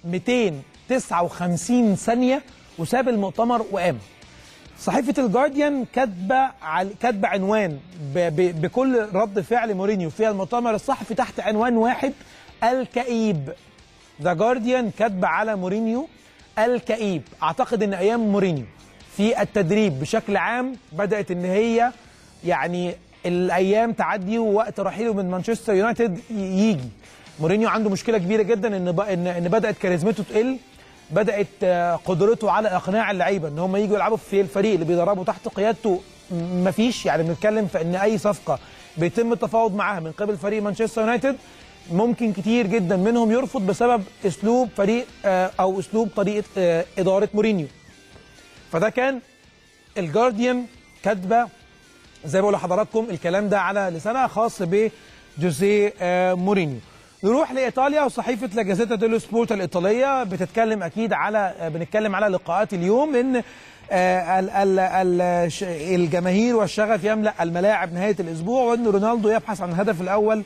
259 ثانيه وساب المؤتمر وقام صحيفه الجارديان كاتبه عل- كاتبه عنوان ب... ب... بكل رد فعل مورينيو في المؤتمر الصحفي تحت عنوان واحد الكئيب ذا جارديان كاتبه على مورينيو الكئيب اعتقد ان ايام مورينيو في التدريب بشكل عام بدات ان هي يعني الايام تعدي ووقت رحيله من مانشستر يونايتد ي- يجي مورينيو عنده مشكله كبيره جدا ان ب... ان ان بدات كاريزمته تقل بدات آه، قدرته على اقناع اللعيبه ان هم يجوا يلعبوا في الفريق اللي بيدربوا تحت قيادته م- مفيش يعني بنتكلم في ان اي صفقه بيتم التفاوض معاها من قبل فريق مانشستر يونايتد ممكن كتير جدا منهم يرفض بسبب اسلوب فريق آه، او اسلوب طريقه آه، اداره مورينيو فده كان الجارديان كاتبه زي ما بقول لحضراتكم الكلام ده على لسانها خاص بجوزيه آه، مورينيو نروح لايطاليا وصحيفه لا جازيتا ديلو سبورت الايطاليه بتتكلم اكيد على آه، بنتكلم على لقاءات اليوم ان آه، ال- ال- ال- ش- الجماهير والشغف يملا الملاعب نهايه الاسبوع وان رونالدو يبحث عن الهدف الاول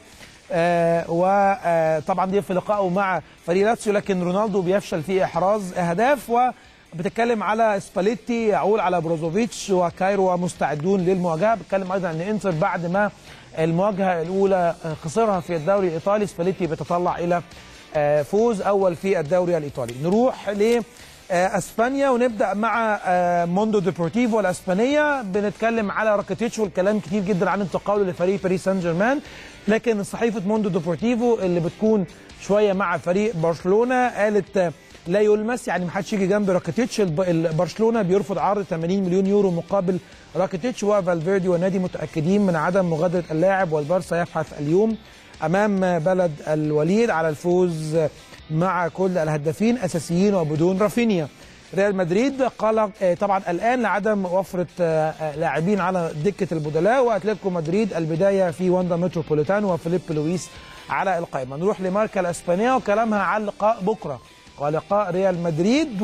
وطبعا دي في لقائه مع فريق لاتسيو لكن رونالدو بيفشل في احراز اهداف وبتتكلم على سباليتي يعول على بروزوفيتش وكايرو مستعدون للمواجهه بتكلم ايضا ان انتر بعد ما المواجهه الاولى خسرها في الدوري الايطالي سباليتي بيتطلع الى آه، فوز اول في الدوري الايطالي نروح ل آه، اسبانيا ونبدا مع آه، موندو ديبورتيفو الاسبانيه بنتكلم على راكيتيتش والكلام كتير جدا عن انتقاله لفريق باريس سان جيرمان لكن صحيفه موندو ديبورتيفو اللي بتكون شويه مع فريق برشلونه قالت آه، لا يلمس يعني ما حدش يجي جنب راكيتيتش الب- ال- برشلونه بيرفض عرض 80 مليون يورو مقابل راكيتيتش وفالفيردي والنادي متاكدين من عدم مغادره اللاعب والبارسا يبحث اليوم امام بلد الوليد على الفوز مع كل الهدافين اساسيين وبدون رافينيا ريال مدريد قال آه، طبعا الان لعدم وفره آه، آه، لاعبين على دكه البدلاء واتلتيكو مدريد البدايه في واندا متروبوليتان وفيليب لويس على القائمه نروح لماركا الاسبانيه وكلامها عن لقاء بكره ولقاء ريال مدريد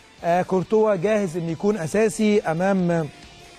وكورتوا جاهز انه يكون اساسي امام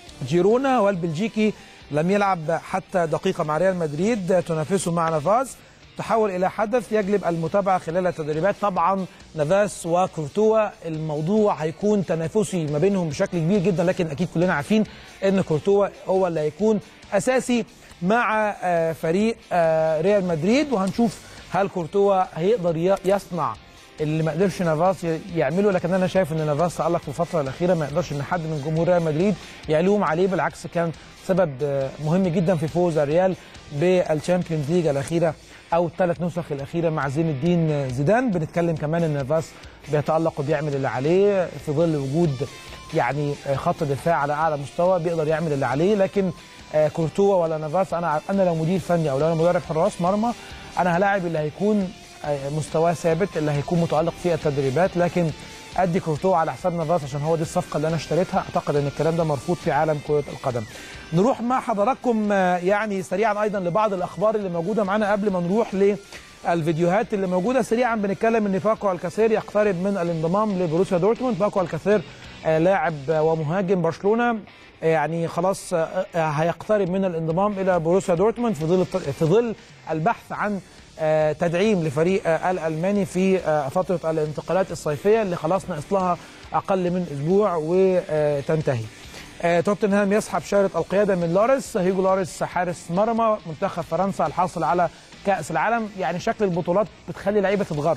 جيرونا والبلجيكي لم يلعب حتى دقيقة مع ريال مدريد تنافسه مع نافاس تحول إلى حدث يجلب المتابعة خلال التدريبات طبعا نافاس وكورتوا الموضوع هيكون تنافسي ما بينهم بشكل كبير جدا لكن أكيد كلنا عارفين أن كورتوا هو اللي هيكون أساسي مع آه، فريق آه، ريال مدريد وهنشوف هل كورتوا هيقدر ي- يصنع اللي ما قدرش نافاس ي- يعمله لكن انا شايف ان نافاس تالق في الفتره الاخيره ما يقدرش ان حد من جمهور ريال مدريد يلوم عليه بالعكس كان سبب آه، مهم جدا في فوز الريال بالشامبيونز ليج الاخيره او الثلاث نسخ الاخيره مع زين الدين آه، زيدان بنتكلم كمان ان نافاس بيتالق وبيعمل اللي عليه في ظل وجود يعني آه، خط دفاع على اعلى مستوى بيقدر يعمل اللي عليه لكن آه، كورتوا ولا نافاس انا انا لو مدير فني او لو انا مدرب حراس مرمى انا هلاعب اللي هيكون آه، مستواه ثابت اللي هيكون متالق في التدريبات لكن ادي كورتوا على حساب نافاس عشان هو دي الصفقه اللي انا اشتريتها اعتقد ان الكلام ده مرفوض في عالم كره القدم نروح مع حضراتكم آه، يعني سريعا ايضا لبعض الاخبار اللي موجوده معانا قبل ما نروح للفيديوهات اللي موجوده سريعا بنتكلم ان باكو الكثير يقترب من الانضمام لبروسيا دورتموند باكو الكثير آه، لاعب آه، ومهاجم برشلونه آه، يعني خلاص آه، آه، هيقترب من الانضمام الى بروسيا دورتموند في ظل الت- في ظل البحث عن آه، تدعيم لفريق آه، الالماني في آه، فتره الانتقالات الصيفيه اللي خلاص ناقص لها اقل من اسبوع وتنتهي. آه، توتنهام يسحب شارة القيادة من لوريس هيجو لوريس حارس مرمى منتخب فرنسا الحاصل على كأس العالم يعني شكل البطولات بتخلي لعيبة تتغر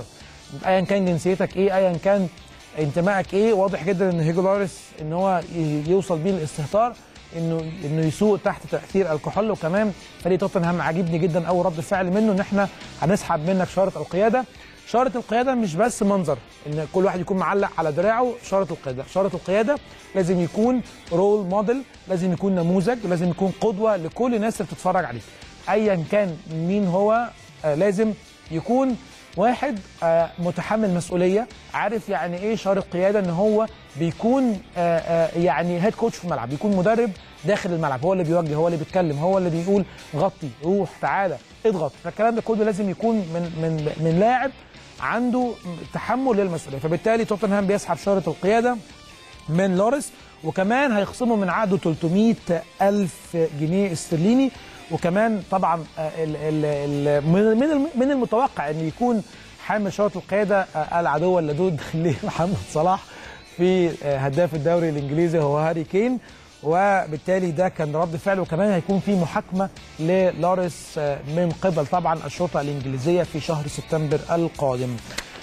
ايا كان جنسيتك ايه ايا كان انتمائك ايه واضح جدا ان هيجو لوريس ان هو ي- يوصل بيه الاستهتار انه انه يسوق تحت تاثير الكحول وكمان فريق توتنهام عاجبني جدا اول رد فعل منه ان احنا هنسحب منك شاره القياده شاره القياده مش بس منظر ان كل واحد يكون معلق على دراعه شاره القياده شاره القياده لازم يكون رول موديل لازم يكون نموذج لازم يكون قدوه لكل الناس اللي بتتفرج عليه ايا كان مين هو آه لازم يكون واحد آه متحمل مسؤوليه عارف يعني ايه شارة قياده ان هو بيكون آه آه يعني هيد كوتش في الملعب بيكون مدرب داخل الملعب هو اللي بيوجه هو اللي بيتكلم هو اللي بيقول غطي روح تعالى اضغط فالكلام ده كله لازم يكون من من من لاعب عنده تحمل للمسؤوليه فبالتالي توتنهام بيسحب شاره القياده من لوريس وكمان هيخصموا من عقده 300 ألف جنيه استرليني وكمان طبعا آه، ال ال ال من من الم- من المتوقع ان يكون حامل شرط القياده آه، العدو اللدود لمحمد صلاح في آه، هداف الدوري الانجليزي هو هاري كين وبالتالي ده كان رد فعل وكمان هيكون في محاكمه للوريس آه، من قبل طبعا الشرطه الانجليزيه في شهر سبتمبر القادم.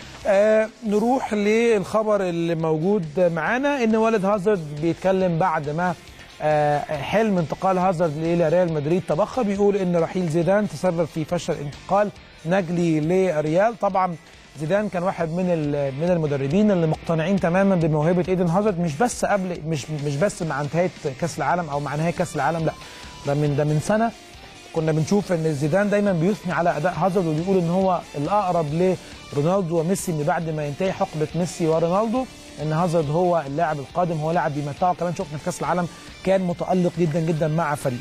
آه نروح للخبر اللي موجود معانا ان والد هازارد بيتكلم بعد ما آه حلم انتقال هازارد الى ريال مدريد تبخر بيقول ان رحيل زيدان تسبب في فشل انتقال نجلي لريال طبعا زيدان كان واحد من ال- من المدربين اللي مقتنعين تماما بموهبه ايدن هازارد مش بس قبل مش مش بس مع انتهاء كاس العالم او مع نهايه كاس العالم لا ده من ده من سنه كنا بنشوف ان زيدان دايما بيثني على اداء هازارد وبيقول ان هو الاقرب لرونالدو وميسي من بعد ما ينتهي حقبه ميسي ورونالدو ان هازارد هو اللاعب القادم هو لاعب بيمتعه كمان شفنا في كاس العالم كان متالق جدا جدا مع فريقه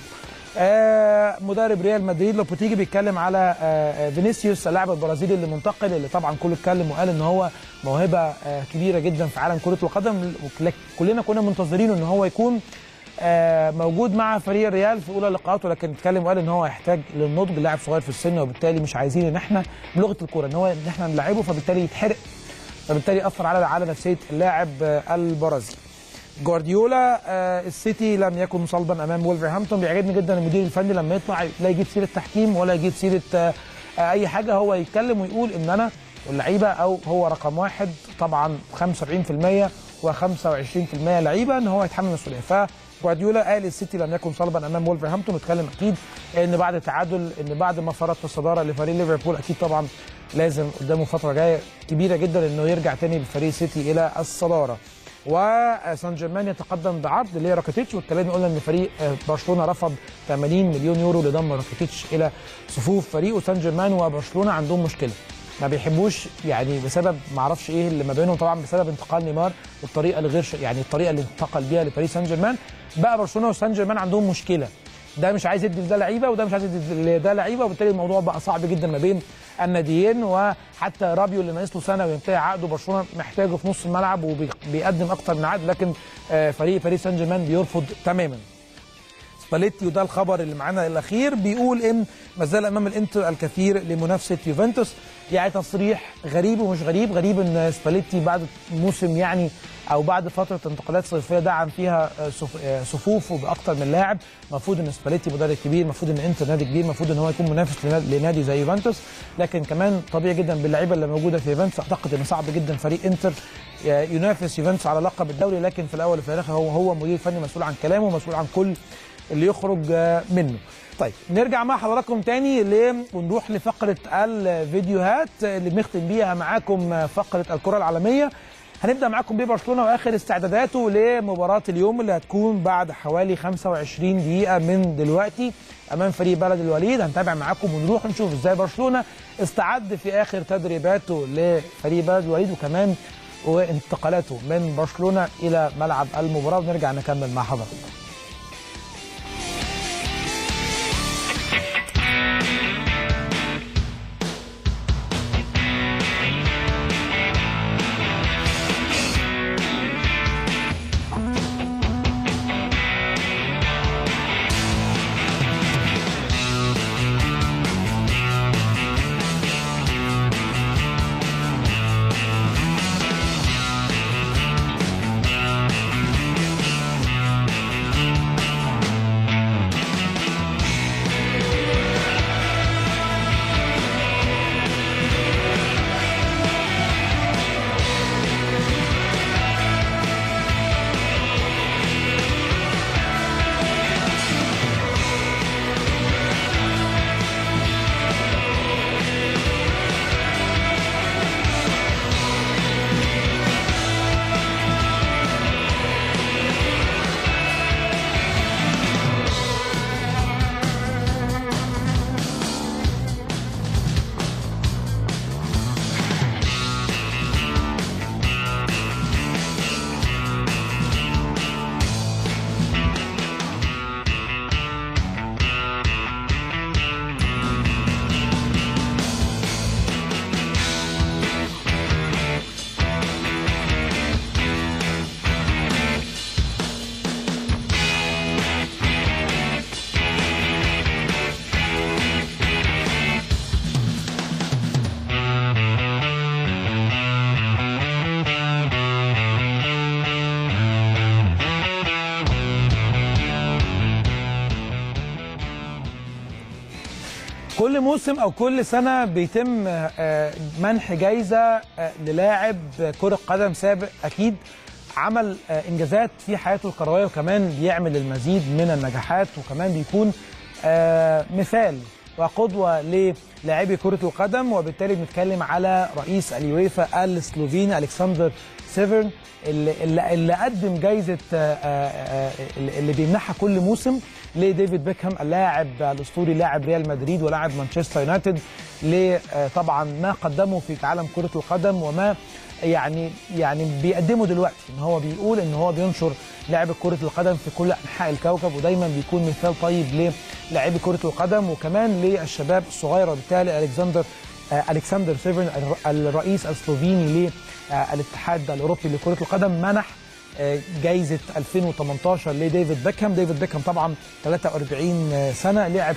آه مدرب ريال مدريد لوبوتيجي بيتكلم على آه فينيسيوس اللاعب البرازيلي اللي منتقل اللي طبعا كله اتكلم وقال ان هو موهبه آه كبيره جدا في عالم كره القدم وك- كلنا كنا منتظرينه ان هو يكون آه، موجود مع فريق الريال في اولى لقاءاته لكن اتكلم وقال ان هو يحتاج للنضج لاعب صغير في السن وبالتالي مش عايزين ان احنا بلغه الكوره ان هو ان احنا نلعبه فبالتالي يتحرق فبالتالي اثر على على نفسيه اللاعب آه، البرازيلي. جوارديولا آه، السيتي لم يكن صلبا امام وولفرهامبتون بيعجبني جدا المدير الفني لما يطلع لا يجيب سيره تحكيم ولا يجيب سيره آه، آه، اي حاجه هو يتكلم ويقول ان انا واللعيبه او هو رقم واحد طبعا 75% و25% لعيبه ان هو يتحمل المسؤوليه فجوارديولا قال السيتي لم يكن صلبا امام وولفرهامبتون واتكلم اكيد ان بعد التعادل ان بعد ما فرضت الصداره لفريق ليفربول اكيد طبعا لازم قدامه فتره جايه كبيره جدا انه يرجع تاني بفريق سيتي الى الصداره وسان جيرمان يتقدم بعرض لراكيتيتش والكلام قلنا ان فريق آه، برشلونه رفض 80 مليون يورو لضم راكيتيتش الى صفوف فريقه سان جيرمان وبرشلونه عندهم مشكله ما بيحبوش يعني بسبب ما اعرفش ايه اللي ما بينهم طبعا بسبب انتقال نيمار والطريقه الغير ش- يعني الطريقه اللي انتقل بيها لباريس سان جيرمان بقى برشلونه وسان جيرمان عندهم مشكله ده مش عايز يدي لده لعيبه وده مش عايز يدي لده لعيبه وبالتالي الموضوع بقى صعب جدا ما بين الناديين وحتى رابيو اللي ناقص له سنه وينتهي عقده برشلونه محتاجه في نص الملعب وبيقدم اكتر من عقد لكن آه، فريق باريس سان جيرمان بيرفض تماما سباليتي وده الخبر اللي معانا الاخير بيقول ان ما زال امام الانتر الكثير لمنافسه يوفنتوس يعني تصريح غريب ومش غريب غريب ان سباليتي بعد موسم يعني او بعد فتره انتقالات صيفيه دعم فيها آه، صف- آه، صفوفه باكثر من لاعب المفروض ان سباليتي مدرب كبير المفروض ان انتر نادي كبير المفروض ان هو يكون منافس لنادي- لنادي زي يوفنتوس لكن كمان طبيعي جدا باللعيبه اللي موجوده في يوفنتوس اعتقد ان صعب جدا فريق انتر آه، ينافس يوفنتوس على لقب الدوري لكن في الاول وفي الاخر هو هو مدير فني مسؤول عن كلامه ومسؤول عن كل اللي يخرج آه، منه طيب نرجع مع حضراتكم تاني ل- ونروح لفقرة الفيديوهات اللي بنختم بيها معاكم آه، فقرة الكرة العالمية هنبدأ معاكم ببرشلونة وآخر استعداداته لمباراة اليوم اللي هتكون بعد حوالي 25 دقيقة من دلوقتي أمام فريق بلد الوليد هنتابع معاكم ونروح نشوف إزاي برشلونة استعد في آخر تدريباته لفريق بلد الوليد وكمان وانتقالاته من برشلونة إلى ملعب المباراة ونرجع نكمل مع حضراتكم كل موسم او كل سنه بيتم آه، منح جايزه آه، للاعب كره قدم سابق اكيد عمل آه، انجازات في حياته الكرويه وكمان بيعمل المزيد من النجاحات وكمان بيكون آه، مثال وقدوه للاعبي كره القدم وبالتالي بنتكلم على رئيس اليويفا السلوفيني الكسندر سيفرن اللي, اللي, اللي قدم جايزه آه، آه، آه، اللي بيمنحها كل موسم لديفيد بيكهام اللاعب الاسطوري لاعب ريال مدريد ولاعب مانشستر يونايتد طبعا ما قدمه في عالم كره القدم وما يعني يعني بيقدمه دلوقتي ان هو بيقول ان هو بينشر لعب كره القدم في كل انحاء الكوكب ودايما بيكون مثال طيب للاعبي كره القدم وكمان للشباب الصغير وبالتالي الكسندر آه، الكسندر سيفرن الر- الرئيس السلوفيني للاتحاد الاوروبي لكره القدم منح آه، جايزه 2018 لديفيد بيكهام ديفيد بيكهام طبعا 43 سنه لعب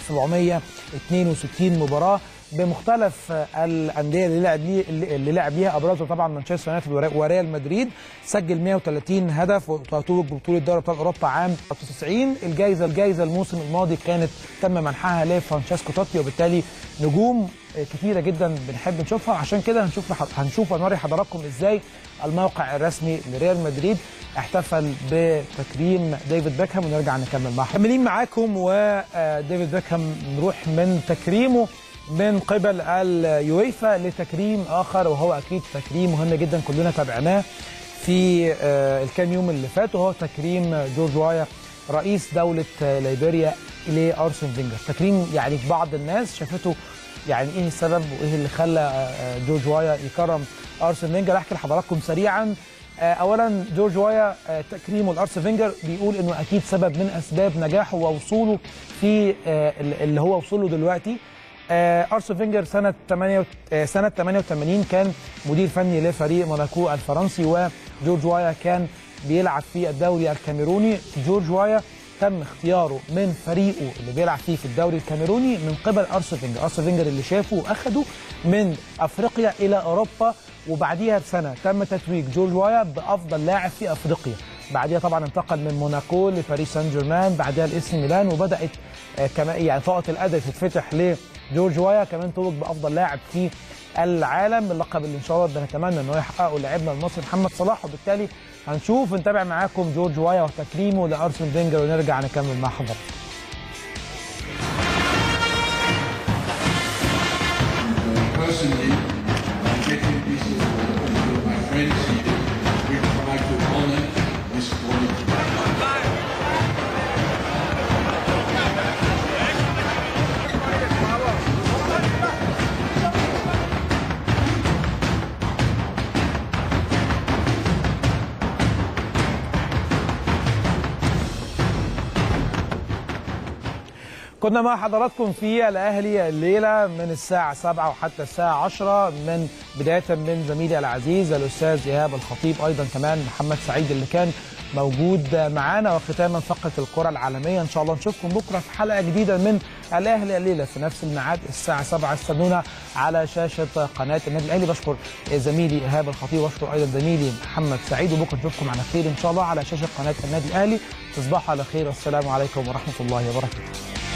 762 مباراه بمختلف آه، الانديه اللي لعب ليه اللي لعب ليها ابرزها طبعا مانشستر يونايتد وري- وريال مدريد سجل 130 هدف وتوج ببطوله دوري ابطال اوروبا عام 99 الجائزه الجائزه الموسم الماضي كانت تم منحها لفرانشيسكو توتي وبالتالي نجوم آه، كتيره جدا بنحب نشوفها عشان كده هنشوف لح- هنشوف ونوري حضراتكم ازاي الموقع الرسمي لريال مدريد احتفل بتكريم ديفيد بيكهام ونرجع نكمل معاكم مكملين معاكم وديفيد بيكهام نروح من تكريمه من قبل اليويفا لتكريم اخر وهو اكيد تكريم مهم جدا كلنا تابعناه في آه، الكام يوم اللي فاتوا وهو تكريم جورج وايا رئيس دوله آه، ليبيريا لارسن فينجر تكريم يعني بعض الناس شافته يعني ايه السبب وايه اللي خلى آه، جورج وايا يكرم ارسن فينجر احكي لحضراتكم سريعا آه، اولا جورج وايا آه، تكريمه لارسن فينجر بيقول انه اكيد سبب من اسباب نجاحه ووصوله في آه، اللي هو وصوله دلوقتي آه، ارسن فينجر سنه 8 آه، سنه 88 كان مدير فني لفريق موناكو الفرنسي وجورج وايا كان بيلعب في الدوري الكاميروني جورج وايا تم اختياره من فريقه اللي بيلعب فيه في الدوري الكاميروني من قبل ارسن فينجر ارسن فينجر اللي شافه واخده من افريقيا الى اوروبا وبعديها بسنه تم تتويج جورج وايا بافضل لاعب في افريقيا بعديها طبعا انتقل من موناكو لباريس سان جيرمان بعدها لاس ميلان وبدات آه، كمان يعني طاقه الادب تتفتح لجورج وايا كمان توج بافضل لاعب في العالم اللقب اللي ان شاء الله بنتمنى ان هو يحققه لاعبنا المصري محمد صلاح وبالتالي هنشوف نتابع معاكم جورج وايا وتكريمه لارسن فينجر ونرجع نكمل مع حضرتك
Personally, I'm getting this award with my friends here. We try to honor this quality.
كنا مع حضراتكم في الاهلي الليله من الساعه 7 وحتى الساعه 10 من بدايه من زميلي العزيز الاستاذ ايهاب الخطيب ايضا كمان محمد سعيد اللي كان موجود معانا وختاما فقره الكره العالميه ان شاء الله نشوفكم بكره في حلقه جديده من الاهلي الليله في نفس الميعاد الساعه 7 استنونا على شاشه قناه النادي الاهلي بشكر زميلي ايهاب الخطيب واشكر ايضا زميلي محمد سعيد وبكره نشوفكم على خير ان شاء الله على شاشه قناه النادي الاهلي تصبحوا على خير والسلام عليكم ورحمه الله وبركاته